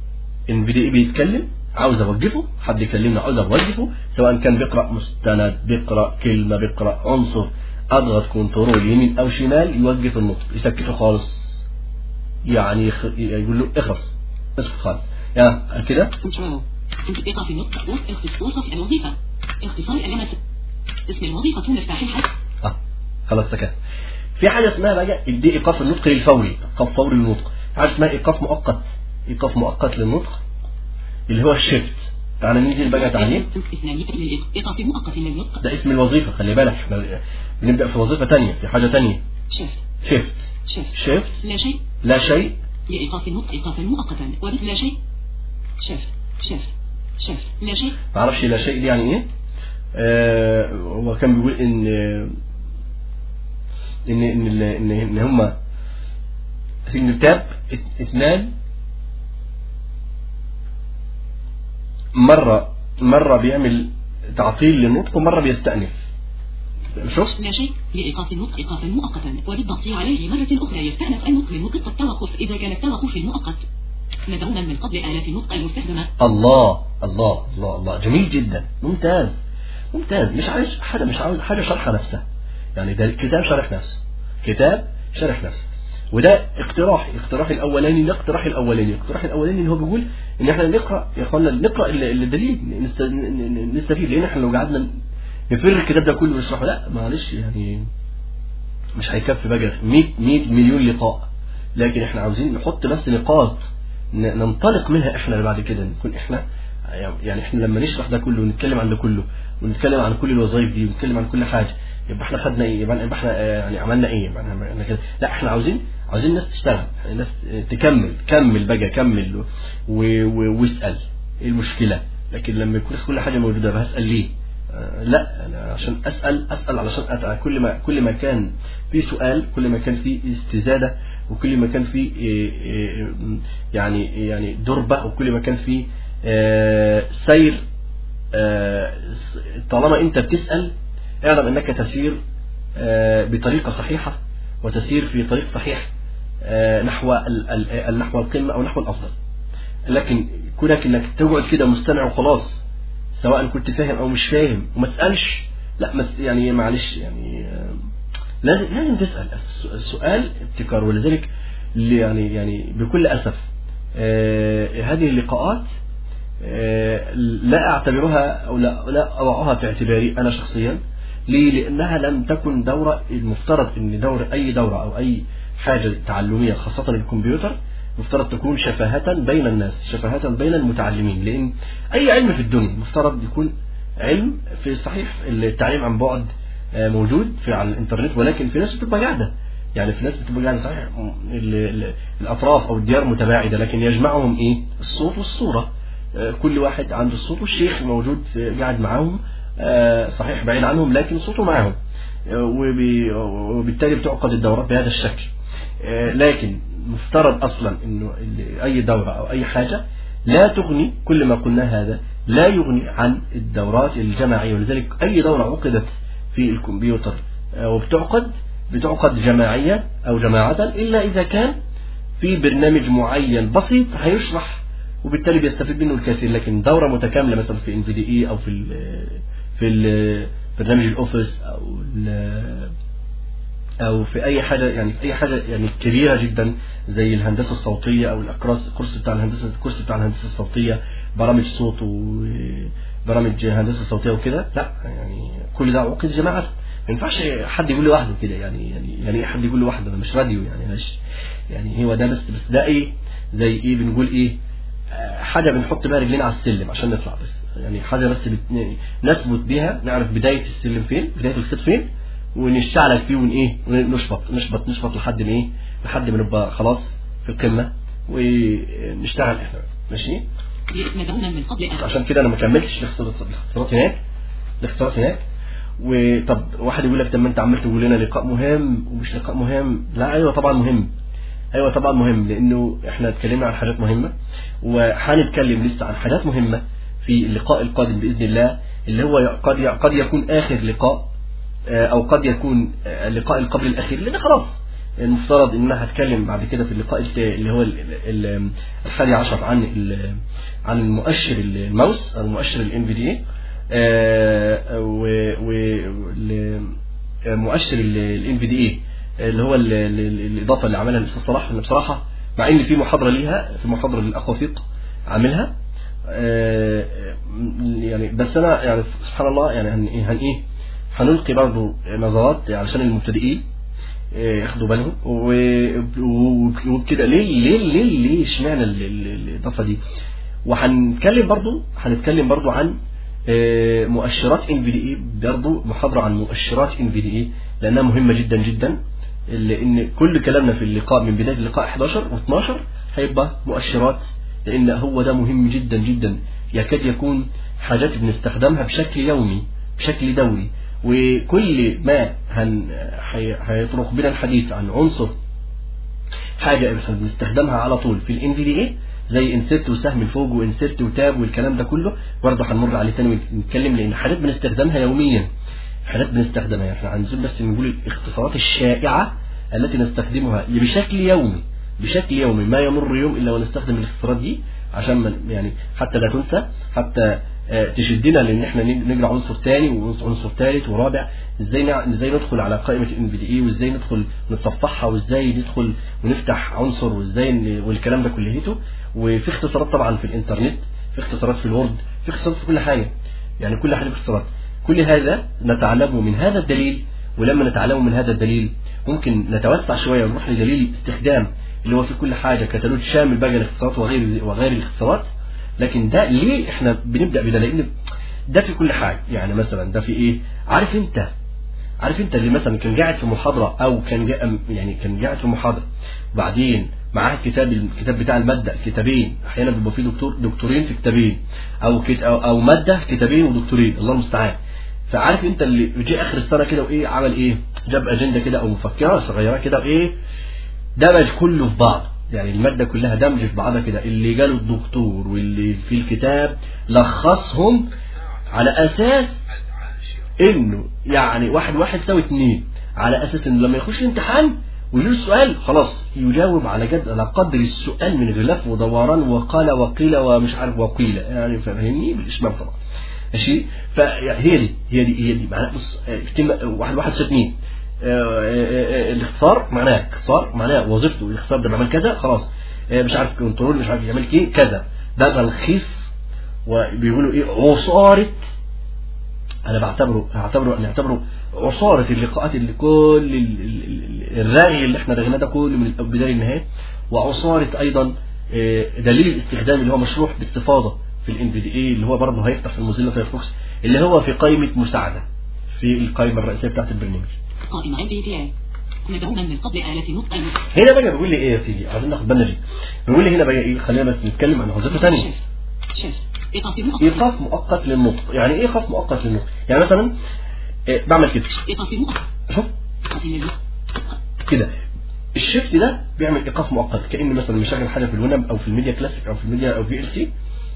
ان في دي اي بيتكلم عاوز اوقفه حد يكلمنا عاوز اوقفه سواء كان بيقرا مستند بيقرا كلمه بيقرا عنصر اضغط كنترول يمين او شمال يوقف النطق يسكته خالص يعني يخ... يقول له اخلص اسكت خالص يا كده كنترول ايقاف النطق وصف وصف الوظيفة اختصار علامة اسم الوظيفة مفتاح الحرف اه خلاص سكت في حاجه اسمها بقى دي ايقاف النطق للفوري ايقاف فوري للنطق حاجه اسمها ايقاف مؤقت ايقاف مؤقت للنطق اللي هو الشيفت تعالى ننزل بقى تعليم اثنان للإيقاف مؤقت للنطق ده اسم الوظيفة خلي بالك احنا بنبدأ في وظيفة تانية في حاجة تانية شيفت شيفت شيفت شيفت لا شيء لا شيء لإيقاف النطق إيقافا مؤقتا ومثل لا شيء شيفت شيفت شيفت لا شيء معرفش لا شيء دي يعني ايه آه هو كان بيقول ان ان ان ال- ان, إن هما في الكتاب ات- اثنان مرة مرة بيعمل تعطيل للنطق ومرة بيستأنف شفت لا شيء لإيقاف النطق إيقافا مؤقتا وبالضغط عليه مرة أخرى يستأنف النطق من نقطة التوقف إذا كان التوقف المؤقت ندعونا من قبل آلاف النطق المستخدمة الله الله الله الله جميل جدا ممتاز ممتاز مش عايز حاجة مش عاوز حاجة شرح نفسها يعني ده كتاب شرح نفسه كتاب شرح نفسه وده اقتراح اقتراح الاولاني ده اقتراح الاولاني الاقتراح الاولاني اللي هو بيقول ان احنا نقرا يا اخوانا نقرا ال- الدليل نست- ن- ن- نستفيد لان احنا لو قعدنا نفر الكتاب ده كله ونشرحه لا معلش يعني مش هيكفي بقى 100 100 مليون لقاء لكن احنا عاوزين نحط بس نقاط ن- ننطلق منها احنا اللي بعد كده نكون احنا يعني احنا لما نشرح ده كله ونتكلم عن ده كله ونتكلم عن كل الوظائف دي ونتكلم عن كل حاجه يبقى احنا خدنا ايه يبقى يبقى احنا آه، يعني عملنا ايه يبقى احنا عملنا كده لا احنا عاوزين عاوزين الناس تشتغل يعني الناس تكمل كمل بقى كمل و- و- واسال ايه المشكله لكن لما يكون كل حاجه موجوده بسال ليه آه، لا انا عشان اسال اسال علشان أتع... كل ما كل ما كان في سؤال كل ما كان في استزاده وكل ما كان في إيه، إيه، يعني يعني دربه وكل ما كان في آه، سير آه، طالما انت بتسال اعلم انك تسير آه، بطريقه صحيحه وتسير في طريق صحيح آه، نحو ال- ال- نحو القمه او نحو الافضل لكن كونك انك تقعد كده مستمع وخلاص سواء كنت فاهم او مش فاهم وما تسالش لا ما ت- يعني معلش يعني آه، لازم لازم تسال الس- السؤال ابتكار ولذلك اللي يعني يعني بكل اسف آه، هذه اللقاءات آه، لا اعتبرها او لا لا اضعها في اعتباري انا شخصيا ليه؟ لانها لم تكن دوره المفترض ان دوره اي دوره او اي حاجه تعلميه خاصه الكمبيوتر مفترض تكون شفاهة بين الناس شفاهة بين المتعلمين لأن أي علم في الدنيا مفترض يكون علم في صحيح التعليم عن بعد آه، موجود في على الإنترنت ولكن في ناس بتبقى قاعدة يعني في ناس بتبقى قاعدة صحيح ال- ال- الأطراف أو الديار متباعدة لكن يجمعهم إيه الصوت والصورة آه، كل واحد عنده الصوت والشيخ موجود في- قاعد معاهم آه، صحيح بعيد عنهم لكن صوته معاهم آه، وبي- وبالتالي بتعقد الدورات بهذا الشكل آه، لكن مفترض اصلا انه ال- اي دوره او اي حاجه لا تغني كل ما قلنا هذا لا يغني عن الدورات الجماعيه ولذلك اي دوره عقدت في الكمبيوتر آه، وبتعقد بتعقد جماعيا او جماعه الا اذا كان في برنامج معين بسيط هيشرح وبالتالي بيستفيد منه الكثير لكن دوره متكامله مثلا في ان في دي اي او في ال في ال برنامج الاوفيس او ال- او في اي حاجه يعني في اي حاجه يعني كبيره جدا زي الهندسه الصوتيه او الاكراس الكورس بتاع الهندسه الكورس بتاع الهندسه الصوتيه برامج صوت وبرامج هندسه صوتيه وكده لا يعني كل ده عقد جماعه ما ينفعش حد يقول لوحده كده يعني يعني يعني ايه حد يقول لوحده ده مش راديو يعني مش يعني هو ده بس بس ده ايه زي ايه بنقول ايه آه، حاجه بنحط بيها رجلينا على السلم عشان نطلع بس يعني حاجه بس بت... نثبت بيها نعرف بدايه السلم فين بدايه الخيط فين ونشتعلك فيه ون ايه ونشبط نشبط نشبط لحد ما ايه لحد ما نبقى خلاص في القمه ونشتغل احنا ماشي ندعونا من قبل آلاف عشان كده انا ما كملتش الاختيارات الاختيارات هناك الاختيارات هناك وطب واحد يقول لك طب ما انت عمال تقول لنا لقاء مهم ومش لقاء مهم لا ايوه طبعا مهم ايوه طبعا مهم لانه احنا اتكلمنا عن حاجات مهمه وهنتكلم لسه عن حاجات مهمه في اللقاء القادم باذن الله اللي هو قد قد يكون اخر لقاء آه، او قد يكون آه، اللقاء القبل الاخير لان خلاص المفترض ان انا هتكلم بعد كده في اللقاء الت- اللي هو ال- ال- الحادي عشر عن ال- عن المؤشر الماوس او مؤشر الان في دي ومؤشر الان في دي اللي هو ال- ال- الاضافه اللي عملها الاستاذ صلاح ان بصراحه مع ان في محاضره ليها في محاضره للاخ وفيق عاملها آه، يعني بس انا يعني سبحان الله يعني هن ايه هن ايه هنلقي برضه نظرات علشان المبتدئين آه، ياخدوا بالهم و- و- وبكده ليه ليه ليه ليه اشمعنى ال- ال- الاضافه دي وهنتكلم برضو هنتكلم برضو عن آه، مؤشرات ان في دي اي برضو محاضره عن مؤشرات ان في دي اي لانها مهمه جدا جدا لان كل كلامنا في اللقاء من بدايه اللقاء 11 و12 هيبقى مؤشرات لان هو ده مهم جدا جدا يكاد يكون حاجات بنستخدمها بشكل يومي بشكل دوري وكل ما هن هي- هيطرق بنا الحديث عن عنصر حاجة احنا بنستخدمها على طول في الان في دي اي زي انسرت وسهم الفوق وانسرت وتاب والكلام ده كله برضه هنمر عليه تاني ونتكلم لان حاجات بنستخدمها يوميا حاجات بنستخدمها احنا عايزين بس نقول الاختصارات الشائعة التي نستخدمها بشكل يومي بشكل يومي ما يمر يوم الا ونستخدم الاختصارات دي عشان ما يعني حتى لا تنسى حتى آه، تشدنا لان احنا نج- نقرا عنصر تاني وعنصر ثالث ورابع ازاي نع- ازاي ندخل على قائمه الان في دي اي وازاي ندخل نتصفحها وازاي ندخل ونفتح عنصر وازاي ن- والكلام ده كليته وفي اختصارات طبعا في الانترنت في اختصارات في الوورد في اختصارات في كل حاجه يعني كل حاجه في اختصارات كل هذا نتعلمه من هذا الدليل ولما نتعلمه من هذا الدليل ممكن نتوسع شويه ونروح لدليل الاستخدام اللي هو في كل حاجه كتالوج شامل بقى الاختصارات وغير وغير الاختصارات لكن ده ليه احنا بنبدا بده لان ده في كل حاجه يعني مثلا ده في ايه عارف انت عارف انت اللي مثلا كان قاعد في محاضره او كان جا يعني كان قاعد في محاضره بعدين معاه كتاب الكتاب بتاع الماده كتابين احيانا بيبقى فيه دكتور دكتورين في كتابين او كت او, أو ماده كتابين ودكتورين الله المستعان فعارف انت اللي جه اخر السنه كده وايه عمل ايه جاب اجنده كده او مفكره صغيره كده وايه دمج كله في بعض يعني المادة كلها دمج في بعضها كده اللي جاله الدكتور واللي في الكتاب لخصهم على أساس إنه يعني واحد واحد يساوي اتنين على أساس إنه لما يخش الامتحان ويجي له السؤال خلاص يجاوب على جد على قدر السؤال من غلاف ودوران وقال وقيل ومش عارف وقيل يعني فاهمني بالإشمام طبعا ماشي فهي دي هي دي هي دي معناها بص آه، كلمة واحد واحد يساوي اتنين آه، آه، آه، الاختصار معناه اختصار معناه وظيفته الاختصار ده بيعمل كذا خلاص آه، مش عارف كنترول مش عارف يعمل ايه كذا ده تلخيص وبيقولوا ايه عصارة انا بعتبره اعتبره نعتبره عصارة اللقاءات اللي كل ال- ال- ال- الرغي اللي احنا رغيناه ده كله من البداية للنهاية وعصارة ايضا آه، دليل الاستخدام اللي هو مشروح باستفاضة في الان في دي اي اللي هو برضه هيفتح في الموزيلا فايرفوكس اللي هو في قائمة مساعدة في القائمة الرئيسية بتاعت البرنامج قائمة MBTI مدعوما من قبل آلة نطق النطق هنا بقى بيقول لي ايه يا سيدي عايزين ناخد بالنا دي بيقول لي هنا بقى ايه خلينا بس نتكلم عن وظيفه ثانيه شيف إيقاف مؤقت ايقاف مؤقت للنطق يعني ايه ايقاف مؤقت للنطق يعني مثلا إيه بعمل كده إيقاف مؤقت شوف إيقاف للنطق كده الشيفت ده بيعمل ايقاف مؤقت كان مثلا مشغل حاجه في الونب او في الميديا كلاسيك او في الميديا او في ال تي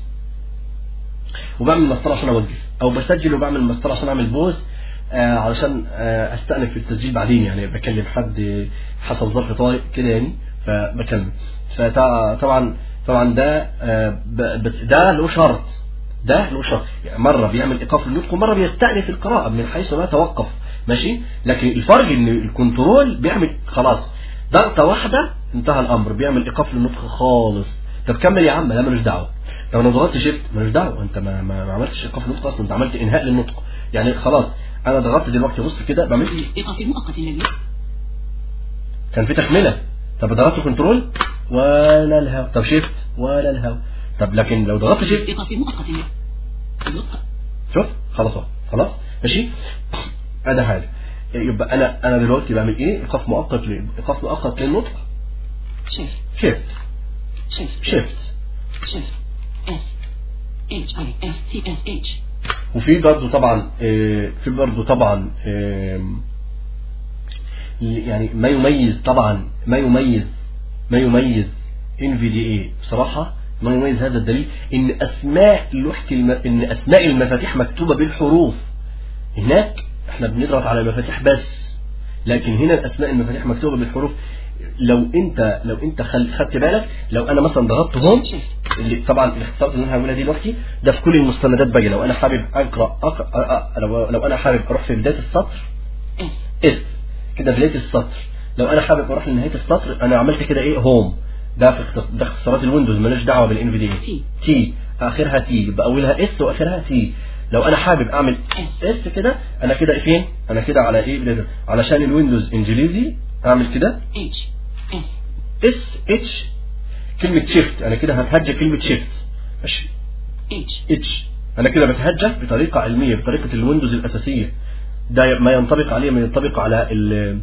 وبعمل مسطره عشان اوقف او بسجل وبعمل مسطره عشان اعمل بوز آه علشان آه استأنف في التسجيل بعدين يعني بكلم حد آه، حصل ظرف طارئ كده يعني فبكمل فطبعا طبعا ده آه ب- بس ده له شرط ده له شرط يعني مره بيعمل ايقاف للنطق ومره بيستأنف القراءه من حيث لا توقف ماشي لكن الفرق ان الكنترول بيعمل خلاص ضغطه واحده انتهى الامر بيعمل ايقاف للنطق خالص طب كمل يا عم لا مالوش دعوه طب انا ضغطت شيفت مالوش دعوه انت ما, ما, ما عملتش ايقاف للنطق اصلا انت عملت انهاء للنطق يعني خلاص انا ضغطت دلوقتي بص كده بعمل ايه إيقاف مؤقت للنطق كان في تكمله طب ضغطت كنترول ولا الهوا طب شيفت ولا الهوا طب لكن لو ضغطت شيفت إيقاف مؤقت للنطق شوف خلاص اهو خلاص ماشي ادي حاجه يبقى انا انا دلوقتي بعمل ايه ايقاف مؤقت ل- ايقاف مؤقت للنطق شيف شيفت شيف شيفت شيف S H I F T S H وفي برضه طبعا آه، في برضه طبعا آم، يعني ما يميز طبعا ما يميز ما يميز ان في دي اي بصراحه ما يميز هذا الدليل ان اسماء لوحه الم... ان اسماء المفاتيح مكتوبه بالحروف هناك احنا بنضغط على المفاتيح بس لكن هنا الاسماء المفاتيح مكتوبه بالحروف لو انت لو انت خل... خدت بالك لو انا مثلا ضغطت هوم اللي طبعا الاختصارات اللي انا هقولها دي دلوقتي ده في كل المستندات بقى لو انا حابب اقرا, أقرأ... أقرأ... لو... لو انا حابب اروح في بدايه السطر اس كده بدايه السطر لو انا حابب اروح لنهايه السطر انا عملت كده ايه هوم ده في اختص... ده اختصارات الويندوز مالوش دعوه بالان في دي تي اخرها تي يبقى اولها اس واخرها تي لو انا حابب اعمل اس كده انا كده فين انا كده على ايه علشان الويندوز انجليزي اعمل كده اتش اس اس اتش كلمة شيفت انا كده هتهجى كلمة شيفت ماشي اتش اتش انا كده بتهجى بطريقة علمية بطريقة الويندوز الاساسية ده ما ينطبق عليه ما ينطبق على ال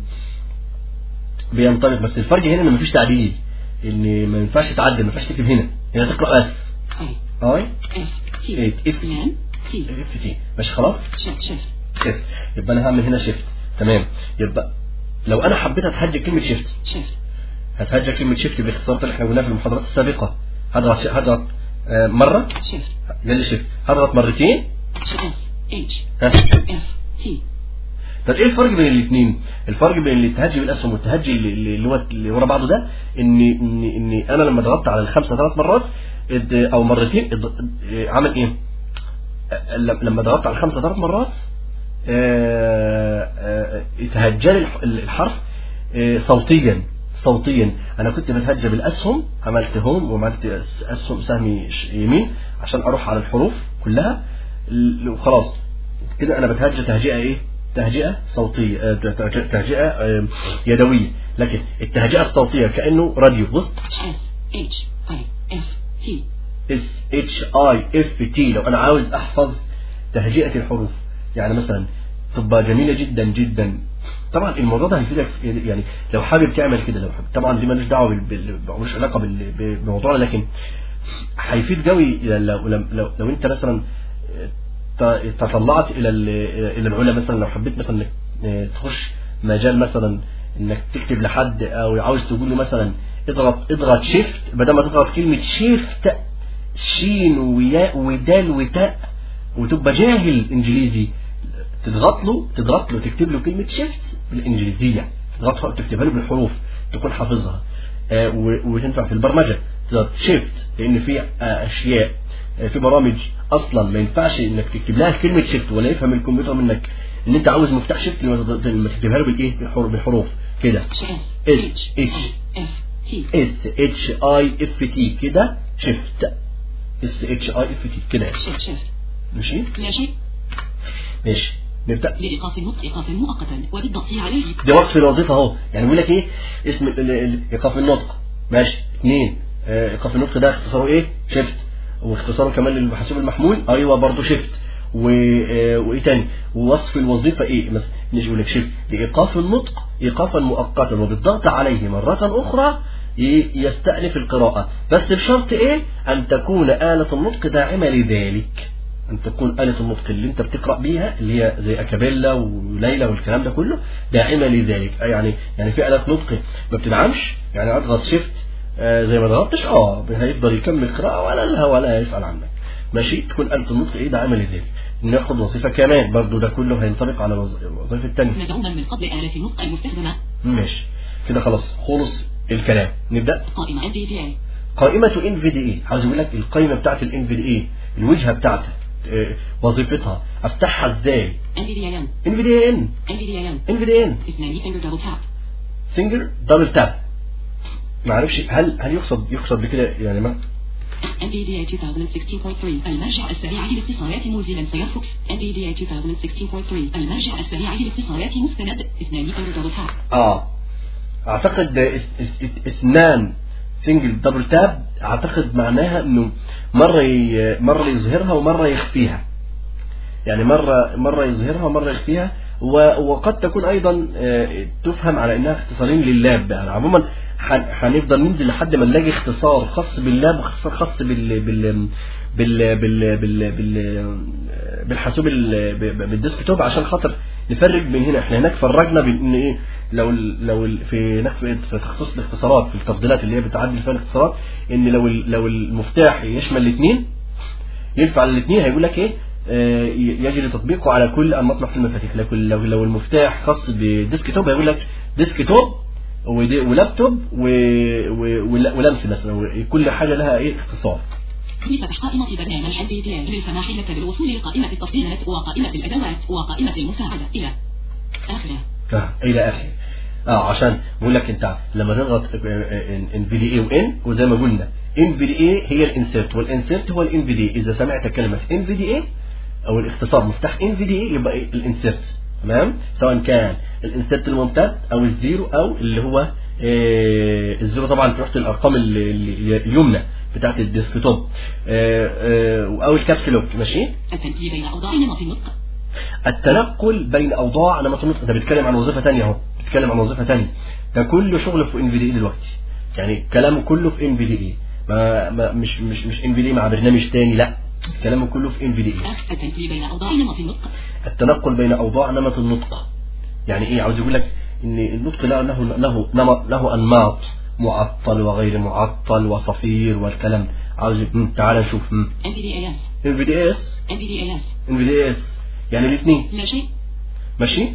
بينطبق بس الفرق هنا ان مفيش تعديل ان ما ينفعش تعدل ما ينفعش تكتب هنا هنا تقرا اس اي اي اف تي إيه، اف لام تي اف تي ماشي خلاص شيفت شيفت شيفت يبقى انا هعمل هنا شيفت تمام يبقى لو انا حبيت اتهجى كلمة شيفت شيفت هتهجى كلمة شيفت باختصار اللي احنا قلناها في المحاضرات السابقة هضغط هضغط آه، مرة شيفت ده اللي شيفت هضغط مرتين اس اتش ها اف تي طب ايه الفرق بين الاثنين الفرق بين التهجي بالاسهم والتهجي اللي اللي هو اللي ورا بعضه ده ان ان ان انا لما ضغطت على الخمسه ثلاث مرات اد- او مرتين اد- اه، عمل ايه اه، لما ضغطت على الخمسه ثلاث مرات اه، اه، اتهجى لي الح- الحرف اه، صوتيا صوتيا انا كنت بتهجى بالاسهم عملت هوم وعملت أس- اسهم سهم ش- يمين عشان اروح على الحروف كلها ال- وخلاص كده انا بتهجى تهجئه ايه تهجئه صوتيه آه، تهجئه تهجئة، آه، يدويه لكن التهجئه الصوتيه كانه راديو بص اس اتش اي اف تي اس اتش اي اف تي لو انا عاوز احفظ تهجئه الحروف يعني مثلا تبقى جميله جدا جدا طبعا الموضوع ده هيفيدك في- يعني لو حابب تعمل كده لو حابب طبعا دي مالوش دعوه بال- بال- ملوش علاقه بال- بموضوعنا لكن هيفيد قوي لو لو لو, لو انت مثلا ت- تطلعت الى ال- الى العلا مثلا لو حبيت مثلا انك آه، تخش مجال مثلا انك تكتب لحد او عاوز تقول له مثلا اضغط اضغط شيفت بدل ما تضغط كلمه شيفت شين وياء ودال وتاء وتبقى جاهل انجليزي تضغط له تضغط له تكتب له كلمه شيفت بالانجليزيه تضغطها وتكتبها له بالحروف تكون حافظها آه، و- وتنفع في البرمجه تضغط شيفت لان في آه، اشياء آه، في برامج اصلا ما ينفعش انك تكتب لها كلمه شيفت ولا يفهم الكمبيوتر منك ان انت عاوز مفتاح شيفت لما تض- لما تكتبها له بالايه بالحروف بالحروف كده اس اتش اتش اتش اف تي اس اتش اي اف تي كده شيفت اس اتش اي اف تي كده شيفت شيفت ماشي ماشي ماشي نبدا لإيقاف النطق إيقافا مؤقتا وبالضغط عليه دي وصف الوظيفه اهو يعني بيقول لك ايه اسم ال- ال- ايقاف النطق ماشي اثنين آه، ايقاف النطق ده اختصاره ايه شيفت واختصاره كمان للحاسوب المحمول ايوه برضه شيفت و... آه، وايه تاني ووصف الوظيفه ايه مثلا نيجي يقول لك شيفت لايقاف النطق ايقافا مؤقتا وبالضغط عليه مره اخرى ي- يستأنف القراءة بس بشرط ايه ان تكون آلة النطق داعمة لذلك ان تكون آلة النطق اللي انت بتقرأ بيها اللي هي زي اكابيلا وليلى والكلام ده كله داعمة لذلك آه يعني يعني في آلة نطق ما بتدعمش يعني اضغط شيفت آه زي ما ضغطتش اه هيفضل يكمل قراءة ولا لها ولا يسأل عنك ماشي تكون آلة النطق ايه داعمة لذلك ناخد وظيفة كمان برضو ده كله هينطبق على وظ- الوظيفة الثانية مدعوما من قبل آلة النطق المستخدمة ماشي كده خلاص خلص الكلام نبدأ قائمة NVDA قائمة ان في دي اي عاوز اقول لك القائمة بتاعت الان في دي اي الوجهة بتاعتها آه، وظيفتها افتحها ازاي NVDAN ان في دي ان NVDAN ان في دي ان اثنان finger double tap سنجل دبل تاب ما اعرفش هل هل يقصد يقصد بكده يعني ما NVDA 2016.3 المرجع السريع للاتصالات موزيلا فايرفوكس NVDA 2016.3 المرجع السريع للاتصالات مستند اثنان finger double tap اه اعتقد اس- اس- اس- اثنان سنجل دبل تاب اعتقد معناها انه مره ي- مره يظهرها ومره يخفيها يعني مرة مرة يظهرها ومرة يخفيها و- وقد تكون أيضا آه، تفهم على أنها اختصارين لللاب يعني عموما هن- هنفضل ننزل لحد ما نلاقي اختصار خاص باللاب واختصار خاص بال بال بال بال بال بال بالحاسوب ال- ب- ب- بالديسكتوب عشان خاطر نفرق بين هنا احنا هناك فرجنا بين ان ايه لو ال لو ال في هناك في في تخصص الاختصارات في التفضيلات اللي هي بتعدل فيها الاختصارات ان لو ال- لو المفتاح يشمل الاثنين ينفع الاثنين هيقول لك ايه آه، ي- يجري تطبيقه على كل المطلق في المفاتيح لكن لو لو المفتاح خاص بديسك توب هيقول لك ديسك توب ودي- ولابتوب و- و- ول- ولمس مثلا كل حاجه لها ايه اختصار لفتح قائمة برنامج LPTL للسماح لك بالوصول لقائمة التفضيلات وقائمة الأدوات وقائمة المساعدة إلى آخره آه، الى اخره اه عشان بقول لك انت لما تضغط ان في دي اي وان وزي ما قلنا ان في دي اي هي الانسيرت والانسيرت هو الان في دي اذا سمعت كلمه ان في دي اي او الاختصار مفتاح ان في دي اي يبقى إيه؟ الانسيرت تمام سواء كان الانسيرت الممتد او الزيرو او اللي هو آه، الزيرو طبعا في وحده الارقام اللي- اللي- اليمنى بتاعت الديسكتوب آه، آه، او الكابس لوك ماشي التنقل بين أوضاع نمط النطق التنقل بين اوضاع نمط النطق ده بيتكلم عن وظيفه ثانيه اهو بيتكلم عن وظيفه ثانيه ده كله شغل في ان في دي اي دلوقتي يعني كلامه كله في ان في دي اي ما, ما مش مش مش ان في دي مع برنامج ثاني لا كلامه كله في ان في دي اي التنقل بين أوضاع نمط النطق التنقل بين اوضاع نمط النطق يعني ايه عاوز يقول لك ان النطق له له له نمط له انماط معطل وغير معطل وصفير والكلام ده. عاوز مم، تعال نشوف NVDAS ان في دي اس NVDAS ان في دي اس يعني الاثنين لا شيء ماشي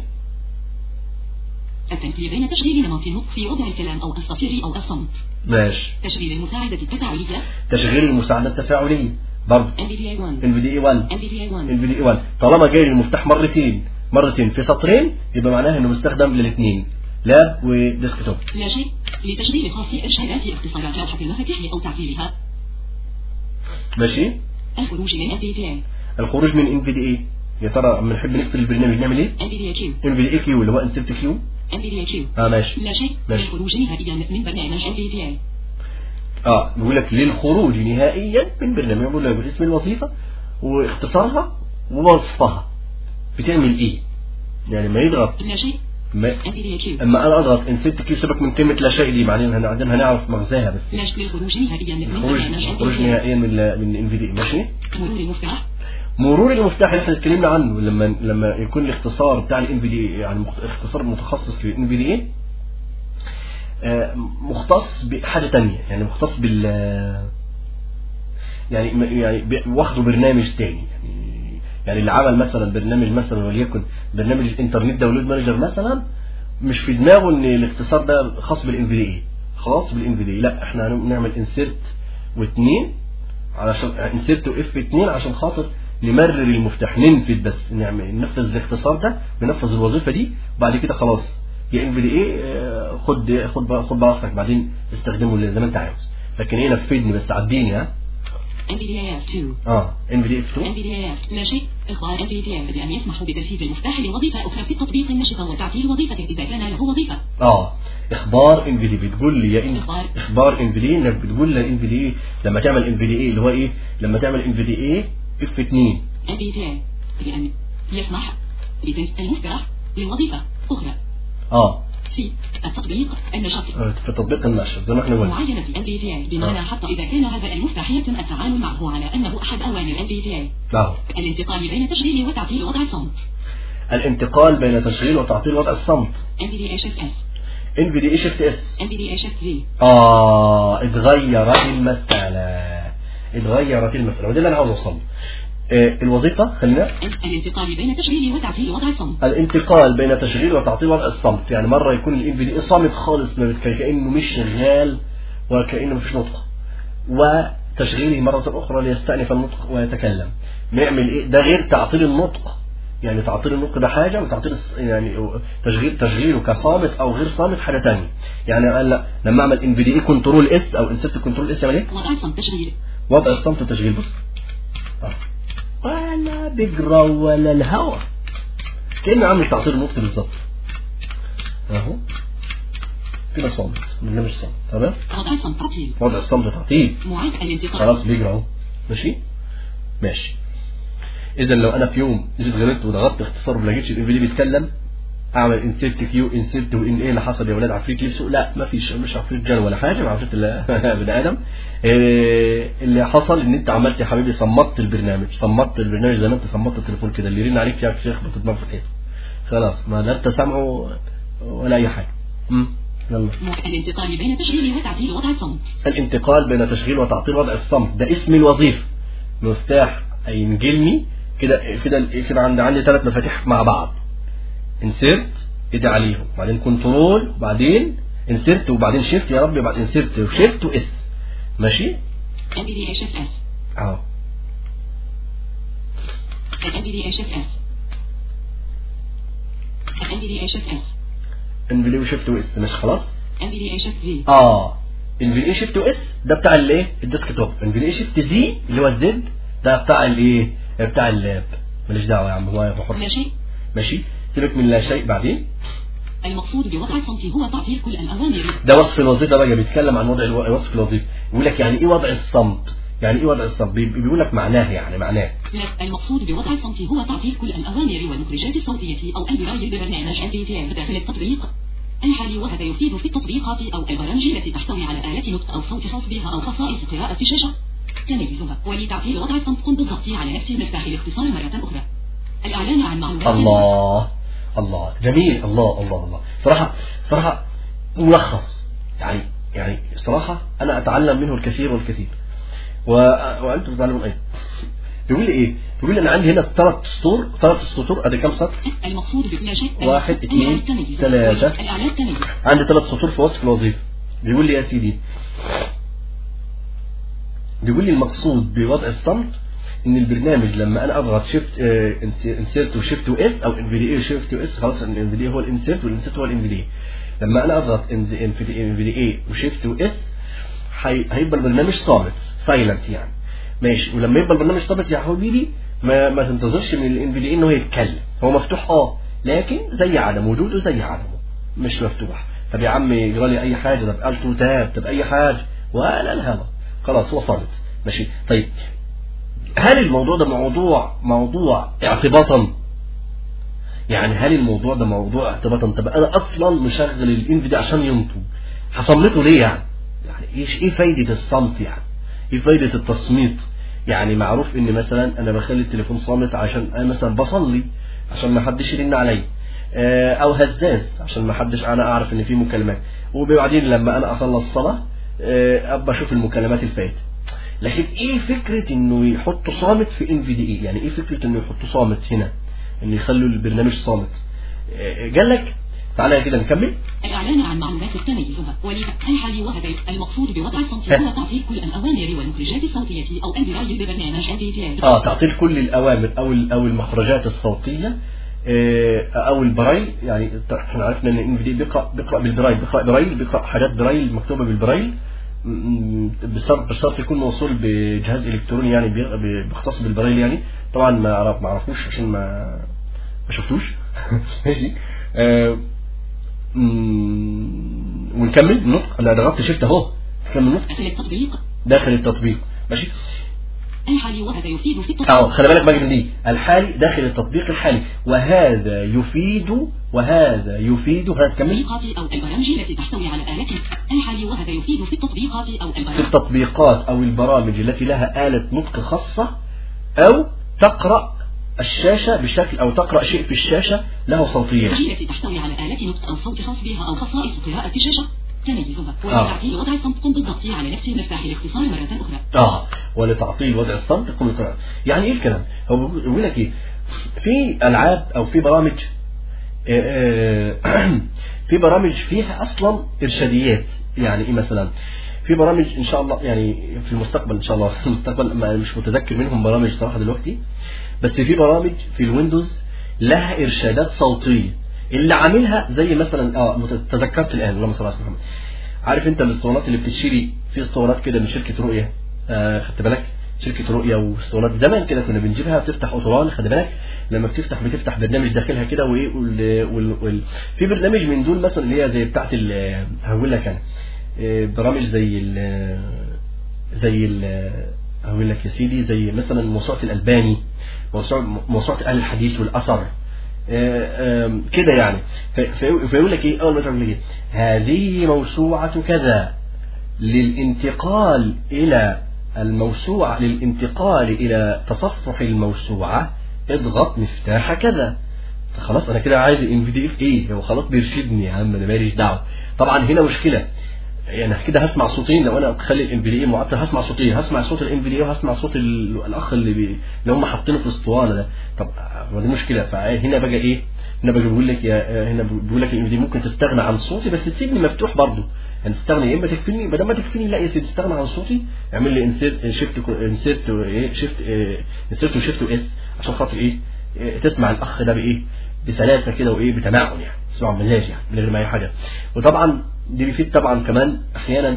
التنقل بين تشغيل نمط النطق في وضع الكلام أو الصفير أو الصمت ماشي تشغيل المساعدة التفاعلية تشغيل المساعدة التفاعلية برضه NVDA 1 ان في دي اي 1 NVDA 1 ان في دي اي 1 طالما جاي المفتاح مرتين مرتين في سطرين يبقى معناها انه مستخدم للاثنين لاب وديسكتوب لا شيء لتشغيل خاص إرشادات اختصارات لوحة المفاتيح أو تعديلها ماشي الخروج من NVDA الخروج من ان في دي اي يا ترى اما نحب نقفل البرنامج نعمل ايه NVDA Q ان في دي اي كيو اللي هو انسرت كيو NVDA Q اه ماشي لا شيء ماشي. للخروج نهائيا من برنامج NVDA اه بيقول لك للخروج نهائيا من برنامج بيقول لك اسم الوظيفه واختصارها ووصفها بتعمل ايه يعني ما يضغط لا شيء ما NVDA Q اما انا اضغط انسرت كيو سيبك من كلمه لا شيء دي بعدين هن- بعدين هنعرف مغزاها بس لا شيء للخروج نهائيا من خروج برنامج خروج NVDA نهائيا من ال- من ان في دي ماشي مرور المفتاح مرور المفتاح اللي احنا اتكلمنا عنه لما لما يكون الاختصار بتاع الان في دي يعني مخ- اختصار متخصص للان في دي مختص بحاجه تانية يعني مختص بال يعني م- يعني ب- واخده برنامج تاني يعني يعني اللي عمل مثلا برنامج مثلا وليكن برنامج الانترنت داونلود مانجر مثلا مش في دماغه ان الاختصار ده خاص بالان في دي خاص بالان في دي لا احنا هنعمل انسيرت واثنين علشان انسيرت واف 2 عشان خاطر نمرر المفتاح ننفذ بس نعمل ننفذ الاختصار ده ننفذ الوظيفه دي وبعد كده خلاص يا ان في دي ايه خد خد بقى خد بقى وقتك بعدين استخدمه زي ما انت عاوز لكن ايه نفذني بس عديني ها NVDA 2 اه ان في دي اف 2 NVDA لا شيء إخبار NVDA بأن يسمح بتنفيذ المفتاح لوظيفة أخرى في التطبيق النشطة وتعطيل وظيفته إذا كان له وظيفة اه اخبار ان في دي بتقول لي يا ان إخبار. اخبار ان في دي انك بتقول لي ان في دي لما تعمل ان في دي اللي هو ايه لما تعمل ان في دي اف 2 NVDA بأن يسمح بتنفيذ المفتاح لوظيفة أخرى اه في التطبيق النشط في تطبيق النشر زي ما احنا قلنا معينة في NVDA بمعنى آه. حتى إذا كان هذا المفتاح يتم التعامل معه على أنه أحد أوامر NVDA اه الانتقال بين تشغيل وتعطيل وضع الصمت الانتقال بين تشغيل وتعطيل وضع الصمت NVDA Shift S ان في دي شيفت اس NVDA Shift V اه اتغيرت المسألة اتغيرت المسألة وده اللي انا عاوز اوصله آه الوظيفة خلينا الانتقال بين تشغيل وتعطيل وضع الصمت الانتقال بين تشغيل وتعطيل وضع الصمت يعني مرة يكون الان في دي صامت خالص ما بتك- كأنه مش شغال وكأنه مفيش نطق وتشغيله مرة أخرى ليستأنف النطق ويتكلم نعمل إيه ده غير تعطيل النطق يعني تعطيل النطق ده حاجة وتعطيل الص- يعني تشغيل تشغيله كصامت أو غير صامت حاجة تانية يعني قال لا لما أعمل ان في دي كنترول اس أو انسرت كنترول اس يعمل إيه؟ وضع الصمت تشغيل وضع الصمت وتشغيل بص آه. ولا بيجرى ولا الهوا كأنه عامل تعطيل النطق بالظبط اهو كده صامت برنامج صامت تمام وضع الصمت تعطيل وضع الصمت تعطيل معاد الانتقال خلاص بيجرى اهو ماشي ماشي اذا لو انا في يوم جيت غلطت وضغطت اختصار وما لقيتش الان في دي بيتكلم اعمل انسيرت كيو انسيرت وان ايه اللي حصل يا ولاد عفريت لبسه لا ما فيش مش عفريت جن ولا حاجه عفريت ال- بني ادم إيه اللي حصل ان انت عملت يا حبيبي صمت البرنامج صمت البرنامج زي ما انت صمت التليفون كده اللي يرن عليك فيها شيخ بتضمن في الحيطه خلاص ما لا انت سامعه ولا اي حاجه امم يلا مع الانتقال بين تشغيل وتعطيل وضع الصمت الانتقال بين تشغيل وتعطيل وضع الصمت ده اسم الوظيفة مفتاح هينجلني كده كده كده عندي عندي ثلاث مفاتيح مع بعض انسيرت ادي عليهم وبعدين كنترول وبعدين انسيرت وبعدين شيفت يا رب وبعدين انسيرت وشيفت واس ماشي NVDA S اهو NVDA S NVDA S انفيلي وشيفت واس ماشي خلاص NVDA V اه انفيلي شيفت واس ده بتاع الايه الديسك توب انفيلي شيفت زي اللي هو الزد ده بتاع الايه بتاع اللاب ماليش دعوه يا عم هو هو حر لا شيء ماشي سيبك من لا شيء بعدين المقصود بوضع الصمت هو تعطيل كل الأوامر ده وصف الوظيفه بقى بيتكلم عن وضع الو- وصف الوظيفه يقول لك يعني ايه وضع الصمت يعني ايه وضع الصمت بي- بيقول لك معناه يعني معناه لا، المقصود بوضع الصمت هو تعطيل كل الأوامر والمخرجات الصوتية أو البرايل ببرنامج NVDA داخل التطبيق الحالي وهذا يفيد في التطبيقات أو البرامج التي تحتوي على آلة نطق أو صوت خاص بها أو خصائص قراءة شاشة تميزها ولتعطيل وضع الصمت قم بالضغط على نفس مفتاح الاختصار مرة أخرى الإعلان عن معلومات الله الله جميل الله الله الله صراحة صراحة ملخص يعني يعني صراحة أنا أتعلم منه الكثير والكثير و... وأنتم تتعلمون أيضا بيقول لي إيه؟ بيقول لي أنا عندي هنا ثلاث سطور ثلاث سطور أدي كم سطر؟ المقصود بلا شك واحد، اثنين، الإعلان تميز. ثلاثة. الإعلان تميز عندي ثلاث سطور في وصف الوظيفة بيقول لي يا سيدي بيقول لي المقصود بوضع الصمت ان البرنامج لما انا اضغط شيفت انسيرت وشيفت واس او انفيدي اي شيفت واس خلاص الانفيدي هو الانسيرت والانسيرت هو الانفيدي لما انا اضغط انفيدي اي وشيفت واس هيبقى البرنامج صامت سايلنت يعني ماشي ولما يبقى البرنامج صامت يا حبيبي ما ما تنتظرش من الانفيدي انه يتكلم هو مفتوح اه لكن زي عدم وجوده زي عدمه مش مفتوح طب يا عم يجرى لي اي حاجه طب التو تاب طب اي حاجه ولا الهوا خلاص هو صامت ماشي طيب هل الموضوع ده موضوع موضوع اعتباطا يعني هل الموضوع ده موضوع اعتباطا طب انا اصلا مشغل الانفيدي عشان ينطق هصمته ليه يعني يعني ايش ايه فايده الصمت يعني ايه فايده التصميت يعني معروف ان مثلا انا بخلي التليفون صامت عشان انا مثلا بصلي عشان ما حدش يرن عليا آه، او هزاز عشان ما حدش انا اعرف ان في مكالمات وبعدين لما انا اخلص صلاه آه، ابقى اشوف المكالمات الفايته لكن ايه فكرة انه يحطوا صامت في ان في دي اي يعني ايه فكرة انه يحطوا صامت هنا ان يخلوا البرنامج صامت آه، قال لك تعالى كده نكمل الإعلان عن معلومات تميزها وللحالي وهذا المقصود بوضع الصمت هو تعطيل كل الأوامر والمخرجات الصوتية أو البرايل ببرنامج NVDA اه تعطيل كل الاوامر او ال- او المخرجات الصوتيه آه، او البرايل يعني ت- احنا عرفنا ان ان في دي بيقرا بيقرا بالبرايل بيقرا برايل بيقرا حاجات برايل مكتوبه بالبرايل م- م- بشرط بشرط يكون موصول بجهاز الكتروني يعني بي- بي- بيختص بالبرايل يعني طبعا ما اعرف ما اعرفوش عشان ما ما شفتوش ماشي آه، م- ونكمل النطق لا ضغطت شفت اهو كمل النطق داخل التطبيق داخل التطبيق ماشي الحالي وهذا يفيد في أو التطبيق خلي بالك بقى من دي الحالي داخل التطبيق الحالي وهذا يفيد وهذا يفيد هذا كمل التطبيقات أو البرامج التي تحتوي على آلة الحالي وهذا يفيد في التطبيقات أو في البرامج التطبيقات أو البرامج التي لها آلة نطق خاصة أو تقرأ الشاشة بشكل أو تقرأ شيء في الشاشة له صوتيات التي تحتوي على آلة نطق أو صوت خاص بها أو خصائص قراءة شاشة تميزها آه. ولتعطيل وضع الصمت قم بالضغط على نفس مفتاح الاختصار مرة أخرى آه ولتعطيل وضع الصمت قم القراءة يعني إيه الكلام هو بيقول بيقول لك إيه في ألعاب أو في برامج آه، آه، في برامج فيها أصلا إرشاديات يعني إيه مثلا في برامج إن شاء الله يعني في المستقبل إن شاء الله في المستقبل ما مش متذكر منهم برامج صراحة دلوقتي بس في برامج في الويندوز لها إرشادات صوتية اللي عاملها زي مثلا اه مت- تذكرت الآن اللهم صل على سيدنا محمد عارف انت الاسطوانات اللي بتشتري في اسطوانات كده من شركة رؤية آه خدت بالك شركة رؤية واسطوانات زمان كده كنا بنجيبها بتفتح اوتوران خد بالك لما بتفتح بتفتح برنامج داخلها كده وايه وال... وال... وال... في برنامج من دول مثلا اللي هي زي بتاعت ال... هقول لك انا آه، برامج زي ال... زي ال... هقول لك يا سيدي زي مثلا موسوعة الألباني موسوعة موسوعة أهل الحديث والأثر آه، آم، كده يعني في- في- فيقول لك ايه اول ما تعمل ايه هذه موسوعة كذا للانتقال الى الموسوعة للانتقال الى تصفح الموسوعة اضغط مفتاح كذا خلاص انا كده عايز الان في دي اف ايه هو خلاص بيرشدني يا عم انا ماليش دعوه طبعا هنا مشكله يعني كده هسمع صوتين لو انا بخلي الام في دي معطل هسمع صوتين هسمع صوت الام في دي وهسمع صوت ال- الاخ اللي بي... اللي هم حاطينه في الاسطوانه ده طب ما دي مشكله فهنا بقى ايه هنا بقى بيقول لك يا هنا بيقول لك الام في دي ممكن تستغنى عن صوتي بس تسيبني مفتوح برضه يعني تستغني يا اما تكفيني بدل ما تكفيني لا يا سيدي تستغنى عن صوتي اعمل لي انسيرت شيفت انسيرت ايه شيفت انسيرت وشيفت واس عشان خاطر ايه إيه، تسمع الاخ ده بايه بسلاسه كده وايه بتمعن يعني تسمعه بمزاج يعني من غير ما اي حاجه وطبعا دي بيفيد طبعا كمان احيانا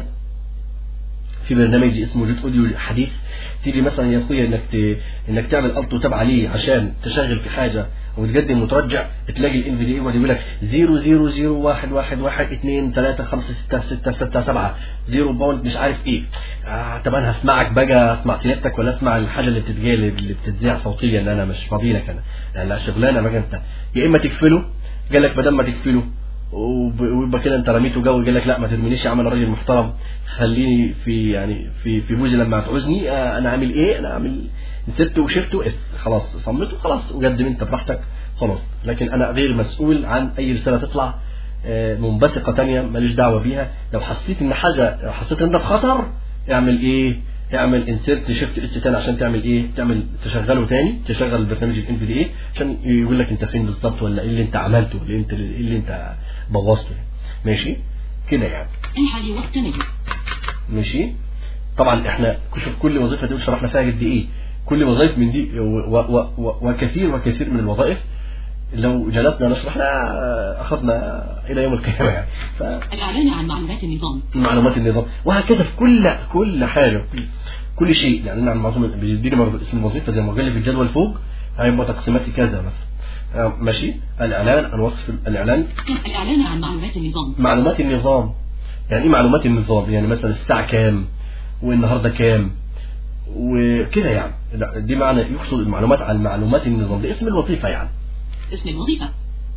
في برنامج اسمه جيت اوديو حديث تيجي مثلا يا اخويا انك ت... انك تعمل الت وتاب عليه عشان تشغل في حاجه وتقدم وترجع تلاقي الان في دي يقعد يقول لك 0 0 0 1 1 1 2 3 5 6 6 6 7 0 بوينت مش عارف ايه آه طب انا هسمعك بقى اسمع سيادتك ولا اسمع الحاجه اللي بتتجال اللي بتتذاع صوتيا ان انا مش فاضي لك انا يعني لا شغلانه بقى انت يا اما تكفله قال لك بدل ما تكفله وب- ويبقى كده انت رميته جو قال لك لا ما ترمينيش يا عم انا راجل محترم خليني في يعني في في بوزي لما تعوزني آه، انا عامل ايه انا عامل نسيت وشفته اس خلاص صمته خلاص وقدم انت براحتك خلاص لكن انا غير مسؤول عن اي رساله تطلع آه، منبثقه تانية ماليش دعوه بيها لو حسيت ان حاجه لو حسيت ان انت في خطر اعمل ايه اعمل انسيرت شيفت اس تاني عشان تعمل ايه تعمل تشغله تاني تشغل البرنامج الان في دي ايه عشان يقول لك انت فين بالظبط ولا ايه اللي انت عملته ولا إيه انت ايه اللي انت بوظته يعني. ماشي كده يعني انحل واستمر ماشي طبعا احنا شوف كل وظيفه دي شرحنا فيها قد ايه كل وظائف من دي و و و وكثير وكثير من الوظائف لو جلسنا نشرح لا اخذنا الى يوم القيامه يعني الإعلان عن معلومات النظام فمعلومات النظام وهكذا في كل كل حاجه كل, كل شيء يعني انا عن معظم بيديني مرة اسم الوظيفه زي ما قال لي في الجدول فوق هيبقى تقسيماتي كذا مثلا آه، ماشي الاعلان عن وصف الاعلان الإعلان عن معلومات النظام معلومات النظام يعني ايه معلومات النظام يعني مثلا الساعة كام والنهاردة كام وكده يعني لا، دي معنى يقصد المعلومات عن معلومات النظام ده اسم الوظيفة يعني اسم الوظيفة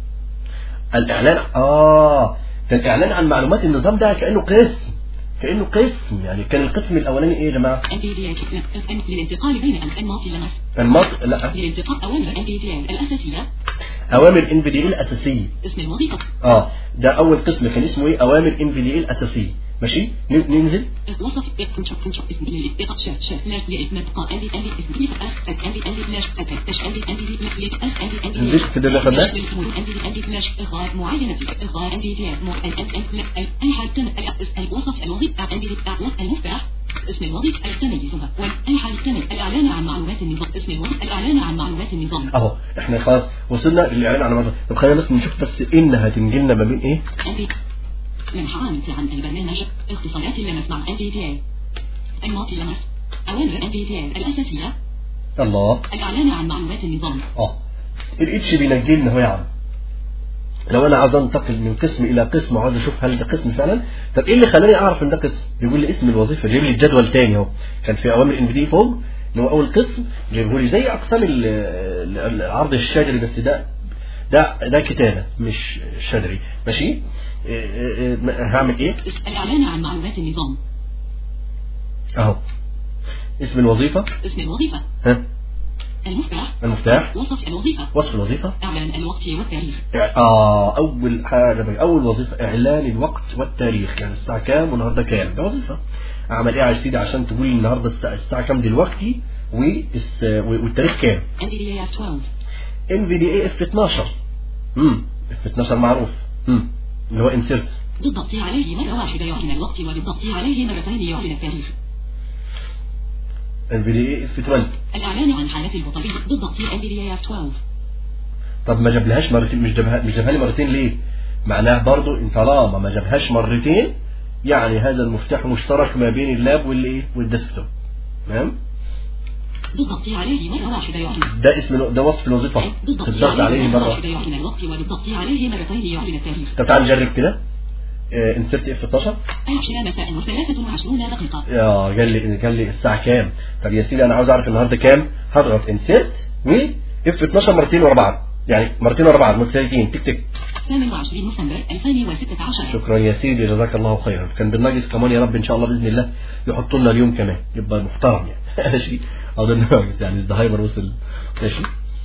الإعلان آه ده الإعلان عن معلومات النظام ده كأنه قسم كأنه قسم يعني كان القسم الأولاني إيه يا جماعة؟ MPDA للانتقال بين الأنماط اللمس المط... لا للانتقال أوامر MPDA الأساسية أوامر ان في دي الأساسية اسم الوظيفة اه ده أول قسم كان اسمه إيه أوامر ان في دي الأساسية ماشي ن- ننزل وصف فنشر فنشر اسم للاتقاء شاف شاف لا لإثم بقاء أنبي أنبي اسم لي أس أس أنبي أنبي لاش أتش أنبي أنبي لي أس أنبي أنبي نزلت في ده خدناه؟ أنبي أنبي لاش إغراء معينة إغراء أنبي دي مو أن أن أن لا أي أي حال تم الوصف الوظيفة أنبي المفتاح اسم الوظيفة تميزها وأي حال تم الإعلان عن معلومات النظام اسم الوظيفة الإعلان عن معلومات النظام اهو احنا خلاص وصلنا للاعلان على مصر طب خلينا بس نشوف بس ان هتنجي لنا ما بين ايه أنبي لمح عام عن البرنامج اختصارات اللمس مع NPTA أنماط اللمس أوامر NPTA الأساسية الله الإعلان عن معلومات النظام اه الاتش بينجي لنا اهو يا عم لو انا عاوز انتقل من قسم الى قسم وعاوز اشوف هل ده قسم فعلا طب ايه اللي خلاني اعرف ان ده قسم بيقول لي اسم الوظيفه جايب لي الجدول تاني اهو كان في اوامر ان في دي فوق اللي هو اول قسم جايبه لي زي اقسام ال- ال- العرض الشجري بس ده ده ده كتابه مش شجري ماشي إيه إيه إيه هعمل ايه الإعلان عن معلومات النظام اهو اسم الوظيفه اسم الوظيفة ها المفتاح المفتاح وصف الوظيفة وصف الوظيفة إعلان الوقت والتاريخ آه أول حاجة بقى أول وظيفة إعلان الوقت والتاريخ يعني الساعة كام والنهاردة كام ده وظيفة أعمل إيه يا سيدي عشان تقول لي النهاردة الساعة, الساعة كام دلوقتي والس- والتاريخ كام NVDA 12 ام في دي اي اف 12 امم اف 12 معروف امم اللي هو انسيرت بالضغط عليه مرة واحدة يعلن الوقت وبالضغط عليه مرتين يعلن التاريخ ام في دي اي اف 12 الإعلان عن حالة البطارية بالضغط NVDA 12 طب ما جابلهاش مرتين مش جابها مش جابها لي مرتين ليه؟ معناه برضو ان طالما ما جابهاش مرتين يعني هذا المفتاح مشترك ما بين اللاب والايه والديسكتوب تمام؟ بالضغط عليه مرة واحدة يعلن ده اسم ده وصف الوظيفة بالضغط الضغط عليه مرة مرة واحدة يعلن الوقت وبالضغط عليه مرتين يعلن التاريخ طب تعال نجرب كده انسرت اف 12 العاشرة مساء وثلاثة وعشرون دقيقة يا قال لي قال لي الساعة كام طب يا سيدي انا عاوز اعرف النهارده كام هضغط انسرت و اف 12 مرتين ورا بعض يعني مرتين ورا بعض متساويين تك تك 28 نوفمبر 2016 شكرا يا سيدي جزاك الله خيرا كان بالناقص كمان يا رب ان شاء الله باذن الله يحطوا لنا اليوم كمان يبقى محترم يعني ماشي او ده الناقص يعني الزهايمر وصل ماشي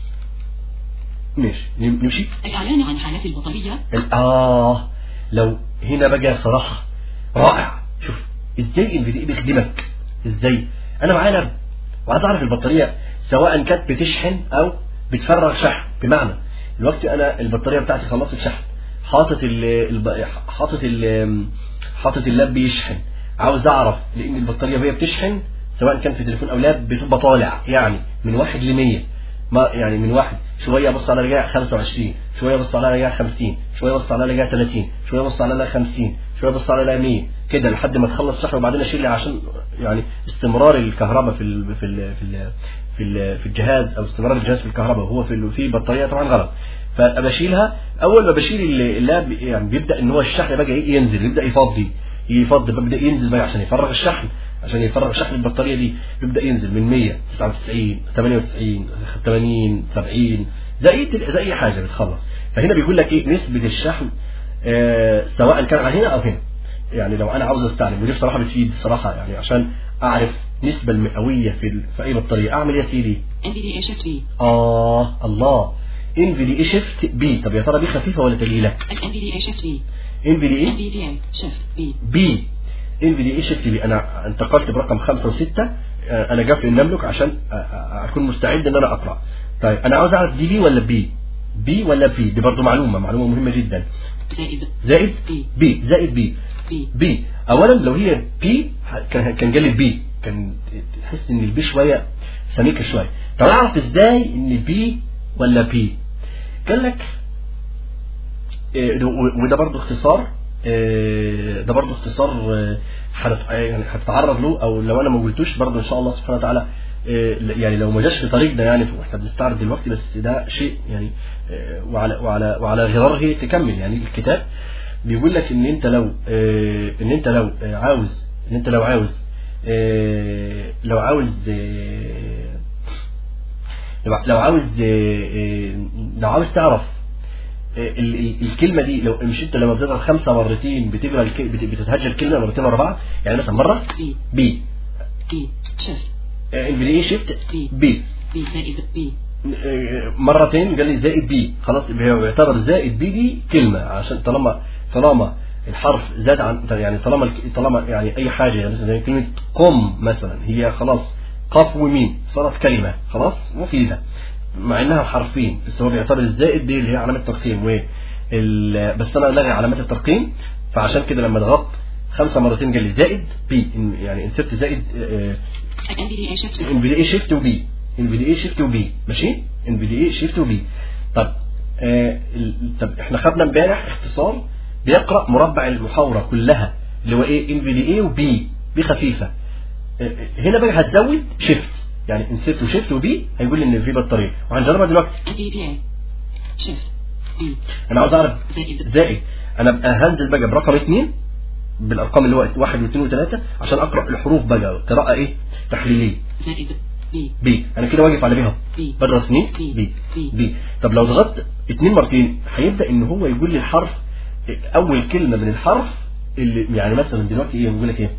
ماشي نمشي الإعلان عن حالة البطارية ال- اه لو هنا بقى صراحة رائع شوف ازاي ان في دي اي بيخدمك ازاي انا معايا لاب وعايز اعرف البطاريه سواء كانت بتشحن او بتفرغ شحن بمعنى الوقت انا البطاريه بتاعتي خلصت شحن حاطط ال الب- حاطط ال حاطط اللاب بيشحن عاوز اعرف لان البطاريه وهي بتشحن سواء كان في تليفون او لاب بتبقى طالع يعني من واحد ل 100 ما يعني من واحد شويه بص على رجع 25 شويه بص على رجع 50 شويه بص على رجع 30 شويه بص على 50 شويه بص على 100 كده لحد ما تخلص شحن وبعدين اشيل عشان يعني استمرار الكهرباء في ال في ال في ال في, ال في الجهاز او استمرار الجهاز في الكهرباء وهو في ال- في بطاريه طبعا غلط فبشيلها اول ما بشيل ال- اللاب يعني بيبدا ان هو الشحن بقى إيه ينزل يبدا يفضي يفضي بيبدا ينزل بقى عشان يفرغ الشحن عشان يفرغ شحن البطاريه دي يبدا ينزل من 100 99 98 80 70 زي زي اي حاجه بتخلص فهنا بيقول لك ايه نسبه الشحن آه سواء كان على هنا او هنا يعني لو انا عاوز استعلم ودي بصراحه بتفيد الصراحه يعني عشان اعرف النسبه المئويه في ال- في اي بطاريه اعمل ايه يا سيدي NVDA Shift B اه الله ان في دي اي شيفت بي طب يا ترى دي خفيفه ولا ثقيله NVDA Shift B ان في دي اي NVDA Shift B بي ان في دي اي شيفت بي انا انتقلت برقم خمسة وستة آه، انا جاف نملك عشان آه، آه، اكون مستعد ان انا اقرا طيب انا عاوز اعرف دي بي ولا بي بي ولا بي دي برضو معلومه معلومه مهمه جدا زائد زائد بي بي زائد بي B بي اولا لو هي بي كان كان جالي بي كان تحس ان البي شويه سميكه شويه طب اعرف ازاي ان بي ولا بي قال لك إيه، و- وده برضو اختصار إيه، ده برضو اختصار آه، هنت- يعني هتتعرض له او لو انا ما قلتوش برضو ان شاء الله سبحانه وتعالى إيه، يعني لو ما جاش في طريقنا يعني واحنا بنستعرض دلوقتي بس ده شيء يعني آه، وعلى وعلى وعلى غراره تكمل يعني الكتاب بيقول لك ان انت لو آه، ان انت لو آه، عاوز ان انت لو عاوز آه، لو عاوز آه، لو- لو عاوز آه، آه، لو عاوز تعرف آه، ال- ال- الكلمة دي لو مش انت لما بتقرا خمسة مرتين بتقرا الك- بت- بتتهجر الكلمة مرتين ورا بعض يعني مثلا مرة B بي B Shift البي شيفت بي. بي B زائد B آه، مرتين قال لي زائد بي خلاص هو يعتبر زائد بي دي كلمة عشان طالما طالما الحرف زاد عن يعني طالما الك- طالما يعني اي حاجة يعني مثلا زي كلمة قم مثلا هي خلاص قاف وميم صارت كلمة خلاص مفيدة مع انها حرفين بس هو بيعتبر الزائد دي اللي هي علامة ترقيم و ال- بس انا لغي علامات الترقيم فعشان كده لما ضغطت خمسة مرتين قال لي زائد بي إن- يعني انسرت زائد آه، NVDA Shift ان في دي اي شيفت وبي ان في دي اي شيفت وبي ماشي ان في دي اي شيفت وبي طب آه ال- طب احنا خدنا امبارح اختصار بيقرا مربع المحاوره كلها اللي هو ايه ان في دي اي وبي بي خفيفه آه، آه، هنا بقى هتزود شيفت يعني انسيت وشيفت وبي هيقول لي ان في بطاريه وهنجربها دلوقتي NVDA Shift B انا عاوز اعرف زائد زائد انا بقى هنزل بقى برقم اثنين بالارقام اللي هو واحد واثنين وثلاثه عشان اقرا الحروف بقى قراءه ايه تحليليه زائد B بي انا كده واقف على بيها بي. بدرس مين بي. بي بي. بي طب لو ضغطت اتنين مرتين هيبدا ان هو يقول لي الحرف اول كلمه من الحرف اللي يعني مثلا دلوقتي ايه بيقول لك ايه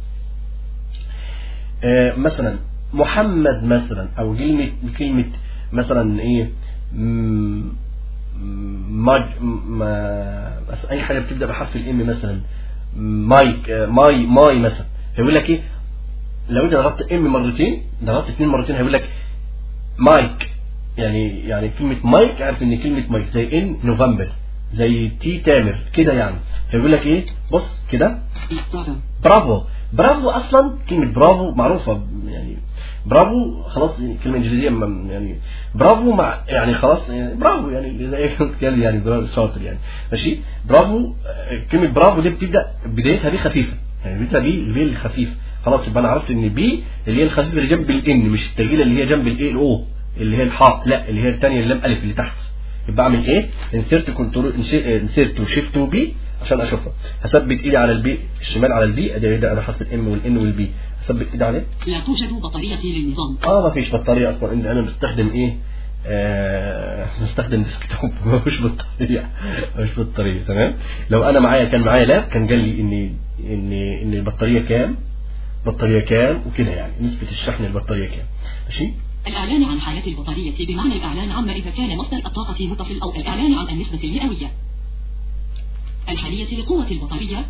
آه مثلا محمد مثلا او كلمه كلمه مثلا ايه م- ماج ما بس اي حاجه بتبدا بحرف الام مثلا مايك آه، ماي ماي مثلا هيقول لك ايه لو انت ضغطت ام مرتين ضغطت اثنين مرتين هيقول لك مايك يعني يعني كلمة مايك عارف ان كلمة مايك زي ان نوفمبر زي تي تامر كده يعني فيقول لك ايه بص كده برافو برافو برافو اصلا كلمة برافو معروفة يعني برافو خلاص يعني كلمة انجليزية م- يعني برافو مع يعني خلاص يعني برافو يعني زي كان يعني برافو شاطر يعني ماشي برافو آه، كلمة برافو دي بتبدأ بدايتها بي خفيفة يعني بدايتها بي البي الخفيف خلاص يبقى انا عرفت ان بي اللي هي الخفيفة اللي جنب الان مش الثقيلة اللي هي جنب الايه الاو اللي هي الحاء لا اللي هي الثانية اللي لام الف اللي تحت يبقى اعمل ايه انسيرت كنترول انسيرت وشيفت وبي عشان اشوفها هثبت ايدي على البي الشمال على البي ادي ده انا حرف الام والان والبي هثبت ايدي عليه لا توجد بطارية للنظام اه ما فيش بطاريه اصلا إن انا بستخدم ايه آه بستخدم ديسكتوب مش بطاريه مش بطاريه تمام لو انا معايا كان معايا لاب كان قال لي ان ان ان البطاريه كام بطاريه كام وكده يعني نسبه الشحن البطاريه كام ماشي الإعلان عن حالة البطارية بمعنى الإعلان عما إذا كان مصدر الطاقة متصل أو الإعلان عن النسبة المئوية الحالية لقوة البطارية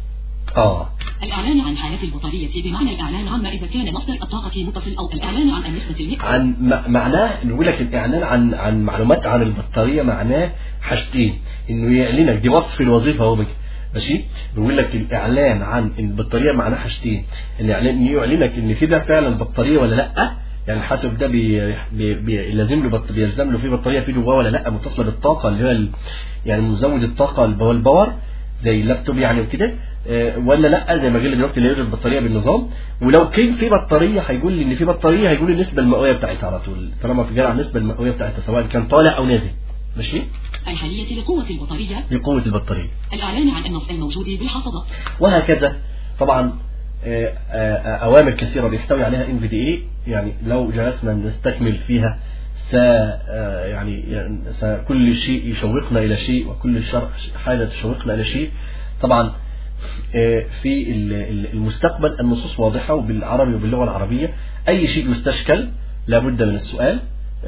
اه الإعلان عن حالة البطارية بمعنى الإعلان عما إذا كان مصدر الطاقة متصل أو الإعلان عن النسبة المئة عن م- معناه نقول لك الاعلان عن عن معلومات عن البطاريه معناه حاجتين انه يعلنك دي وصف الوظيفه اهو بك ماشي بيقول لك الاعلان عن البطاريه معناه حاجتين ان يعلن يعلنك ان في ده فعلا بطاريه ولا لا يعني الحاسب ده بي بي بي لازم له بط... بيلزم له في بطاريه في جواه ولا لا متصله بالطاقه اللي هو ال... يعني مزود الطاقه اللي هو الباور زي اللابتوب يعني وكده آه، ولا لا زي ما قلنا دلوقتي لا يوجد بطاريه بالنظام ولو كان في بطاريه هيقول لي ان في بطاريه هيقول لي النسبه المئويه بتاعتها على طول طالما في جرى النسبه المئويه بتاعتها سواء كان طالع او نازل ماشي الحالية لقوة البطارية لقوه البطاريه الإعلان عن النص الموجود بالحافظة وهكذا طبعا آه، آه، أوامر كثيرة بيحتوي عليها NVDA يعني لو جلسنا نستكمل فيها س آه، يعني يعني س- كل شيء يشوقنا إلى شيء وكل شر- حاجة تشوقنا إلى شيء طبعا آه، في ال- ال- المستقبل النصوص واضحة وبالعربي وباللغة العربية أي شيء يستشكل لابد من السؤال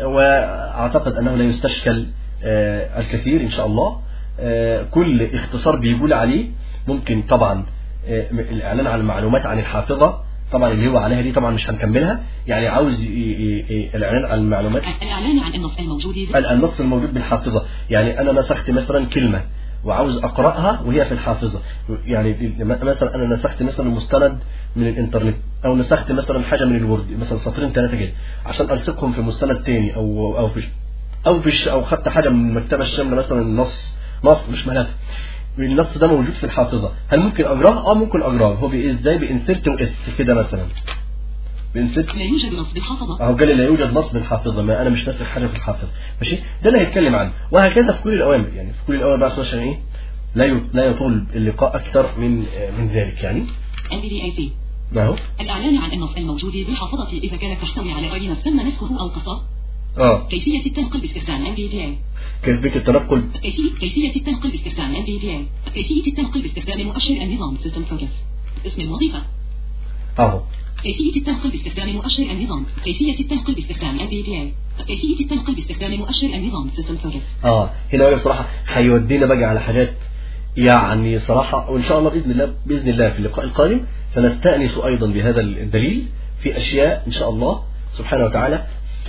وأعتقد أنه لا يستشكل آه، الكثير إن شاء الله آه، كل اختصار بيقول عليه ممكن طبعا آه، الإعلان عن المعلومات عن الحافظة طبعا اللي هو عليها دي طبعا مش هنكملها يعني عاوز ي- ي- ي- الإعلان عن المعلومات الإعلان عن النص الموجود ال- النص الموجود بالحافظة يعني أنا نسخت مثلا كلمة وعاوز أقرأها وهي في الحافظة يعني مثلا أنا نسخت مثلا مستند من الإنترنت أو نسخت مثلا حاجة من الوورد مثلا سطرين ثلاثة كده عشان ألصقهم في مستند تاني أو أو في أو في أو خدت حاجة من المكتبة الشاملة مثلا نص نص مش ملف النص ده موجود في الحافظة هل ممكن أقراه؟ اه ممكن أقراه هو بإيه ازاي بإنسرت وإس كده مثلا بإنسرت لا يوجد نص بالحافظة اهو قال لي لا يوجد نص بالحافظه ما انا مش ناسخ حاجه في الحافظه ماشي ده اللي هيتكلم عنه وهكذا في كل الاوامر يعني في كل الاوامر بقى عشان ايه لا ي- لا يطول اللقاء اكثر من آه، من ذلك يعني NVDA ما هو الإعلان عن النص الموجود بالحافظة إذا كانت تحتوي على غير نص تم نسخه أو قصاه اه كيفية التنقل باستخدام NVDA كيفيه التنقل كيفية كيفية التنقل باستخدام NVDA كيفية التنقل باستخدام مؤشر النظام System Focus اسم الوظيفة اهو كيفية التنقل باستخدام مؤشر النظام كيفية التنقل باستخدام NVDA كيفية التنقل باستخدام مؤشر النظام System Focus اه هنا بقى بصراحه هيودينا بقى على حاجات يعني صراحه وان شاء الله باذن الله باذن الله في اللقاء القادم سنستانس ايضا بهذا الدليل في اشياء ان شاء الله سبحانه وتعالى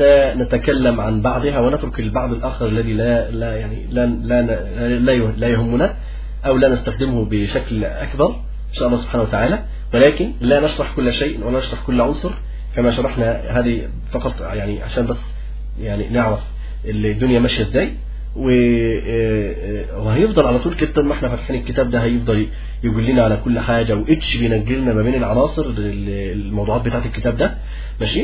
سنتكلم عن بعضها ونترك البعض الاخر الذي لا لا يعني لا لا لا, يه- لا يهمنا او لا نستخدمه بشكل اكبر ان شاء الله سبحانه وتعالى ولكن لا نشرح كل شيء ولا نشرح كل عنصر كما شرحنا هذه فقط يعني عشان بس يعني نعرف الدنيا ماشيه ازاي و- آه، آه، وهيفضل على طول كده طول ما احنا فاتحين الكتاب ده هيفضل يقول لنا على كل حاجه واتش بينجلنا ما بين العناصر ال- الموضوعات بتاعت الكتاب ده ماشي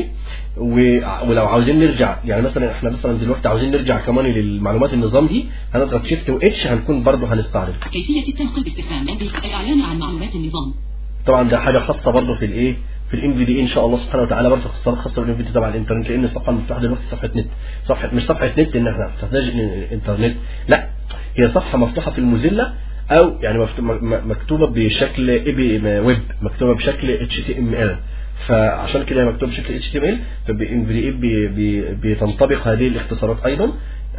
و- ولو عاوزين نرجع يعني مثلا احنا مثلا دلوقتي عاوزين نرجع كمان للمعلومات النظام دي هنضغط شيفت واتش هنكون برضه هنستعرض كيفية التنقل باستخدام NVDA الإعلان عن معلومات النظام طبعا ده حاجه خاصه برضه في الايه في الام في دي ان شاء الله سبحانه وتعالى برضه اختصارات خاصه بالام في دي تبع الانترنت لان الصفحه المفتوحه دلوقتي صفحه نت صفحه مش صفحه نت ان احنا بتحتاج انترنت لا هي صفحه مفتوحه في الموزيلا او يعني مفت- م- م- مكتوبه بشكل اي بي ويب مكتوبه بشكل اتش تي ام ال فعشان كده هي مكتوبه بشكل اتش تي ام ال فبام في دي بي بي بتنطبق هذه الاختصارات ايضا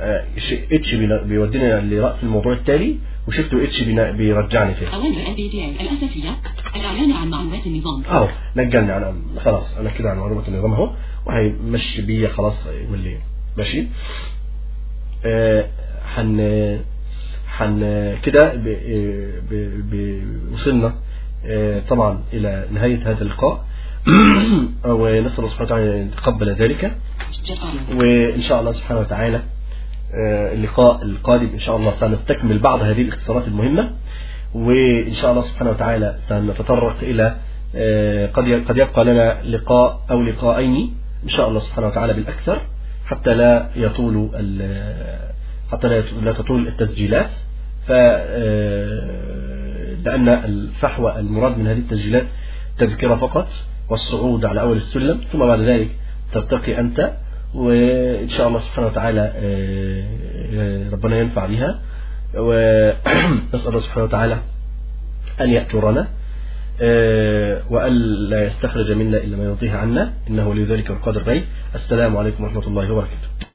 اتش بيودينا لراس الموضوع التالي وشفت اتش بيرجعني فيه أوامر NVDA الأساسية الإعلان عن معلومات النظام اهو نجلني انا خلاص انا كده عن معلومات النظام اهو وهيمشي بيا خلاص يقول لي ماشي آه، حن حن كده ب... ب... ب... وصلنا آه، طبعا الى نهايه هذا اللقاء ونسال الله سبحانه وتعالى ان يتقبل ذلك جزائر وإن شاء الله سبحانه وتعالى آه، اللقاء القادم إن شاء الله سنستكمل بعض هذه الاختصارات المهمة وإن شاء الله سبحانه وتعالى سنتطرق إلى آه، قد ي- قد يبقى لنا لقاء أو لقاءين إن شاء الله سبحانه وتعالى بالأكثر حتى لا يطول ال- حتى لا يط- لا تطول التسجيلات ف آه، لأن الفحوى المراد من هذه التسجيلات تذكرة فقط والصعود على أول السلم ثم بعد ذلك ترتقي أنت وإن شاء الله سبحانه وتعالى آه، آه، ربنا ينفع بها ونسأل الله سبحانه وتعالى أن يأجرنا آه، وأن لا يستخرج منا إلا ما يرضيه عنا إنه ولي ذلك القادر عليه السلام عليكم ورحمة الله وبركاته